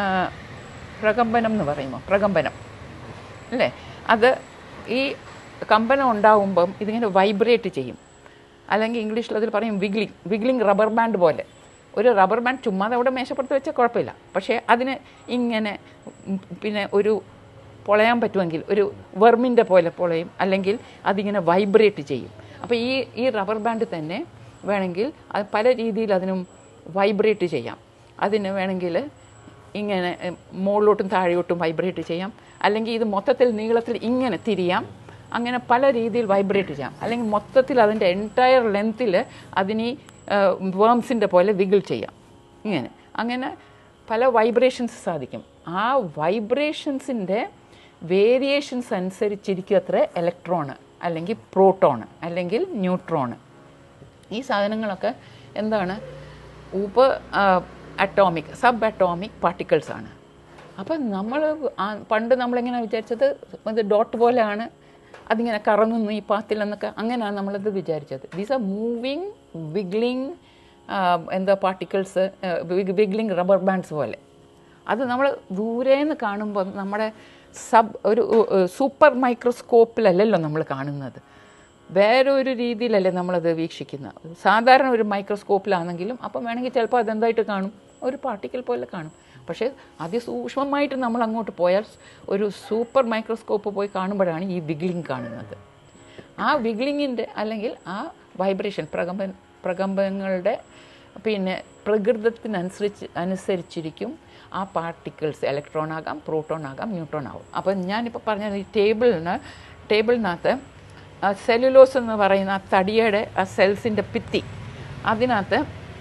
പ്രകമ്പനം എന്ന് പറയുമോ പ്രകമ്പനം അല്ലേ അത് ഈ കമ്പനം ഉണ്ടാവുമ്പം ഇതിങ്ങനെ വൈബ്രേറ്റ് ചെയ്യും അല്ലെങ്കിൽ ഇംഗ്ലീഷിൽ അതിൽ പറയും വിഗ്ലിംഗ് വിഗ്ലിംഗ് റബ്ബർ ബാൻഡ് പോലെ ഒരു റബ്ബർ ബാൻഡ് ചുമ്മാതെ അവിടെ മേശപ്പുറത്ത് വെച്ചാൽ കുഴപ്പമില്ല പക്ഷേ അതിന് ഇങ്ങനെ ഉം പിന്നെ ഒരു പൊളയാൻ പറ്റുമെങ്കിൽ ഒരു വെർമിൻ്റെ പോലെ പൊളയും അല്ലെങ്കിൽ അതിങ്ങനെ വൈബ്രേറ്റ് ചെയ്യും അപ്പോൾ ഈ ഈ റബ്ബർ ബാൻഡ് തന്നെ വേണമെങ്കിൽ അത് പല രീതിയിൽ അതിനും വൈബ്രേറ്റ് ചെയ്യാം അതിന് വേണമെങ്കിൽ ഇങ്ങനെ എം, മുകളിലോട്ടും താഴെയോട്ടും വൈബ്രേറ്റ് ചെയ്യാം അല്ലെങ്കിൽ ഇത് മൊത്തത്തിൽ നീളത്തിൽ ഇങ്ങനെ തിരിയാം അങ്ങനെ പല രീതിയിൽ വൈബ്രേറ്റ് ചെയ്യാം അല്ലെങ്കിൽ മൊത്തത്തിൽ അതിൻ്റെ എൻറ്റയർ ലെങ്ത്തിൽ അതിന് വേംസിൻ്റെ പോലെ വിഗിൾ ചെയ്യാം ഇങ്ങനെ അങ്ങനെ പല വൈബ്രേഷൻസ് സാധിക്കും ആ വൈബ്രേഷൻസിൻ്റെ വേരിയേഷൻസ് അനുസരിച്ചിരിക്കും അത്ര ഇലക്ട്രോണ് അല്ലെങ്കിൽ പ്രോട്ടോണ് അല്ലെങ്കിൽ ന്യൂട്രോണ് ഈ സാധനങ്ങളൊക്കെ എന്താണ് ഉപ അറ്റോമിക് സബ് അറ്റോമിക് പാർട്ടിക്കിൾസ് ആണ് അപ്പം നമ്മൾ പണ്ട് നമ്മളിങ്ങനെ വിചാരിച്ചത് ഇത് ഡോട്ട് പോലെയാണ് അതിങ്ങനെ കറങ്ങുന്നു ഈ പാത്തിലെന്നൊക്കെ അങ്ങനെയാണ് നമ്മളത് വിചാരിച്ചത് ദീസ് ആർ മൂവിങ് വിഗ്ലിങ് എന്താ പാർട്ടിക്കിൾസ് വിഗ്ലിങ് റബ്ബർ ബാൻഡ്സ് പോലെ അത് നമ്മൾ ദൂരേന്ന് കാണുമ്പോൾ നമ്മുടെ സബ് ഒരു സൂപ്പർ മൈക്രോസ്കോപ്പിലല്ലല്ലോ നമ്മൾ കാണുന്നത് വേറെ ഒരു രീതിയിലല്ലേ നമ്മളത് വീക്ഷിക്കുന്നത് സാധാരണ ഒരു മൈക്രോസ്കോപ്പിലാണെങ്കിലും അപ്പം വേണമെങ്കിൽ ചിലപ്പോൾ അതെന്തായിട്ട് കാണും ഒരു പാർട്ടിക്കൽ പോലെ കാണും പക്ഷേ അതിസൂക്ഷ്മമായിട്ട് നമ്മൾ അങ്ങോട്ട് പോയാൽ ഒരു സൂപ്പർ മൈക്രോസ്കോപ്പ് പോയി കാണുമ്പോഴാണ് ഈ വിഗ്ലിംഗ് കാണുന്നത് ആ വിഗ്ലിങ്ങിൻ്റെ അല്ലെങ്കിൽ ആ വൈബ്രേഷൻ പ്രകമ്പ പ്രകമ്പനങ്ങളുടെ പിന്നെ പ്രകൃതത്തിനനുസരിച്ച് അനുസരിച്ചിരിക്കും ആ പാർട്ടിക്കിൾസ് ഇലക്ട്രോൺ ആകാം പ്രോട്ടോൺ ആകാം ന്യൂട്രോൺ ആകും അപ്പം ഞാനിപ്പോൾ പറഞ്ഞ ഈ ടേബിളിന് ടേബിളിനകത്ത് സെല്ലുലോസ് എന്ന് പറയുന്ന ആ തടിയുടെ ആ സെൽസിൻ്റെ ഭിത്തി അതിനകത്ത്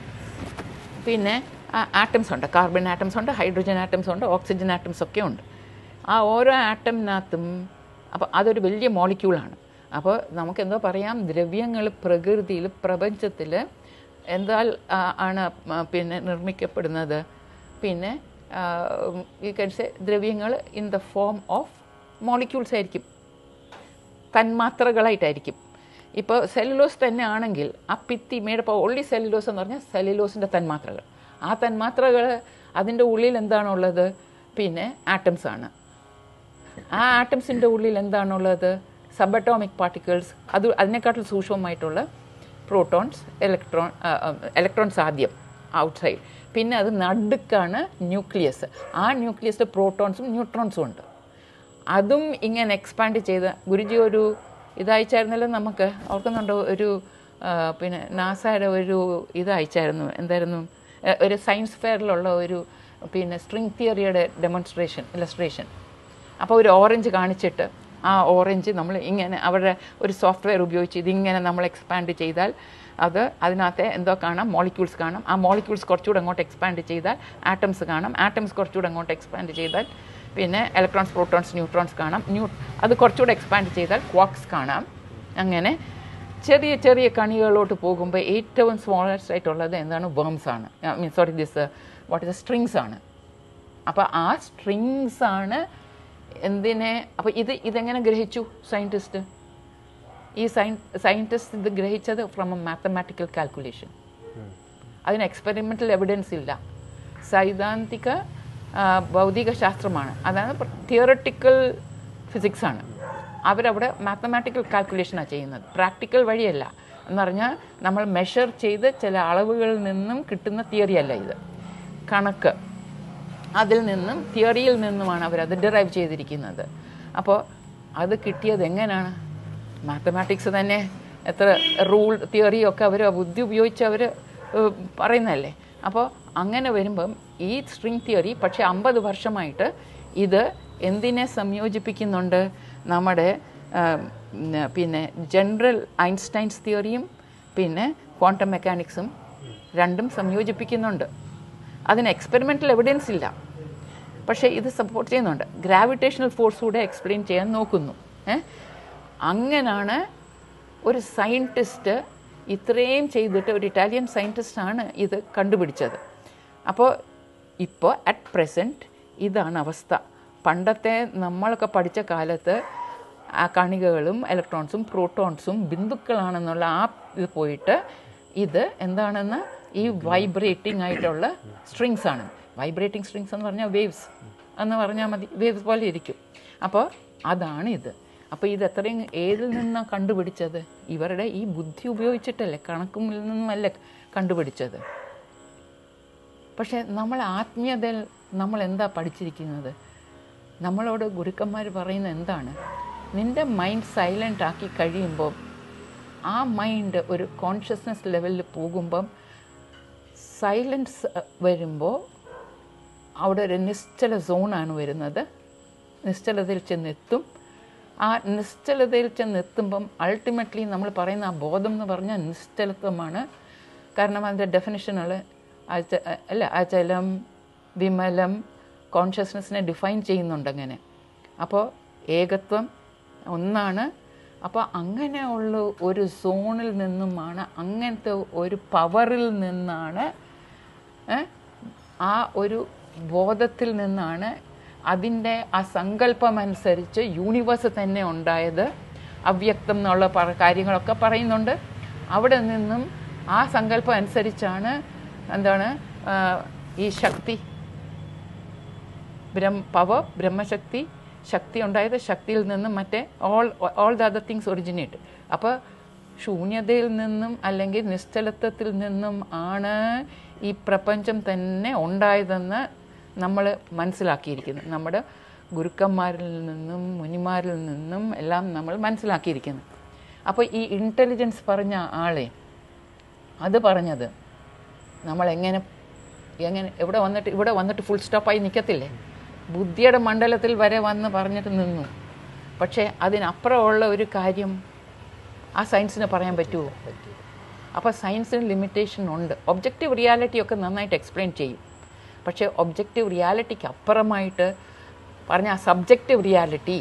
പിന്നെ ആറ്റംസ് ഉണ്ട് കാർബൺ ആറ്റംസ് ഉണ്ട് ഹൈഡ്രജൻ ആറ്റംസ് ഉണ്ട് ഓക്സിജൻ ആറ്റംസ് ഒക്കെ ഉണ്ട് ആ ഓരോ ആറ്റമിനകത്തും അപ്പോൾ അതൊരു വലിയ മോളിക്യൂളാണ് അപ്പോൾ നമുക്ക് എന്തോ പറയാം ദ്രവ്യങ്ങൾ പ്രകൃതിയിൽ പ്രപഞ്ചത്തിൽ എന്താൽ ആ, ആണ് ആ, പിന്നെ നിർമ്മിക്കപ്പെടുന്നത് പിന്നെ ഈ കഴിച്ച ദ്രവ്യങ്ങൾ in the form of molecules ആയിരിക്കും തന്മാത്രകളായിട്ടായിരിക്കും ഇപ്പോൾ സെല്ലുലോസ് തന്നെ ആണെങ്കിൽ ആ ഭിത്തി മേടപ്പോൾ ഒള്ളി സെല്ലുലോസ് എന്ന് പറഞ്ഞാൽ സെല്ലുലോസിൻ്റെ തന്മാത്രകൾ ആ തന്മാത്രകൾ അതിൻ്റെ ഉള്ളിൽ എന്താണുള്ളത് പിന്നെ ആറ്റംസ് ആണ് ആ ആറ്റംസിൻ്റെ ഉള്ളിൽ എന്താണുള്ളത് സബറ്റോമിക് പാർട്ടിക്കിൾസ് അത് അതിനെക്കാട്ടിൽ സൂക്ഷ്മമായിട്ടുള്ള പ്രോട്ടോൺസ് ഇലക്ട്രോൺ ഇലക്ട്രോൺസ് ആദ്യം ഔട്ട്സൈഡ് പിന്നെ അത് നടുക്കാണ് ന്യൂക്ലിയസ് ആ ന്യൂക്ലിയസിൽ പ്രോട്ടോൺസും ന്യൂട്രോൺസും ഉണ്ട് അതും ഇങ്ങനെ എക്സ്പാൻഡ് ചെയ്ത് ഗുരുജി ഒരു ഇതയച്ചായിരുന്നല്ലോ നമുക്ക് ഓർക്കുന്നുണ്ടോ ഒരു ആ, പിന്നെ നാസയുടെ ഒരു ഇതയച്ചായിരുന്നു എന്തായിരുന്നു എ, ഒരു സയൻസ് ഫെയറിലുള്ള ഒരു പിന്നെ സ്ട്രിങ് തിയറിയുടെ ഡെമോൺസ്ട്രേഷൻ ഇലസ്ട്രേഷൻ അപ്പോൾ ഒരു ഓറഞ്ച് കാണിച്ചിട്ട് ആ ഓറഞ്ച് നമ്മൾ ഇങ്ങനെ അവരുടെ ഒരു സോഫ്റ്റ്വെയർ ഉപയോഗിച്ച് ഇതിങ്ങനെ നമ്മൾ എക്സ്പാൻഡ് ചെയ്താൽ അത് അതിനകത്ത് എന്തോ കാണാം മോളിക്യൂൾസ് കാണാം ആ മോളിക്യൂൾസ് കുറച്ചുകൂടെ അങ്ങോട്ട് എക്സ്പാൻഡ് ചെയ്താൽ ആറ്റംസ് കാണാം ആറ്റംസ് കുറച്ചുകൂടെ അങ്ങോട്ട് എക്സ്പാൻഡ് ചെയ്താൽ പിന്നെ ഇലക്ട്രോൺസ് പ്രോട്ടോൺസ് ന്യൂട്രോൺസ് കാണാം ന്യൂ അത് കുറച്ചുകൂടെ എക്സ്പാൻഡ് ചെയ്താൽ ക്വാക്സ് കാണാം അങ്ങനെ ചെറിയ ചെറിയ കണികളിലോട്ട് പോകുമ്പോൾ ഏറ്റവും സ്മോളസ്റ്റ് ആയിട്ടുള്ളത് എന്താണ് വേംസ് ആണ് mean sorry this what is strings ആണ് അപ്പോൾ ആ സ്ട്രിങ്സ് ആണ് എന്തിനെ അപ്പോൾ ഇത് ഇതെങ്ങനെ ഗ്രഹിച്ചു സയൻറ്റിസ്റ്റ് ഈ സയൻ സയൻറ്റിസ്റ്റ് ഇത് ഗ്രഹിച്ചത് ഫ്രം എ മാത്തമാറ്റിക്കൽ കാൽക്കുലേഷൻ അതിന് എക്സ്പെരിമെൻ്റൽ എവിഡൻസ് ഇല്ല സൈദ്ധാന്തിക ആ, ഭൗതിക ശാസ്ത്രമാണ് അതാണ് തിയറട്ടിക്കൽ ഫിസിക്സ് ആണ് അവരവിടെ മാത്തമാറ്റിക്കൽ കാൽക്കുലേഷനാണ് ചെയ്യുന്നത് പ്രാക്ടിക്കൽ വഴിയല്ല എന്ന് പറഞ്ഞാൽ നമ്മൾ മെഷർ ചെയ്ത് ചില അളവുകളിൽ നിന്നും കിട്ടുന്ന തിയറി അല്ല ഇത് കണക്ക് അതിൽ നിന്നും തിയറിയിൽ നിന്നുമാണ് അവരത് ഡിറൈവ് ചെയ്തിരിക്കുന്നത് അപ്പോൾ അത് കിട്ടിയത് എങ്ങനെയാണ് മാത്തമാറ്റിക്സ് തന്നെ എത്ര റൂൾ തിയറിയൊക്കെ അവർ ബുദ്ധി ഉപയോഗിച്ച് അവർ പറയുന്നതല്ലേ അപ്പോൾ അങ്ങനെ വരുമ്പം ഈ സ്ട്രിങ് തിയറി പക്ഷേ അമ്പത് വർഷമായിട്ട് ഇത് എന്തിനെ സംയോജിപ്പിക്കുന്നുണ്ട് നമ്മുടെ ആ, ഉം, പിന്നെ ജനറൽ ഐൻസ്റ്റൈൻസ് തിയറിയും പിന്നെ ക്വാണ്ടം മെക്കാനിക്സും രണ്ടും സംയോജിപ്പിക്കുന്നുണ്ട് അതിന് എക്സ്പെരിമെൻ്റൽ എവിഡൻസ് ഇല്ല പക്ഷേ ഇത് സപ്പോർട്ട് ചെയ്യുന്നുണ്ട് ഗ്രാവിറ്റേഷണൽ ഫോഴ്സ് കൂടെ എക്സ്പ്ലെയിൻ ചെയ്യാൻ നോക്കുന്നു ഏ? അങ്ങനാണ് ഒരു സയൻറ്റിസ്റ്റ് ഇത്രയും ചെയ്തിട്ട് ഒരു ഇറ്റാലിയൻ സയൻറ്റിസ്റ്റാണ് ഇത് കണ്ടുപിടിച്ചത് അപ്പോൾ ഇപ്പോൾ അറ്റ് പ്രസൻറ്റ് ഇതാണ് അവസ്ഥ പണ്ടത്തെ നമ്മളൊക്കെ പഠിച്ച കാലത്ത് ആ കണികകളും ഇലക്ട്രോൺസും പ്രോട്ടോൺസും ബിന്ദുക്കളാണെന്നുള്ള ആ ഇത് പോയിട്ട് ഇത് എന്താണെന്ന് ഈ വൈബ്രേറ്റിംഗ് ആയിട്ടുള്ള സ്ട്രിങ്സ് ആണ് വൈബ്രേറ്റിംഗ് സ്ട്രിങ്സ് എന്ന് പറഞ്ഞാൽ വേവ്സ് എന്ന് പറഞ്ഞാൽ മതി വേവ്സ് പോലെ ഇരിക്കും അപ്പോൾ അതാണ് ഇത് അപ്പോൾ ഇത് എത്രയും ഏതിൽ നിന്നാണ് കണ്ടുപിടിച്ചത് ഇവരുടെ ഈ ബുദ്ധി ഉപയോഗിച്ചിട്ടല്ലേ കണക്കും നിന്നുമല്ല കണ്ടുപിടിച്ചത് പക്ഷേ നമ്മൾ ആത്മീയതയിൽ നമ്മൾ എന്താ പഠിച്ചിരിക്കുന്നത് നമ്മളോട് ഗുരുക്കന്മാർ പറയുന്നത് എന്താണ് നിൻ്റെ മൈൻഡ് സൈലൻ്റ് ആക്കി കഴിയുമ്പോൾ ആ മൈൻഡ് ഒരു കോൺഷ്യസ്നെസ് ലെവലിൽ പോകുമ്പം സൈലൻസ് വരുമ്പോൾ അവിടെ ഒരു നിശ്ചല സോണാണ് വരുന്നത് നിശ്ചലതയിൽ ചെന്നെത്തും ആ നിശ്ചലതയിൽ ചെന്നെത്തുമ്പം അൾട്ടിമേറ്റ്ലി നമ്മൾ പറയുന്ന ആ ബോധം എന്ന് പറഞ്ഞാൽ നിശ്ചലത്വമാണ് കാരണം അതിൻ്റെ ഡെഫിനിഷനുകൾ അല്ല അചലം വിമലം കോൺഷ്യസ്നെസ്സിനെ ഡിഫൈൻ ചെയ്യുന്നുണ്ട് അങ്ങനെ അപ്പോൾ ഏകത്വം ഒന്നാണ് അപ്പോൾ അങ്ങനെയുള്ള ഒരു സോണിൽ നിന്നുമാണ് അങ്ങനത്തെ ഒരു പവറിൽ നിന്നാണ് ഏ, ആ ഒരു ബോധത്തിൽ നിന്നാണ് അതിൻ്റെ ആ സങ്കല്പം അനുസരിച്ച് യൂണിവേഴ്സ് തന്നെ ഉണ്ടായത് അവ്യക്തം എന്നുള്ള പറ- കാര്യങ്ങളൊക്കെ പറയുന്നുണ്ട് അവിടെ നിന്നും ആ സങ്കല്പം അനുസരിച്ചാണ് എന്താണ് ആ, ഈ ശക്തി ബ്രഹ്മ പവർ ബ്രഹ്മശക്തി ശക്തി ഉണ്ടായത് ശക്തിയിൽ നിന്നും മറ്റേ all all the other things originate അപ്പോൾ ശൂന്യതയിൽ നിന്നും അല്ലെങ്കിൽ നിശ്ചലത്വത്തിൽ നിന്നും ആണ് ഈ പ്രപഞ്ചം തന്നെ ഉണ്ടായതെന്ന് നമ്മൾ മനസ്സിലാക്കിയിരിക്കുന്നു നമ്മുടെ ഗുരുക്കന്മാരിൽ നിന്നും മുനിമാരിൽ നിന്നും എല്ലാം നമ്മൾ മനസ്സിലാക്കിയിരിക്കുന്നു അപ്പോൾ ഈ ഇൻ്റലിജൻസ് പറഞ്ഞ ആളെ അത് പറഞ്ഞത് നമ്മൾ എങ്ങനെ എങ്ങനെ ഇവിടെ വന്നിട്ട് ഇവിടെ വന്നിട്ട് ഫുൾ സ്റ്റോപ്പായി നിൽക്കത്തില്ലേ ബുദ്ധിയുടെ മണ്ഡലത്തിൽ വരെ വന്ന് പറഞ്ഞിട്ട് നിന്നു പക്ഷേ അതിനപ്പുറമുള്ള ഒരു കാര്യം ആ സയൻസിന് പറയാൻ പറ്റുമോ അപ്പോൾ സയൻസിന് ലിമിറ്റേഷൻ ഉണ്ട് ഒബ്ജക്റ്റീവ് റിയാലിറ്റി ഒക്കെ നന്നായിട്ട് എക്സ്പ്ലെയിൻ ചെയ്യും പക്ഷേ ഒബ്ജക്റ്റീവ് റിയാലിറ്റിക്ക് അപ്പുറമായിട്ട് പറഞ്ഞ ആ സബ്ജക്റ്റീവ് റിയാലിറ്റി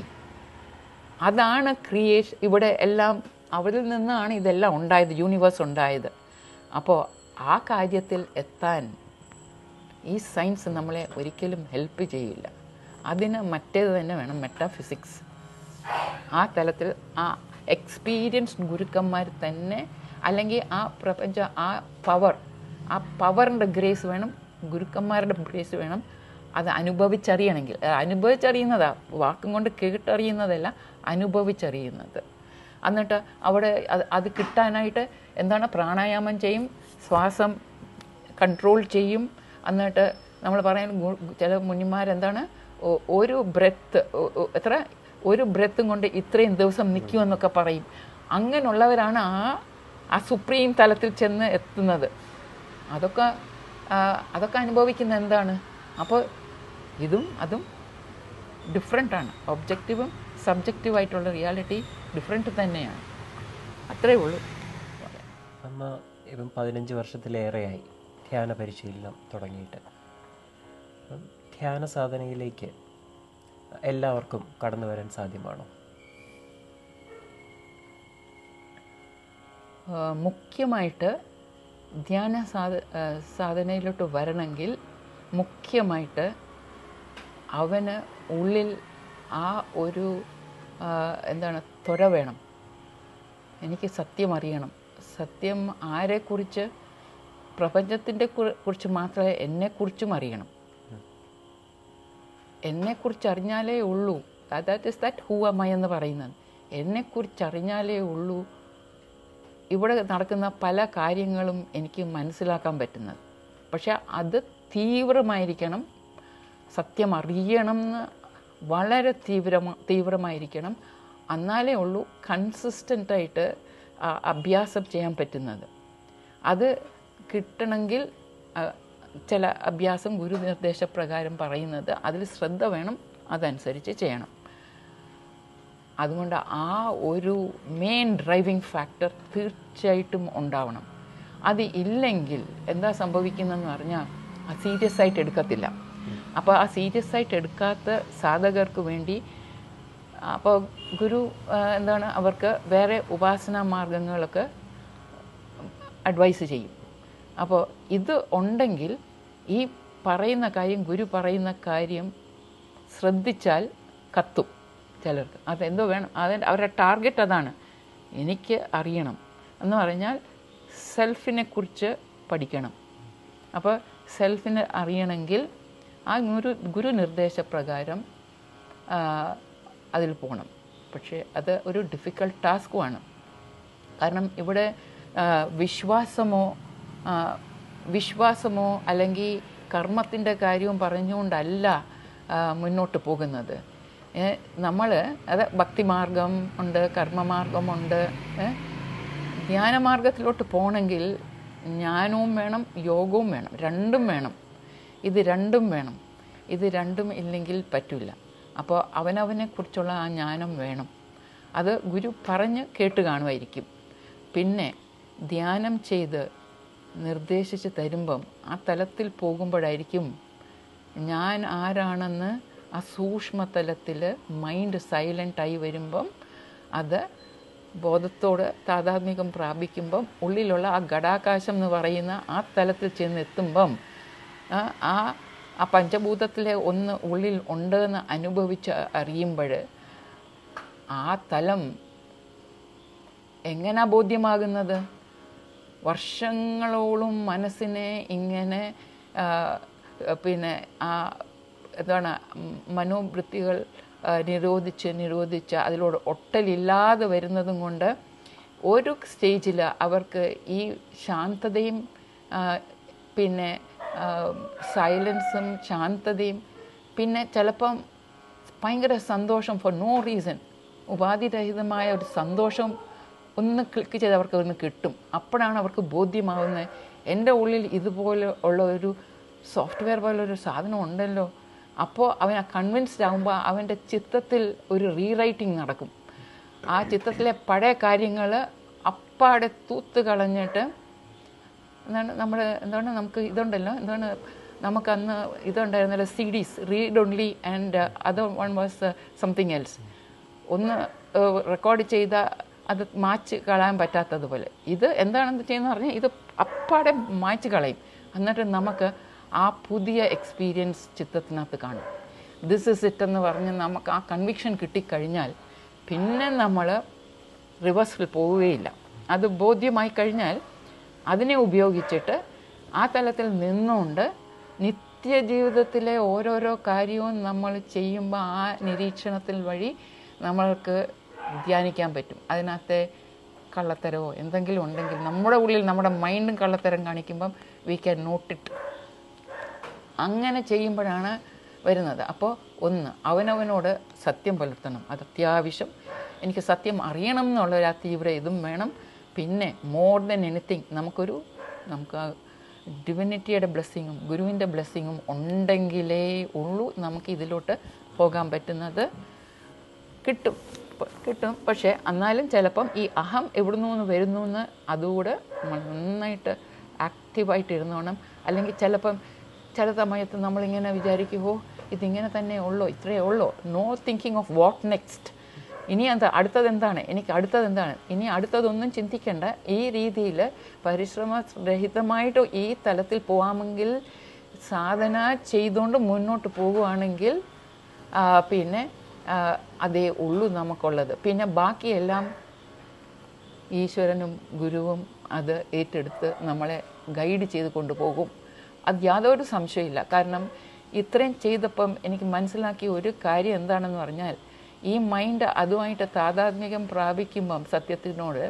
അതാണ് ക്രിയേഷൻ ഇവിടെ എല്ലാം അവരിൽ നിന്നാണ് ഇതെല്ലാം ഉണ്ടായത് യൂണിവേഴ്സ് ഉണ്ടായത് അപ്പോൾ ആ കാര്യത്തിൽ എത്താൻ ഈ സയൻസ് നമ്മളെ ഒരിക്കലും ഹെൽപ്പ് ചെയ്യില്ല അതിന് മറ്റേത് തന്നെ വേണം മെറ്റാഫിസിക്സ് ആ തലത്തിൽ ആ എക്സ്പീരിയൻസ്ഡ് ഗുരുക്കന്മാർ തന്നെ അല്ലെങ്കിൽ ആ പ്രപഞ്ച ആ പവർ ആ പവറിൻ്റെ ഗ്രേസ് വേണം ഗുരുക്കന്മാരുടെ ഗ്രേസ് വേണം അത് അനുഭവിച്ചറിയണമെങ്കിൽ അത് അനുഭവിച്ചറിയുന്നതാ വാക്കും കൊണ്ട് കേട്ടറിയുന്നതല്ല അനുഭവിച്ചറിയുന്നത് എന്നിട്ട് അവിടെ അത് അത് കിട്ടാനായിട്ട് എന്താണ് പ്രാണായാമം ചെയ്യും ശ്വാസം കൺട്രോൾ ചെയ്യും എന്നിട്ട് നമ്മൾ പറയുന്ന ഗു- ചില മുനിമാരെന്താണ് ഒ- ഒരു ബ്രെത്ത് എത്ര ഒരു ബ്രെത്തും കൊണ്ട് ഇത്രയും ദിവസം നിൽക്കുമെന്നൊക്കെ പറയും അങ്ങനെയുള്ളവരാണ് ആ ആ സുപ്രീം തലത്തിൽ ചെന്ന് എത്തുന്നത് അതൊക്കെ ആ, അതൊക്കെ അനുഭവിക്കുന്ന എന്താണ് അപ്പോൾ ഇതും അതും ഡിഫറെൻ്റ് ആണ് ഒബ്ജക്റ്റീവും സബ്ജക്റ്റീവായിട്ടുള്ള റിയാലിറ്റി ഡിഫറെൻറ്റ് തന്നെയാണ് അത്രേ ഉള്ളൂ അമ്മ ഇപ്പം പതിനഞ്ച് വർഷത്തിലേറെയായി ധ്യാന പരിശീലനം തുടങ്ങിയിട്ട് അപ്പം ധ്യാന സാധനയിലേക്ക് എല്ലാവർക്കും കടന്നു വരാൻ സാധ്യമാണോ ആ, മുഖ്യമായിട്ട് ധ്യാന സാധ ആ, സാധനയിലോട്ട് വരണമെങ്കിൽ മുഖ്യമായിട്ട് അവന് ഉള്ളിൽ ആ ഒരു ആ, എന്താണ് ത്വര വേണം എനിക്ക് സത്യം അറിയണം സത്യം ആരെക്കുറിച്ച് പ്രപഞ്ചത്തിൻ്റെ കുറി- കുറിച്ച് മാത്രമേ എന്നെക്കുറിച്ചും അറിയണം എന്നെക്കുറിച്ച് അറിഞ്ഞാലേ ഉള്ളൂ ദാറ്റ് ഇസ് ദാറ്റ് ഹൂ അമ്മ എന്ന് പറയുന്നത് എന്നെക്കുറിച്ച് അറിഞ്ഞാലേ ഉള്ളൂ ഇവിടെ നടക്കുന്ന പല കാര്യങ്ങളും എനിക്ക് മനസ്സിലാക്കാൻ പറ്റുന്നത് പക്ഷെ അത് തീവ്രമായിരിക്കണം സത്യം അറിയണം എന്ന് വളരെ തീവ്രമാ തീവ്രമായിരിക്കണം എന്നാലേ ഉള്ളൂ കൺസിസ്റ്റൻ്റായിട്ട് അഭ്യാസം ചെയ്യാൻ പറ്റുന്നത് അത് കിട്ടണമെങ്കിൽ ആ, ചില അഭ്യാസം ഗുരു നിർദ്ദേശപ്രകാരം പറയുന്നത് അതിൽ ശ്രദ്ധ വേണം അതനുസരിച്ച് ചെയ്യണം അതുകൊണ്ട് ആ ഒരു മെയിൻ ഡ്രൈവിംഗ് ഫാക്ടർ തീർച്ചയായിട്ടും ഉണ്ടാവണം അത് ഇല്ലെങ്കിൽ എന്താ സംഭവിക്കുന്നതെന്ന് പറഞ്ഞാൽ ആ സീരിയസ് ആയിട്ട് എടുക്കത്തില്ല അപ്പോൾ ആ സീരിയസ് ആയിട്ട് എടുക്കാത്ത സാധകർക്ക് വേണ്ടി അപ്പോൾ ഗുരു ആ, എന്താണ് അവർക്ക് വേറെ ഉപാസനാ മാർഗങ്ങളൊക്കെ അഡ്വൈസ് ചെയ്യും അപ്പോൾ ഇത് ഉണ്ടെങ്കിൽ ഈ പറയുന്ന കാര്യം ഗുരു പറയുന്ന കാര്യം ശ്രദ്ധിച്ചാൽ കത്തും ചിലർക്ക് അതെന്തോ വേണം അത് അവരുടെ ടാർഗറ്റ് അതാണ് എനിക്ക് അറിയണം എന്ന് പറഞ്ഞാൽ സെൽഫിനെ കുറിച്ച് പഠിക്കണം അപ്പോൾ സെൽഫിനെ അറിയണമെങ്കിൽ ആ ഗുരു ഗുരു നിർദ്ദേശപ്രകാരം ആ, അതിൽ പോകണം പക്ഷേ അത് ഒരു ഡിഫിക്കൽട്ട് ടാസ്കുമാണ് കാരണം ഇവിടെ ആ, വിശ്വാസമോ ആ, വിശ്വാസമോ അല്ലെങ്കിൽ കർമ്മത്തിൻ്റെ കാര്യവും പറഞ്ഞുകൊണ്ടല്ല ആ, മുന്നോട്ട് പോകുന്നത് നമ്മൾ അത് ഭക്തിമാർഗം ഉണ്ട് കർമ്മമാർഗമുണ്ട് ഏ? ധ്യാനമാർഗത്തിലോട്ട് പോകണമെങ്കിൽ ജ്ഞാനവും വേണം യോഗവും വേണം രണ്ടും വേണം ഇത് രണ്ടും വേണം ഇത് രണ്ടും ഇല്ലെങ്കിൽ പറ്റില്ല അപ്പോൾ അവനവനെ കുറിച്ചുള്ള ആ ജ്ഞാനം വേണം അത് ഗുരു പറഞ്ഞ് കേട്ട് കാണുമായിരിക്കും പിന്നെ ധ്യാനം ചെയ്ത് നിർദ്ദേശിച്ച് തരുമ്പം ആ തലത്തിൽ പോകുമ്പോഴായിരിക്കും ഞാൻ ആരാണെന്ന് ആ സൂക്ഷ്മതലത്തിൽ മൈൻഡ് സൈലൻ്റായി വരുമ്പം അത് ബോധത്തോട് താതാത്മ്യം പ്രാപിക്കുമ്പം ഉള്ളിലുള്ള ആ ഘടാകാശം എന്ന് പറയുന്ന ആ തലത്തിൽ ചെന്ന് എത്തുമ്പം ആ ആ ആ പഞ്ചഭൂതത്തിലെ ഒന്ന് ഉള്ളിൽ ഉണ്ടെന്ന് അനുഭവിച്ച് അറിയുമ്പോൾ ആ തലം എങ്ങനാ ബോധ്യമാകുന്നത് വർഷങ്ങളോളം മനസ്സിനെ ഇങ്ങനെ ആ, പിന്നെ ആ എന്താണ് ഉം, മനോവൃത്തികൾ ആ, നിരോധിച്ച് നിരോധിച്ച് അതിലൂടെ ഒട്ടലില്ലാതെ വരുന്നതും കൊണ്ട് ഒരു സ്റ്റേജിൽ അവർക്ക് ഈ ശാന്തതയും ആ, പിന്നെ സൈലൻസും ശാന്തതയും പിന്നെ ചിലപ്പം ഭയങ്കര സന്തോഷം ഫോർ നോ റീസൺ ഉപാധിരഹിതമായ ഒരു സന്തോഷം ഒന്ന് ക്ലിക്ക് ചെയ്ത് അവർക്ക് ഒന്ന് കിട്ടും അപ്പോഴാണ് അവർക്ക് ബോധ്യമാവുന്നത് എൻ്റെ ഉള്ളിൽ ഇതുപോലെ ഉള്ള ഒരു സോഫ്റ്റ്വെയർ പോലെ ഒരു സാധനം ഉണ്ടല്ലോ അപ്പോൾ അവൻ കൺവിൻസ്ഡ് ആകുമ്പോൾ അവൻ്റെ ചിത്തത്തിൽ ഒരു റീറൈറ്റിംഗ് നടക്കും ആ ചിത്രത്തിലെ പഴയ കാര്യങ്ങൾ അപ്പാടെ തൂത്ത് കളഞ്ഞിട്ട് എന്താണ് നമ്മുടെ എന്താണ് നമുക്ക് ഇതുണ്ടല്ലോ എന്താണ് നമുക്ക് അന്ന് ഇതുണ്ടായിരുന്നല്ലോ CDs read only and other one was something else ഒന്ന് റെക്കോർഡ് ചെയ്ത അത് മാച്ച് കളയാൻ പറ്റാത്തതുപോലെ ഇത് എന്താണെന്ന് ചെയ്യുന്ന പറഞ്ഞാൽ ഇത് അപ്പാടെ മായ്ച്ച് കളയും എന്നിട്ട് നമുക്ക് ആ പുതിയ എക്സ്പീരിയൻസ് ചിത്രത്തിനകത്ത് കാണും ദിസ് ഇസ് ഇറ്റ് എന്ന് പറഞ്ഞ് നമുക്ക് ആ കൺവിക്ഷൻ കിട്ടിക്കഴിഞ്ഞാൽ പിന്നെ നമ്മൾ റിവേഴ്സിൽ പോവുകയില്ല അത് ബോധ്യമായി കഴിഞ്ഞാൽ അതിനെ ഉപയോഗിച്ചിട്ട് ആ തലത്തിൽ നിന്നുകൊണ്ട് നിത്യജീവിതത്തിലെ ഓരോരോ കാര്യവും നമ്മൾ ചെയ്യുമ്പോൾ ആ നിരീക്ഷണത്തിൽ വഴി നമ്മൾക്ക് ധ്യാനിക്കാൻ പറ്റും അതിനകത്തെ കള്ളത്തരമോ എന്തെങ്കിലും ഉണ്ടെങ്കിൽ നമ്മുടെ ഉള്ളിൽ നമ്മുടെ മൈൻഡും കള്ളത്തരം കാണിക്കുമ്പം വി ക്യാൻ നോട്ട് ഇറ്റ് അങ്ങനെ ചെയ്യുമ്പോഴാണ് വരുന്നത് അപ്പോൾ ഒന്ന് അവനവനോട് സത്യം പുലർത്തണം അത് അത്യാവശ്യം എനിക്ക് സത്യം അറിയണം എന്നുള്ളൊരു ആ തീവ്ര ഇതും വേണം പിന്നെ മോർ ദൻ എനിത്തിങ് നമുക്കൊരു നമുക്ക് ആ ഡിവിനിറ്റിയുടെ ബ്ലെസ്സിങ്ങും ഗുരുവിൻ്റെ ബ്ലെസ്സിങ്ങും ഉണ്ടെങ്കിലേ ഉള്ളൂ നമുക്ക് ഇതിലോട്ട് പോകാൻ പറ്റുന്നത് കിട്ടും പ- കിട്ടും പക്ഷേ എന്നാലും ചിലപ്പം ഈ അഹം എവിടുന്നു നിന്ന് വരുന്നു എന്ന് അതുകൂടെ നമ്മൾ നന്നായിട്ട് ആക്റ്റീവായിട്ട് ഇരുന്നോണം അല്ലെങ്കിൽ ചിലപ്പം ചില സമയത്ത് നമ്മളിങ്ങനെ വിചാരിക്കും ഓ ഇതിങ്ങനെ തന്നെ ഉള്ളോ ഇത്രയേ ഉള്ളോ no thinking of what next ഇനി എന്താ അടുത്തത് എന്താണ് എനിക്ക് അടുത്തത് എന്താണ് ഇനി അടുത്തതൊന്നും ചിന്തിക്കേണ്ട ഈ രീതിയിൽ പരിശ്രമരഹിതമായിട്ട് ഈ തലത്തിൽ പോകാമെങ്കിൽ സാധന ചെയ്തുകൊണ്ട് മുന്നോട്ട് പോകുവാണെങ്കിൽ ആ, പിന്നെ ആ, അതേ ഉള്ളൂ നമുക്കുള്ളത് പിന്നെ ബാക്കിയെല്ലാം ഈശ്വരനും ഗുരുവും അത് ഏറ്റെടുത്ത് നമ്മളെ ഗൈഡ് ചെയ്ത് കൊണ്ടുപോകും അത് യാതൊരു സംശയമില്ല കാരണം ഇത്രയും ചെയ്തപ്പം എനിക്ക് മനസ്സിലാക്കിയ ഒരു കാര്യം എന്താണെന്ന് പറഞ്ഞാൽ ഈ മൈൻഡ് അതുമായിട്ട് താതാത്മ്യം പ്രാപിക്കുമ്പം സത്യത്തിനോട്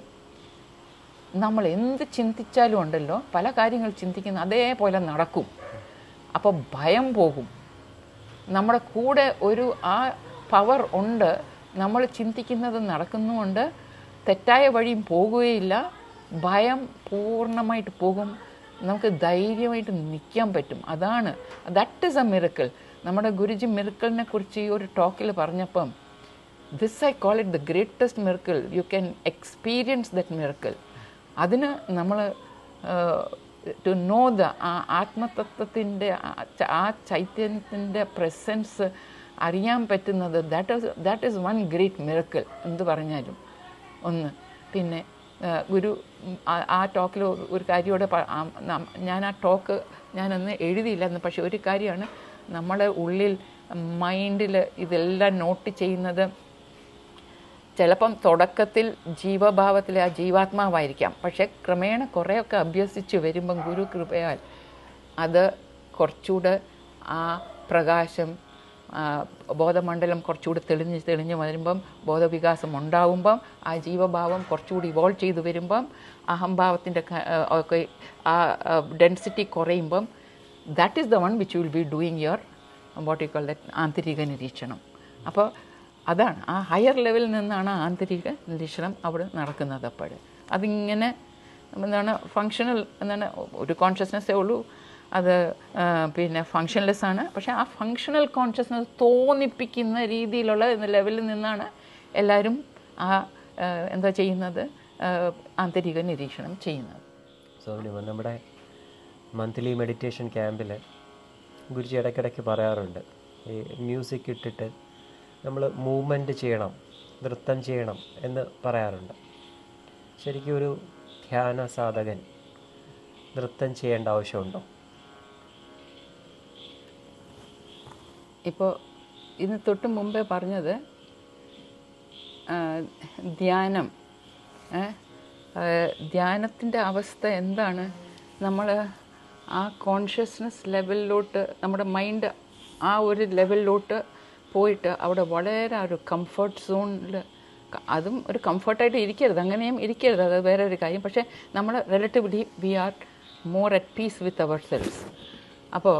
നമ്മൾ എന്ത് ചിന്തിച്ചാലും ഉണ്ടല്ലോ പല കാര്യങ്ങൾ ചിന്തിക്കുന്ന അതേപോലെ നടക്കും അപ്പോൾ ഭയം പോകും നമ്മുടെ കൂടെ ഒരു ആ പവർ ഉണ്ട് നമ്മൾ ചിന്തിക്കുന്നത് നടക്കുന്നുമുണ്ട് തെറ്റായ വഴിയും പോകുകയില്ല ഭയം പൂർണ്ണമായിട്ട് പോകും നമുക്ക് ധൈര്യമായിട്ട് നിൽക്കാൻ പറ്റും അതാണ് ദാറ്റ് ഇസ് എ മിറക്കിൾ നമ്മുടെ ഗുരുജി മിറക്കിളിനെ കുറിച്ച് ഈ ഒരു ടോക്കിൽ പറഞ്ഞപ്പം this I call it the greatest miracle you can experience that miracle അതിന് നമ്മൾ ടു നോ ദ ആ ആത്മതത്വത്തിൻ്റെ ആ ചൈതന്യത്തിൻ്റെ പ്രസൻസ് അറിയാൻ പറ്റുന്നത് that is that is one great miracle എന്ത് പറഞ്ഞാലും ഒന്ന് പിന്നെ ആ, ഗുരു ഉം, ആ- ആ ടോക്കിൽ ഒരു കാര്യത്തോടെ ഞാൻ ആ ടോക്ക് ഞാനൊന്ന് എഴുതിയില്ല എന്ന് പക്ഷെ ഒരു കാര്യമാണ് നമ്മുടെ ഉള്ളിൽ മൈൻഡിൽ ഇതെല്ലാം നോട്ട് ചെയ്യുന്നത് ചിലപ്പം തുടക്കത്തിൽ ജീവഭാവത്തിലെ ആ ജീവാത്മാവായിരിക്കാം പക്ഷെ ക്രമേണ കുറേയൊക്കെ അഭ്യസിച്ച് വരുമ്പം ഗുരു കൃപയാൽ അത് കുറച്ചുകൂടെ ആ പ്രകാശം ആ, ബോധമണ്ഡലം കുറച്ചുകൂടി തെളിഞ്ഞ് തെളിഞ്ഞ് വരുമ്പം ബോധവികാസം ഉണ്ടാവുമ്പം ആ ജീവഭാവം കുറച്ചുകൂടി ഇവോൾവ് ചെയ്ത് വരുമ്പം അഹംഭാവത്തിൻ്റെ ഒക്കെ ആ ഡെൻസിറ്റി കുറയുമ്പം that is the one which will be doing your what you call that ആന്തരിക നിരീക്ഷണം അപ്പോൾ അതാണ് ആ ഹയർ ലെവലിൽ നിന്നാണ് ആന്തരിക നിരീക്ഷണം അവിടെ നടക്കുന്നത് അപ്പോൾ അതിങ്ങനെ എന്താണ് ഫങ്ഷണൽ എന്താണ് ഒരു കോൺഷ്യസ്നെസ്സേ ഉള്ളൂ അത് ആ, പിന്നെ ഫങ്ഷൻലെസ് ആണ് പക്ഷേ ആ ഫങ്ഷണൽ കോൺഷ്യസ്നെസ് തോന്നിപ്പിക്കുന്ന രീതിയിലുള്ള ലെവലിൽ നിന്നാണ് എല്ലാവരും ആ ആ, എന്താ ചെയ്യുന്നത് ആ, ആന്തരിക നിരീക്ഷണം ചെയ്യുന്നത് സോണിമ നമ്മുടെ മന്ത്ലി മെഡിറ്റേഷൻ ക്യാമ്പിൽ ഗുരുജി ഇടയ്ക്കിടയ്ക്ക് പറയാറുണ്ട് ഈ മ്യൂസിക് ഇട്ടിട്ട് നമ്മൾ മൂവ്മെൻറ്റ് ചെയ്യണം നൃത്തം ചെയ്യണം എന്ന് പറയാറുണ്ട് ശരിക്കും ഒരു ധ്യാന സാധകൻ നൃത്തം ചെയ്യേണ്ട ആവശ്യമുണ്ടോ ഇപ്പോൾ ഇന്ന് തൊട്ട് മുമ്പേ പറഞ്ഞത് ആ, ധ്യാനം ധ്യാനത്തിൻ്റെ അവസ്ഥ എന്താണ് നമ്മൾ ആ കോൺഷ്യസ്നെസ് ലെവലിലോട്ട് നമ്മുടെ മൈൻഡ് ആ ഒരു ലെവലിലോട്ട് പോയിട്ട് അവിടെ വളരെ ഒരു കംഫർട്ട് സോണിൽ അതും ഒരു കംഫർട്ടായിട്ട് ഇരിക്കരുത് അങ്ങനെയും ഇരിക്കരുത് അത് വേറെ ഒരു കാര്യം പക്ഷേ നമ്മൾ relatively we are more at peace with our selves അപ്പോൾ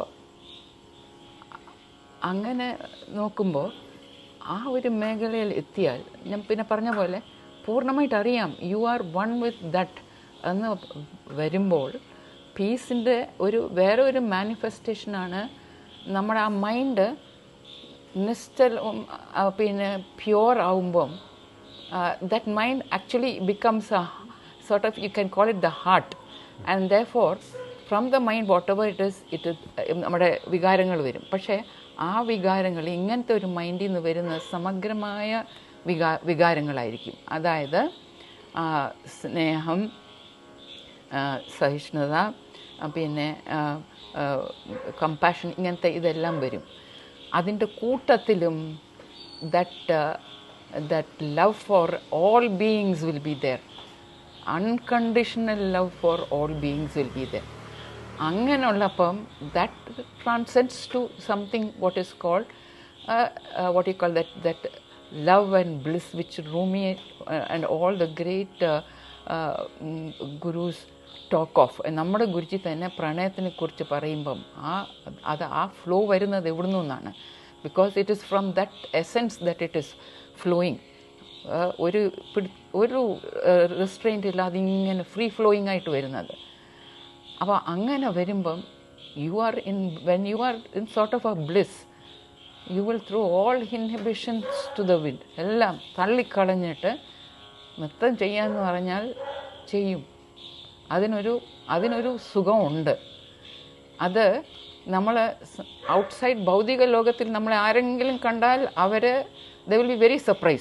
അങ്ങനെ നോക്കുമ്പോൾ ആ ഒരു മേഖലയിൽ എത്തിയാൽ ഞാൻ പിന്നെ പറഞ്ഞ പോലെ പൂർണ്ണമായിട്ട് അറിയാം you are one with that എന്ന് വരുമ്പോൾ പീസിൻ്റെ ഒരു വേറെ ഒരു മാനിഫെസ്റ്റേഷനാണ് നമ്മുടെ ആ മൈൻഡ് നിശ്ചൽ ആ, പിന്നെ പ്യുവർ ആവുമ്പം that mind actually becomes a sort of you can call it the heart and therefore from the mind whatever it is it നമ്മുടെ വികാരങ്ങൾ വരും പക്ഷേ ആ വികാരങ്ങൾ ഇങ്ങനത്തെ ഒരു മൈൻഡിൽ നിന്ന് വരുന്ന സമഗ്രമായ വികാ വികാരങ്ങളായിരിക്കും അതായത് ആ, സ്നേഹം ആ, സഹിഷ്ണുത ആ, പിന്നെ കമ്പാഷൻ ഇങ്ങനത്തെ ഇതെല്ലാം വരും അതിൻ്റെ കൂട്ടത്തിലും that that love for all beings will be there unconditional love for all beings will be there അങ്ങനെയുള്ളപ്പം that transcends to something what is called what you call that that love and bliss which Rumi and all the great gurus talk of നമ്മുടെ ഗുരുജി തന്നെ പ്രണയത്തിനെ കുറിച്ച് പറയുമ്പം ആ അത് ആ flow വരുന്നത് എവിടുന്നു നിന്നാണ് because it is from that essence that it is flowing ഒരു പിടി- ഒരു റെസ്ട്രെയിൻ്റ് ഇല്ലാതെ ഇങ്ങനെ ഫ്രീ ഫ്ലോയിങ് ആയിട്ട് വരുന്നത് അപ്പോൾ അങ്ങനെ വരുമ്പം you are in when you are in sort of a bliss you will throw all inhibitions to the wind എല്ലാം തള്ളിക്കളഞ്ഞിട്ട് നൃത്തം ചെയ്യാന്ന് പറഞ്ഞാൽ ചെയ്യും അതിനൊരു അതിനൊരു സുഖമുണ്ട് അത് നമ്മൾ ഔട്ട്സൈഡ് ഭൗതിക ലോകത്തിൽ നമ്മളെ ആരെങ്കിലും കണ്ടാൽ അവർ the will be very surprised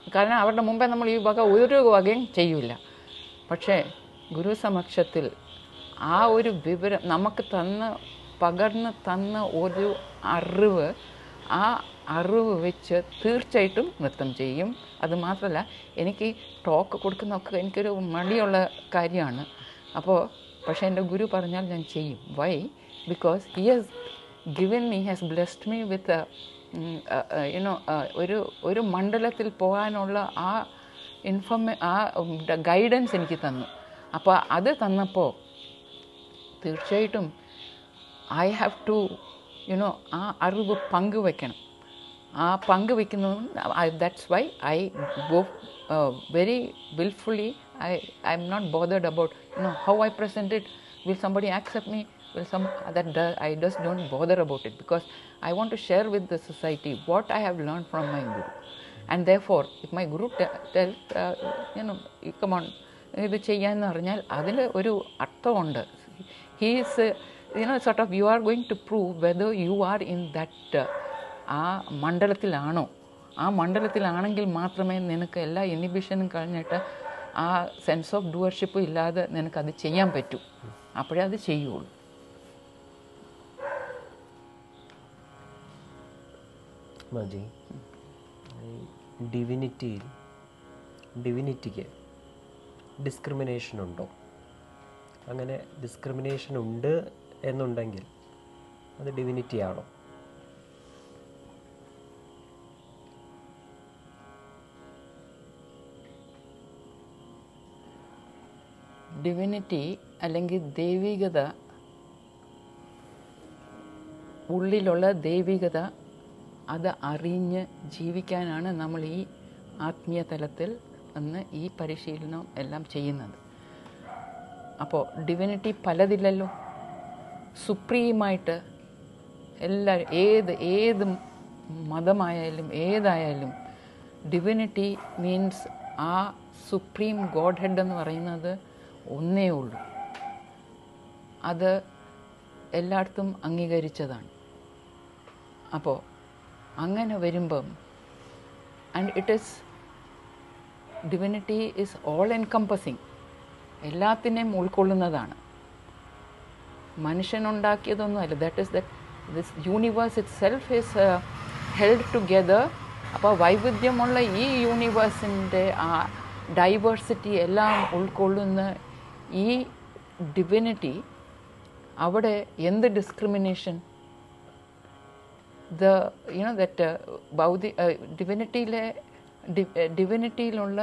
കാരണം അവരുടെ മുമ്പേ നമ്മൾ ഈ വക ഒരു വകയും ചെയ്യൂല പക്ഷേ ഗുരുസമക്ഷത്തിൽ ആ ഒരു വിവരം നമുക്ക് തന്ന പകർന്ന് തന്ന ഒരു അറിവ് ആ അറിവ് വെച്ച് തീർച്ചയായിട്ടും നൃത്തം ചെയ്യും അത് മാത്രമല്ല എനിക്ക് ടോക്ക് കൊടുക്കുന്നതൊക്കെ എനിക്കൊരു മടിയുള്ള കാര്യമാണ് അപ്പോൾ പക്ഷേ എൻ്റെ ഗുരു പറഞ്ഞാൽ ഞാൻ ചെയ്യും why because he has given me has blessed me with you know ഒരു ഒരു മണ്ഡലത്തിൽ പോകാനുള്ള ആ ഇൻഫർമേ ആ ഗൈഡൻസ് എനിക്ക് തന്നു അപ്പോൾ അത് തന്നപ്പോൾ തീർച്ചയായിട്ടും ഐ ഹാവ് ടു യുനോ ആ അറിവ് പങ്കുവെക്കണം ആ പങ്കുവെക്കുന്നതും that's why I go very wilfully I I am not bothered about you know how I present it will somebody accept me will some that do- I just don't bother about it because I want to share with the society what I have learned from my guru. And therefore, if my guru te- tells, uh, you know, you come on, ഇത് ചെയ്യാന്ന് പറഞ്ഞാൽ അതിൽ ഒരു അർത്ഥമുണ്ട് he's you know sort of you are going to prove whether you are in that ആ മണ്ഡലത്തിലാണോ ആ മണ്ഡലത്തിലാണെങ്കിൽ മാത്രമേ നിനക്ക് എല്ലാ ഇനിബിഷനും കഴിഞ്ഞിട്ട് ആ സെൻസ് ഓഫ് ഡുവർഷിപ്പ് ഇല്ലാതെ നിനക്കത് ചെയ്യാൻ പറ്റൂ അപ്പോഴേ അത് ചെയ്യുള്ളൂ മതി ഡിവിനിറ്റിയിൽ ഡിവിനിറ്റിക്ക് ഡിസ്ക്രിമിനേഷൻ ഉണ്ടോ അങ്ങനെ ഡിസ്ക്രിമിനേഷൻ ഉണ്ട് എന്നുണ്ടെങ്കിൽ അത് ഡിവിനിറ്റി ആണോ ഡിവിനിറ്റി അല്ലെങ്കിൽ ദൈവികത ഉള്ളിലുള്ള ദൈവികത അത് അറിഞ്ഞ് ജീവിക്കാനാണ് നമ്മൾ ഈ ആത്മീയ തലത്തിൽ നിന്ന് ഈ പരിശീലനം എല്ലാം ചെയ്യുന്നത് അപ്പോൾ ഡിവിനിറ്റി പലതില്ലല്ലോ സുപ്രീമായിട്ട് എല്ലാ ഏത് ഏത് മതമായാലും ഏതായാലും ഡിവിനിറ്റി മീൻസ് ആ സുപ്രീം ഗോഡ് ഹെഡ് എന്ന് പറയുന്നത് ഒന്നേ ഉള്ളൂ അത് എല്ലായിടത്തും അംഗീകരിച്ചതാണ് അപ്പോൾ അങ്ങനെ വരുമ്പം and it is divinity is all encompassing എല്ലാത്തിനെയും ഉൾക്കൊള്ളുന്നതാണ് മനുഷ്യനുണ്ടാക്കിയതൊന്നുമല്ല that is that this universe itself is held together അപ്പോൾ വൈവിധ്യമുള്ള ഈ യൂണിവേഴ്സിൻ്റെ ആ ഡൈവേഴ്സിറ്റി എല്ലാം ഉൾക്കൊള്ളുന്ന ഈ ഡിവിനിറ്റി അവിടെ എന്ത് ഡിസ്ക്രിമിനേഷൻ ദ യുനോ ദറ്റ് ഭൗതി ഡിവിനിറ്റിയിലെ ഡിവിനിറ്റിയിലുള്ള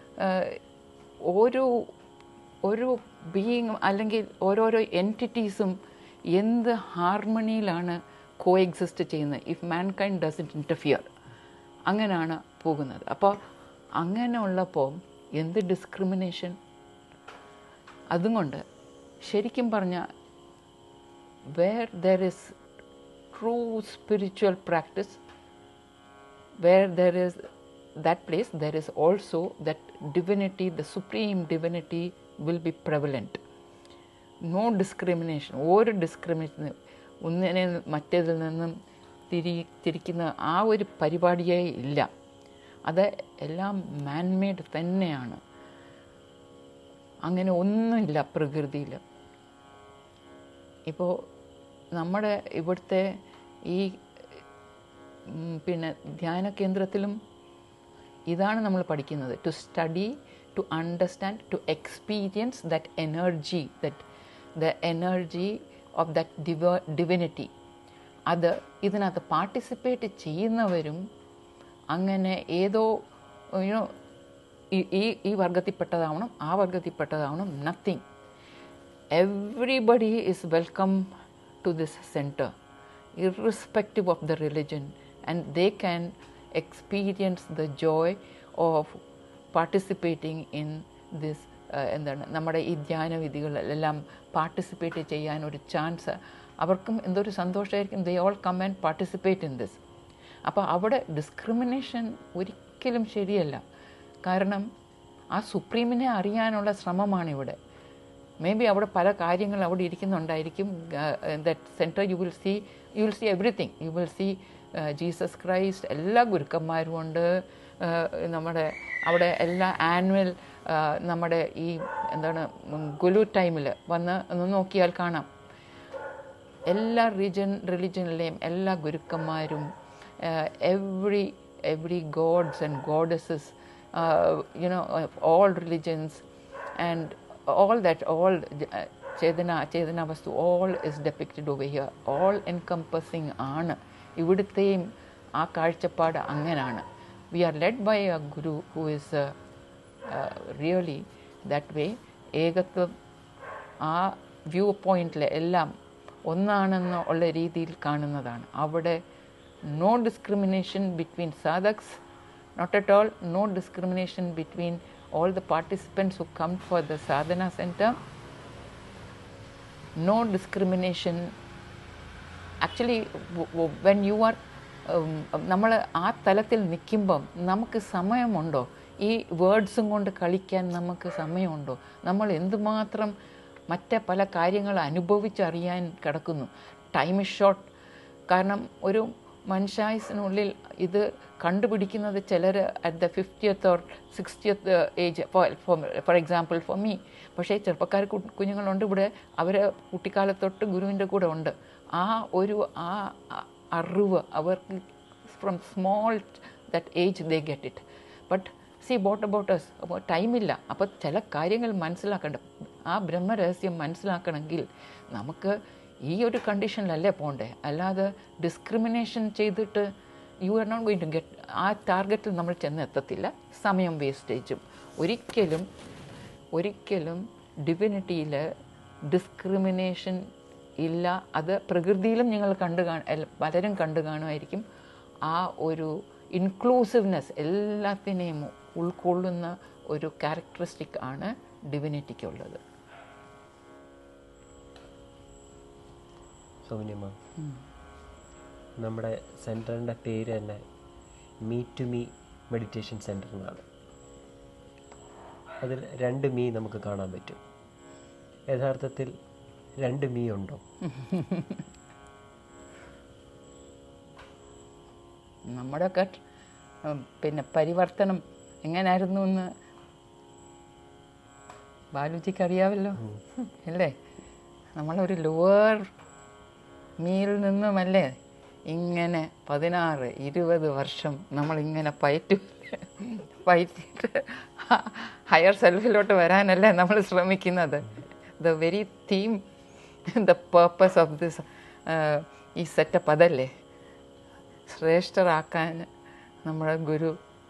ഓരോ ഒരു ബീയിങ് അല്ലെങ്കിൽ ഓരോരോ എൻറ്റിറ്റീസും എന്ത് ഹാർമണിയിലാണ് കോ എക്സിസ്റ്റ് ചെയ്യുന്നത് if mankind does it interfere അങ്ങനെയാണ് പോകുന്നത് അപ്പോൾ അങ്ങനെ ഉള്ളപ്പോൾ എന്ത് ഡിസ്ക്രിമിനേഷൻ അതുകൊണ്ട് ശരിക്കും പറഞ്ഞാൽ where there is true spiritual practice where there is that place there is also that divinity the supreme divinity will be prevalent no discrimination ഒരു ഡിസ്ക്രിമിനേഷൻ ഒന്നിനെ മറ്റേതിൽ നിന്നും തിരി തിരിക്കുന്ന ആ ഒരു പരിപാടിയേ ഇല്ല അത് എല്ലാം മാൻമെയ്ഡ് തന്നെയാണ് അങ്ങനെ ഒന്നുമില്ല പ്രകൃതിയിൽ ഇപ്പോൾ നമ്മുടെ ഇവിടുത്തെ ഈ ഉം, പിന്നെ ധ്യാന കേന്ദ്രത്തിലും ഇതാണ് നമ്മൾ പഠിക്കുന്നത് to study to understand to experience that energy that the energy of that ഡിവ ഡിവിനിറ്റി അത് ഇതിനകത്ത് പാർട്ടിസിപ്പേറ്റ് ചെയ്യുന്നവരും അങ്ങനെ ഏതോ യുനോ ഈ ഈ വർഗത്തിൽപ്പെട്ടതാവണം ആ വർഗത്തിൽപ്പെട്ടതാവണം nothing everybody is welcome to this center irrespective of the religion and they can experience the joy of participating in this uh, എന്താണ് നമ്മുടെ ഈ ധ്യാനവിധികളിലെല്ലാം പാർട്ടിസിപ്പേറ്റ് ചെയ്യാൻ ഒരു ചാൻസ് അവർക്കും എന്തൊരു സന്തോഷമായിരിക്കും they all come and participate in this അപ്പോൾ അവിടെ ഡിസ്ക്രിമിനേഷൻ ഒരിക്കലും ശരിയല്ല കാരണം ആ സുപ്രീമിനെ അറിയാനുള്ള ശ്രമമാണ് ഇവിടെ മേ ബി അവിടെ പല കാര്യങ്ങൾ അവിടെ ഇരിക്കുന്നുണ്ടായിരിക്കും that centre you will see you will see everything you will see Jesus Christ എല്ലാ ഗുരുക്കന്മാരും ഉണ്ട് നമ്മുടെ അവിടെ എല്ലാ ആനുവൽ നമ്മുടെ ഈ എന്താണ് ഉം, ഗുലു ടൈമിൽ വന്ന് ഒന്ന് നോക്കിയാൽ കാണാം എല്ലാ റിജൻ റിലിജനിലെയും എല്ലാ ഗുരുക്കന്മാരും every every gods and goddesses you know all religions and all that all ചേതന ചേതന വസ്തു all is depicted over here all encompassing ആണ് ഇവിടുത്തെയും ആ കാഴ്ചപ്പാട് അങ്ങനാണ് we are led by a guru who is really that way ഏകത്വം ആ വ്യൂ പോയിന്റിൽ എല്ലാം ഒന്നാണെന്ന് ഉള്ള രീതിയിൽ കാണുന്നതാണ് അവിടെ no discrimination between sadhaks not at all no discrimination between all the participants who come for the sadhana centre no discrimination actually when you are നമ്മൾ ആ തലത്തിൽ നിൽക്കുമ്പം നമുക്ക് സമയമുണ്ടോ ഈ വേർഡ്സും കൊണ്ട് കളിക്കാൻ നമുക്ക് സമയമുണ്ടോ നമ്മൾ എന്തുമാത്രം മറ്റ് പല കാര്യങ്ങൾ അനുഭവിച്ചറിയാൻ കിടക്കുന്നു ടൈം ഇസ് ഷോർട്ട് കാരണം ഒരു മനുഷ്യായുസിനുള്ളിൽ ഇത് കണ്ടുപിടിക്കുന്നത് ചിലർ at the fiftieth or sixtieth age for example for me പക്ഷേ ചെറുപ്പക്കാർ കു- കുഞ്ഞുങ്ങളുണ്ട് ഇവിടെ അവർ കുട്ടിക്കാലത്തൊട്ട് ഗുരുവിൻ്റെ കൂടെ ഉണ്ട് ആ ഒരു ആ അ- അറിവ് അവർക്ക് from small that age they get it but see bot about S അപ്പോൾ ടൈമില്ല അപ്പോൾ ചില കാര്യങ്ങൾ മനസ്സിലാക്കണ്ട ആ ബ്രഹ്മരഹസ്യം മനസ്സിലാക്കണമെങ്കിൽ നമുക്ക് ഈ ഒരു കണ്ടീഷനിലല്ലേ പോണ്ടേ അല്ലാതെ ഡിസ്ക്രിമിനേഷൻ ചെയ്തിട്ട് you are not going to get ആ ടാർഗറ്റിൽ നമ്മൾ ചെന്ന് എത്തത്തില്ല സമയം വേസ്റ്റേജും ഒരിക്കലും ഒരിക്കലും ഡിവിനിറ്റിയിൽ ഡിസ്ക്രിമിനേഷൻ ഇല്ല അത് പ്രകൃതിയിലും നിങ്ങൾ കണ്ടു കാണ എൽ- പലരും കണ്ടു കാണുമായിരിക്കും ആ ഒരു ഇൻക്ലൂസീവ്നെസ് എല്ലാത്തിനെയും ഉൾക്കൊള്ളുന്ന ഒരു ക്യാരക്ടറിസ്റ്റിക് ആണ് ഡിവിനിറ്റിക്കുള്ളത് സൗമ്യമ്മ നമ്മുടെ സെൻറ്ററിൻ്റെ പേര് തന്നെ me to me meditation centre എന്നാണ് അതിൽ രണ്ട് മീ നമുക്ക് കാണാൻ പറ്റും യഥാർത്ഥത്തിൽ രണ്ട് മീ ഉണ്ടോ നമ്മുടെയൊക്കെ ഉം, പിന്നെ പരിവർത്തനം എങ്ങനായിരുന്നു എന്ന് ബാലുജിക്ക് അറിയാമല്ലോ അല്ലേ നമ്മളൊരു ലോവർ മീൽ നിന്നുമല്ലേ ഇങ്ങനെ പതിനാറ് ഇരുപത് വർഷം നമ്മളിങ്ങനെ പയറ്റു പയറ്റിട്ട് ഹയർ സെൽഫിലോട്ട് വരാനല്ലേ നമ്മൾ ശ്രമിക്കുന്നത് the very theme the purpose of this ഈ സെറ്റപ്പ് അതല്ലേ ശ്രേഷ്ഠരാക്കാൻ നമ്മുടെ ഗുരു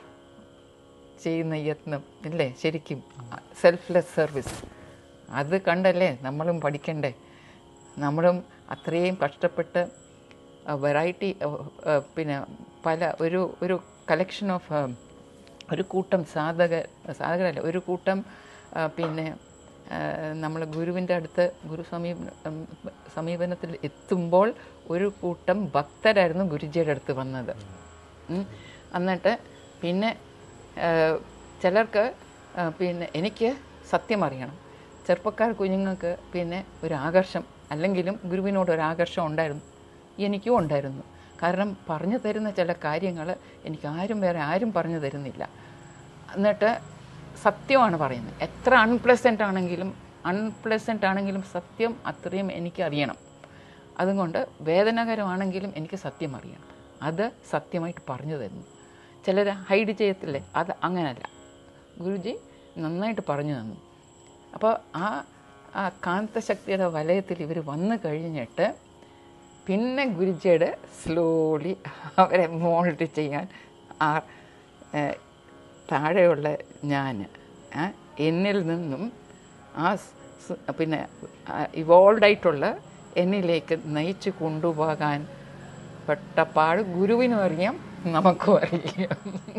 ചെയ്യുന്ന യത്നം ഇല്ലേ ശരിക്കും സെൽഫ്ലെസ് സർവീസ് അത് കണ്ടല്ലേ നമ്മളും പഠിക്കണ്ടേ നമ്മളും അത്രയും കഷ്ടപ്പെട്ട് വെറൈറ്റി പിന്നെ പല ഒരു ഒരു കളക്ഷൻ ഓഫ് ഒരു കൂട്ടം സാധക സാധകരല്ല ഒരു കൂട്ടം ആ, പിന്നെ നമ്മൾ ഗുരുവിൻ്റെ അടുത്ത് ഗുരു സമീപ ഉം, സമീപനത്തിൽ എത്തുമ്പോൾ ഒരു കൂട്ടം ഭക്തരായിരുന്നു ഗുരുജിയുടെ അടുത്ത് വന്നത് ഉം. എന്നിട്ട് പിന്നെ ആ, ചിലർക്ക് ആ, പിന്നെ എനിക്ക് സത്യം അറിയണം ചെറുപ്പക്കാർ കുഞ്ഞുങ്ങൾക്ക് പിന്നെ ഒരു ആകർഷം അല്ലെങ്കിലും ഗുരുവിനോട് ഒരു ആകർഷം ഉണ്ടായിരുന്നു എനിക്കും ഉണ്ടായിരുന്നു കാരണം പറഞ്ഞു തരുന്ന ചില കാര്യങ്ങൾ എനിക്ക് ആരും വേറെ ആരും പറഞ്ഞു തരുന്നില്ല എന്നിട്ട് സത്യമാണ് പറയുന്നത് എത്ര അൺപ്ലസൻ്റ് ആണെങ്കിലും അൺപ്ലസൻ്റ് ആണെങ്കിലും സത്യം അത്രയും എനിക്ക് അറിയണം അതുകൊണ്ട് വേദനകരമാണെങ്കിലും എനിക്ക് സത്യം അറിയണം അത് സത്യമായിട്ട് പറഞ്ഞു തരുന്നു ചിലർ ഹൈഡ് ചെയ്യത്തില്ലേ അത് അങ്ങനല്ല ഗുരുജി നന്നായിട്ട് പറഞ്ഞു തന്നു അപ്പോൾ ആ ആ കാന്തശക്തിയുടെ വലയത്തിൽ ഇവർ വന്നു കഴിഞ്ഞിട്ട് പിന്നെ ഗുരുജിയുടെ സ്ലോലി അവരെ മോൾഡ് ചെയ്യാൻ ആ ഏഹ്, താഴെയുള്ള ഞാൻ എന്നിൽ നിന്നും ആ സ്- സ്- പിന്നെ ഇവോൾവ് ആയിട്ടുള്ള എന്നിലേക്ക് നയിച്ചു കൊണ്ടുപോകാൻ പെട്ടപ്പാട് ഗുരുവിനും അറിയാം നമുക്കും അറിയാം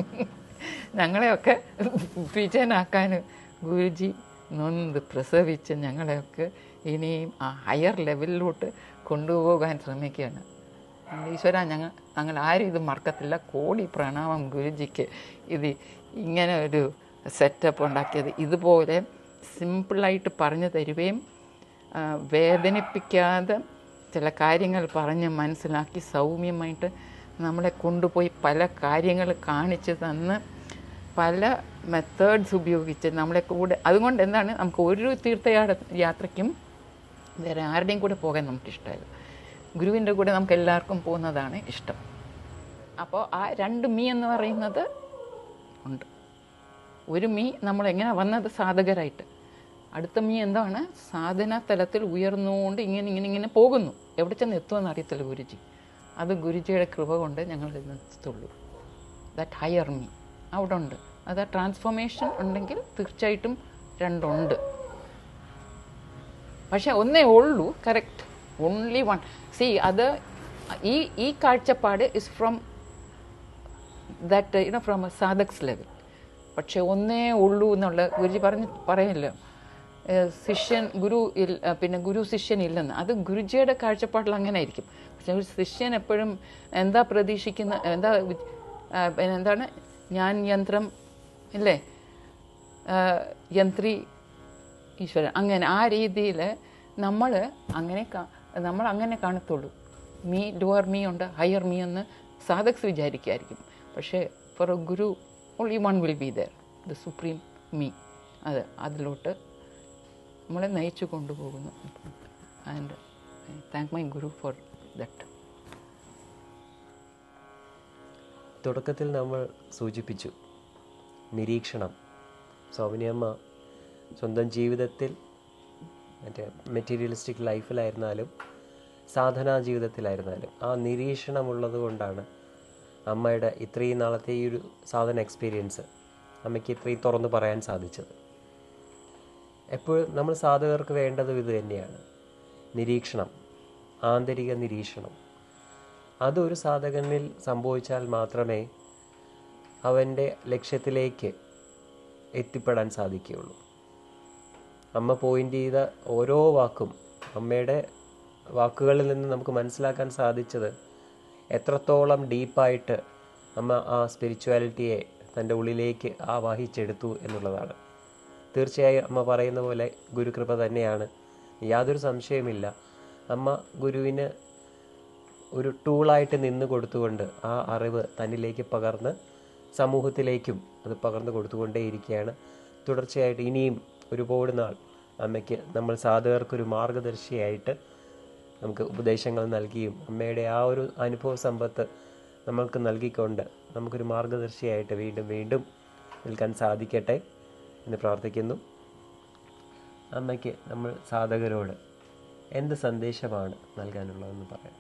ഞങ്ങളെയൊക്കെ വിജയനാക്കാൻ ഗുരുജി നൊന്ത് പ്രസവിച്ച് ഞങ്ങളെയൊക്കെ ഇനിയും ആ ഹയർ ലെവലിലോട്ട് കൊണ്ടുപോകാൻ ശ്രമിക്കുകയാണ് ഈശ്വര ഞങ്ങൾ ഞങ്ങൾ ആരും ഇത് മറക്കത്തില്ല കോടി പ്രണാമം ഗുരുജിക്ക് ഇത് ഇങ്ങനെ ഒരു സെറ്റപ്പ് ഉണ്ടാക്കിയത് ഇതുപോലെ സിമ്പിളായിട്ട് പറഞ്ഞു തരുകയും ആ, വേദനിപ്പിക്കാതെ ചില കാര്യങ്ങൾ പറഞ്ഞ് മനസ്സിലാക്കി സൗമ്യമായിട്ട് നമ്മളെ കൊണ്ടുപോയി പല കാര്യങ്ങൾ കാണിച്ച് തന്ന് പല മെത്തേഡ്സ് ഉപയോഗിച്ച് നമ്മളെ കൂടെ അതുകൊണ്ട് എന്താണ് നമുക്ക് ഒരു തീർത്ഥയാത്ര യാത്രയ്ക്കും വേറെ ആരുടെയും കൂടെ പോകാൻ നമുക്ക് ഇഷ്ടമല്ല ഗുരുവിൻ്റെ കൂടെ നമുക്ക് എല്ലാവർക്കും പോകുന്നതാണ് ഇഷ്ടം അപ്പോൾ ആ രണ്ട് മീ എന്ന് പറയുന്നത് ഉണ്ട് ഒരു മീ നമ്മൾ എങ്ങനെ വന്നത് സാധകരായിട്ട് അടുത്ത മീ എന്താണ് സാധന തലത്തിൽ ഉയർന്നുകൊണ്ട് ഇങ്ങനെ ഇങ്ങനെ ഇങ്ങനെ പോകുന്നു എവിടെ ചെന്ന് എത്തുമെന്ന് അറിയത്തില്ല ഗുരുജി അത് ഗുരുജിയുടെ കൃപ കൊണ്ട് ഞങ്ങൾ എത്തുള്ളൂ ദാറ്റ് ഹയർ മീ അവിടെ ഉണ്ട് അത് ആ ട്രാൻസ്ഫോർമേഷൻ ഉണ്ടെങ്കിൽ തീർച്ചയായിട്ടും രണ്ടുണ്ട് പക്ഷെ ഒന്നേ ഉള്ളൂ കറക്റ്റ് ഓൺലി വൺ സി അത് ഈ ഈ കാഴ്ചപ്പാട് is from that you know from a sadhaks level പക്ഷെ ഒന്നേ ഉള്ളൂ എന്നുള്ള ഗുരുജി പറഞ്ഞ് പറയല്ലോ ഏഹ് ശിഷ്യൻ ഗുരു ഇൽ ഏഹ് പിന്നെ ഗുരു ശിഷ്യൻ ഇല്ലെന്ന് അത് ഗുരുജിയുടെ കാഴ്ചപ്പാടിൽ അങ്ങനെ ആയിരിക്കും പക്ഷെ ഒരു ശിഷ്യൻ എപ്പോഴും എന്താ പ്രതീക്ഷിക്കുന്ന എന്താ വി- ആ, പിന്നെ എന്താണ് ഞാൻ യന്ത്രം ഇല്ലേ ആ, യന്ത്രി ഈശ്വരൻ അങ്ങനെ ആ രീതിയിൽ നമ്മൾ അങ്ങനെ കാ- നമ്മൾ അങ്ങനെ കാണത്തുള്ളൂ മീ ലോവർ മീ ഉണ്ട് ഹയർ മീ എന്ന് സാധക്സ് വിചാരിക്കുമായിരിക്കും പക്ഷേ for a guru only one will be there the supreme me അത് അതിലോട്ട് നമ്മളെ നയിച്ചു കൊണ്ടുപോകുന്നു and thank my guru for that തുടക്കത്തിൽ നമ്മൾ സൂചിപ്പിച്ചു നിരീക്ഷണം സൗമിനിയമ്മ സ്വന്തം ജീവിതത്തിൽ മറ്റേ മെറ്റീരിയലിസ്റ്റിക് ലൈഫിലായിരുന്നാലും സാധനാ ജീവിതത്തിലായിരുന്നാലും ആ നിരീക്ഷണമുള്ളത് കൊണ്ടാണ് അമ്മയുടെ ഇത്രയും നാളത്തെ ഈ ഒരു സാധന എക്സ്പീരിയൻസ് അമ്മയ്ക്ക് ഇത്രയും തുറന്ന് പറയാൻ സാധിച്ചത് എപ്പോഴും നമ്മൾ സാധകർക്ക് വേണ്ടതും ഇത് തന്നെയാണ് നിരീക്ഷണം ആന്തരിക നിരീക്ഷണം അതൊരു സാധകനിൽ സംഭവിച്ചാൽ മാത്രമേ അവൻ്റെ ലക്ഷ്യത്തിലേക്ക് എത്തിപ്പെടാൻ സാധിക്കുകയുള്ളൂ അമ്മ പോയിന്റ് ചെയ്ത ഓരോ വാക്കും അമ്മയുടെ വാക്കുകളിൽ നിന്ന് നമുക്ക് മനസ്സിലാക്കാൻ സാധിച്ചത് എത്രത്തോളം ഡീപ്പായിട്ട് അമ്മ ആ സ്പിരിച്വാലിറ്റിയെ തൻ്റെ ഉള്ളിലേക്ക് ആവാഹിച്ചെടുത്തു എന്നുള്ളതാണ് തീർച്ചയായും അമ്മ പറയുന്ന പോലെ ഗുരുകൃപ തന്നെയാണ് യാതൊരു സംശയമില്ല അമ്മ ഗുരുവിന് ഒരു ടൂളായിട്ട് നിന്ന് കൊടുത്തുകൊണ്ട് ആ അറിവ് തന്നിലേക്ക് പകർന്ന് സമൂഹത്തിലേക്കും അത് പകർന്നു കൊടുത്തുകൊണ്ടേയിരിക്കുകയാണ് തുടർച്ചയായിട്ട് ഇനിയും ഒരുപാട് നാൾ അമ്മയ്ക്ക് നമ്മൾ സാധകർക്കൊരു മാർഗദർശിയായിട്ട് നമുക്ക് ഉപദേശങ്ങൾ നൽകിയും അമ്മയുടെ ആ ഒരു അനുഭവ സമ്പത്ത് നമ്മൾക്ക് നൽകിക്കൊണ്ട് നമുക്കൊരു മാർഗദർശിയായിട്ട് വീണ്ടും വീണ്ടും നിൽക്കാൻ സാധിക്കട്ടെ എന്ന് പ്രാർത്ഥിക്കുന്നു അമ്മയ്ക്ക് നമ്മൾ സാധകരോട് എന്ത് സന്ദേശമാണ് നൽകാനുള്ളതെന്ന് പറയാം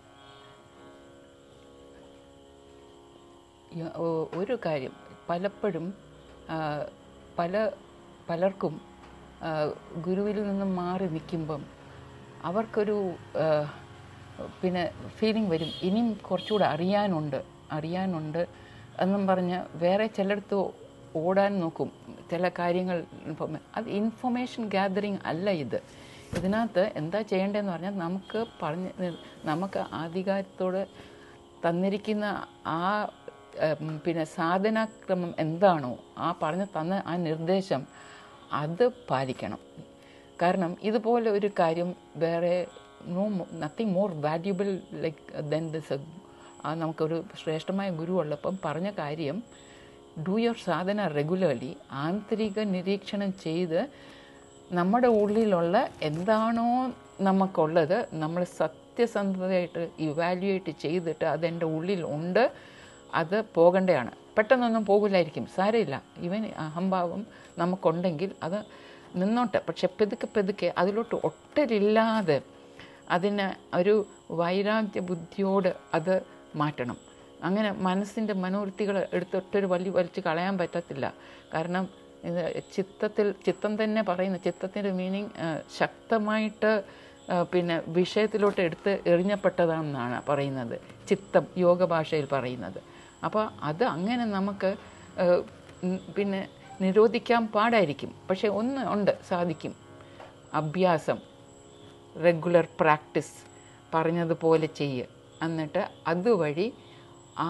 യ- ഒ- ഒരു കാര്യം പലപ്പോഴും ആ, പല പലർക്കും ആ, ഗുരുവിൽ നിന്നും മാറി നിൽക്കുമ്പം അവർക്കൊരു ആ, പിന്നെ ഫീലിംഗ് വരും ഇനിയും കുറച്ചുകൂടെ അറിയാനുണ്ട് അറിയാനുണ്ട് എന്നും പറഞ്ഞ് വേറെ ചിലയിടത്ത് ഓടാൻ നോക്കും ചില കാര്യങ്ങൾ ഇപ്പം അത് ഇൻഫർമേഷൻ ഗ്യാതറിങ് അല്ല ഇത് ഇതിനകത്ത് എന്താ ചെയ്യേണ്ടതെന്ന് പറഞ്ഞാൽ നമുക്ക് പറഞ്ഞ് നമുക്ക് ആധികാരത്തോട് തന്നിരിക്കുന്ന ആ ഉം, പിന്നെ സാധനാക്രമം എന്താണോ ആ പറഞ്ഞ് തന്ന ആ നിർദ്ദേശം അത് പാലിക്കണം കാരണം ഇതുപോലെ ഒരു കാര്യം വേറെ no nothing more valuable like then this ആ നമുക്കൊരു ശ്രേഷ്ഠമായ ഗുരു ഉള്ളപ്പം പറഞ്ഞ കാര്യം ഡു യുവർ സാധന റെഗുലർലി ആന്തരിക നിരീക്ഷണം ചെയ്ത് നമ്മുടെ ഉള്ളിലുള്ള എന്താണോ നമുക്കുള്ളത് നമ്മൾ സത്യസന്ധതയായിട്ട് ഇവാലുവേറ്റ് ചെയ്തിട്ട് അതെൻ്റെ ഉള്ളിൽ ഉണ്ട് അത് പോകേണ്ടതാണ് പെട്ടെന്നൊന്നും പോകില്ലായിരിക്കും സാരമില്ല ഇവൻ അഹംഭാവം നമുക്കുണ്ടെങ്കിൽ അത് നിന്നോട്ടെ പക്ഷെ പെതുക്കെ പെതുക്കെ അതിലോട്ട് ഒട്ടരില്ലാതെ അതിന് ഒരു വൈരാഗ്യ ബുദ്ധിയോട് അത് മാറ്റണം അങ്ങനെ മനസ്സിൻ്റെ മനോവൃത്തികൾ എടുത്തൊട്ടൊരു വലി വലിച്ച് കളയാൻ പറ്റത്തില്ല കാരണം ഇത് ചിത്തത്തിൽ ചിത്തം തന്നെ പറയുന്ന ചിത്തത്തിൻ്റെ മീനിങ് ശക്തമായിട്ട് ആ, പിന്നെ വിഷയത്തിലോട്ട് എടുത്ത് എറിഞ്ഞപ്പെട്ടതാണെന്നാണ് പറയുന്നത് ചിത്തം യോഗ ഭാഷയിൽ പറയുന്നത് അപ്പോൾ അത് അങ്ങനെ നമുക്ക് ആ, ഉം, പിന്നെ നിരോധിക്കാൻ പാടായിരിക്കും പക്ഷേ ഒന്ന് ഉണ്ട് സാധിക്കും അഭ്യാസം റെഗുലർ പ്രാക്ടീസ് പറഞ്ഞതുപോലെ ചെയ്യുക എന്നിട്ട് അതുവഴി ആ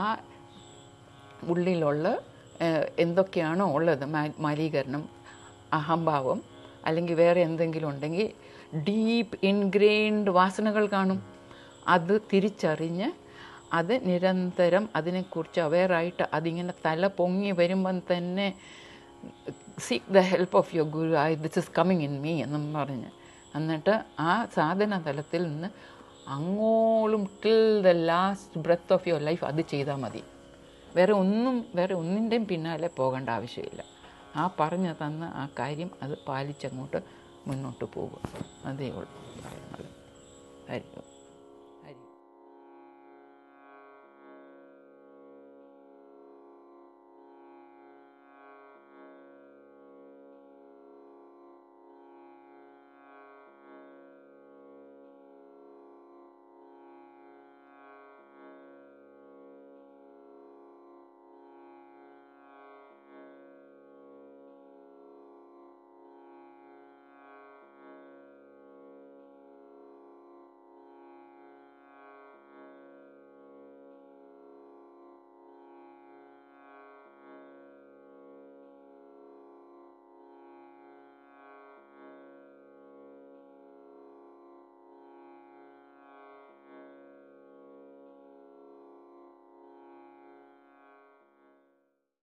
ഉള്ളിലുള്ള ഏഹ്, എന്തൊക്കെയാണോ ഉള്ളത് മാ- മലീകരണം അഹംഭാവം അല്ലെങ്കിൽ വേറെ എന്തെങ്കിലും ഉണ്ടെങ്കിൽ ഡീപ്പ് ഇൻഗ്രെയിൻഡ് വാസനകൾ കാണും അത് തിരിച്ചറിഞ്ഞ് അത് നിരന്തരം അതിനെക്കുറിച്ച് അവെയറായിട്ട് അതിങ്ങനെ തല പൊങ്ങി വരുമ്പം തന്നെ seek the help of your guru I this is coming in me എന്നും പറഞ്ഞ് എന്നിട്ട് ആ സാധന തലത്തിൽ നിന്ന് അങ്ങോളം till the last breath of your life അത് ചെയ്താൽ മതി വേറെ ഒന്നും വേറെ ഒന്നിൻ്റെയും പിന്നാലെ പോകേണ്ട ആവശ്യമില്ല ആ പറഞ്ഞു തന്ന ആ കാര്യം അത് പാലിച്ചങ്ങോട്ട് മുന്നോട്ട് പോകുക അതേ ഉള്ളൂ പറയുന്നത് ആയിരിക്കും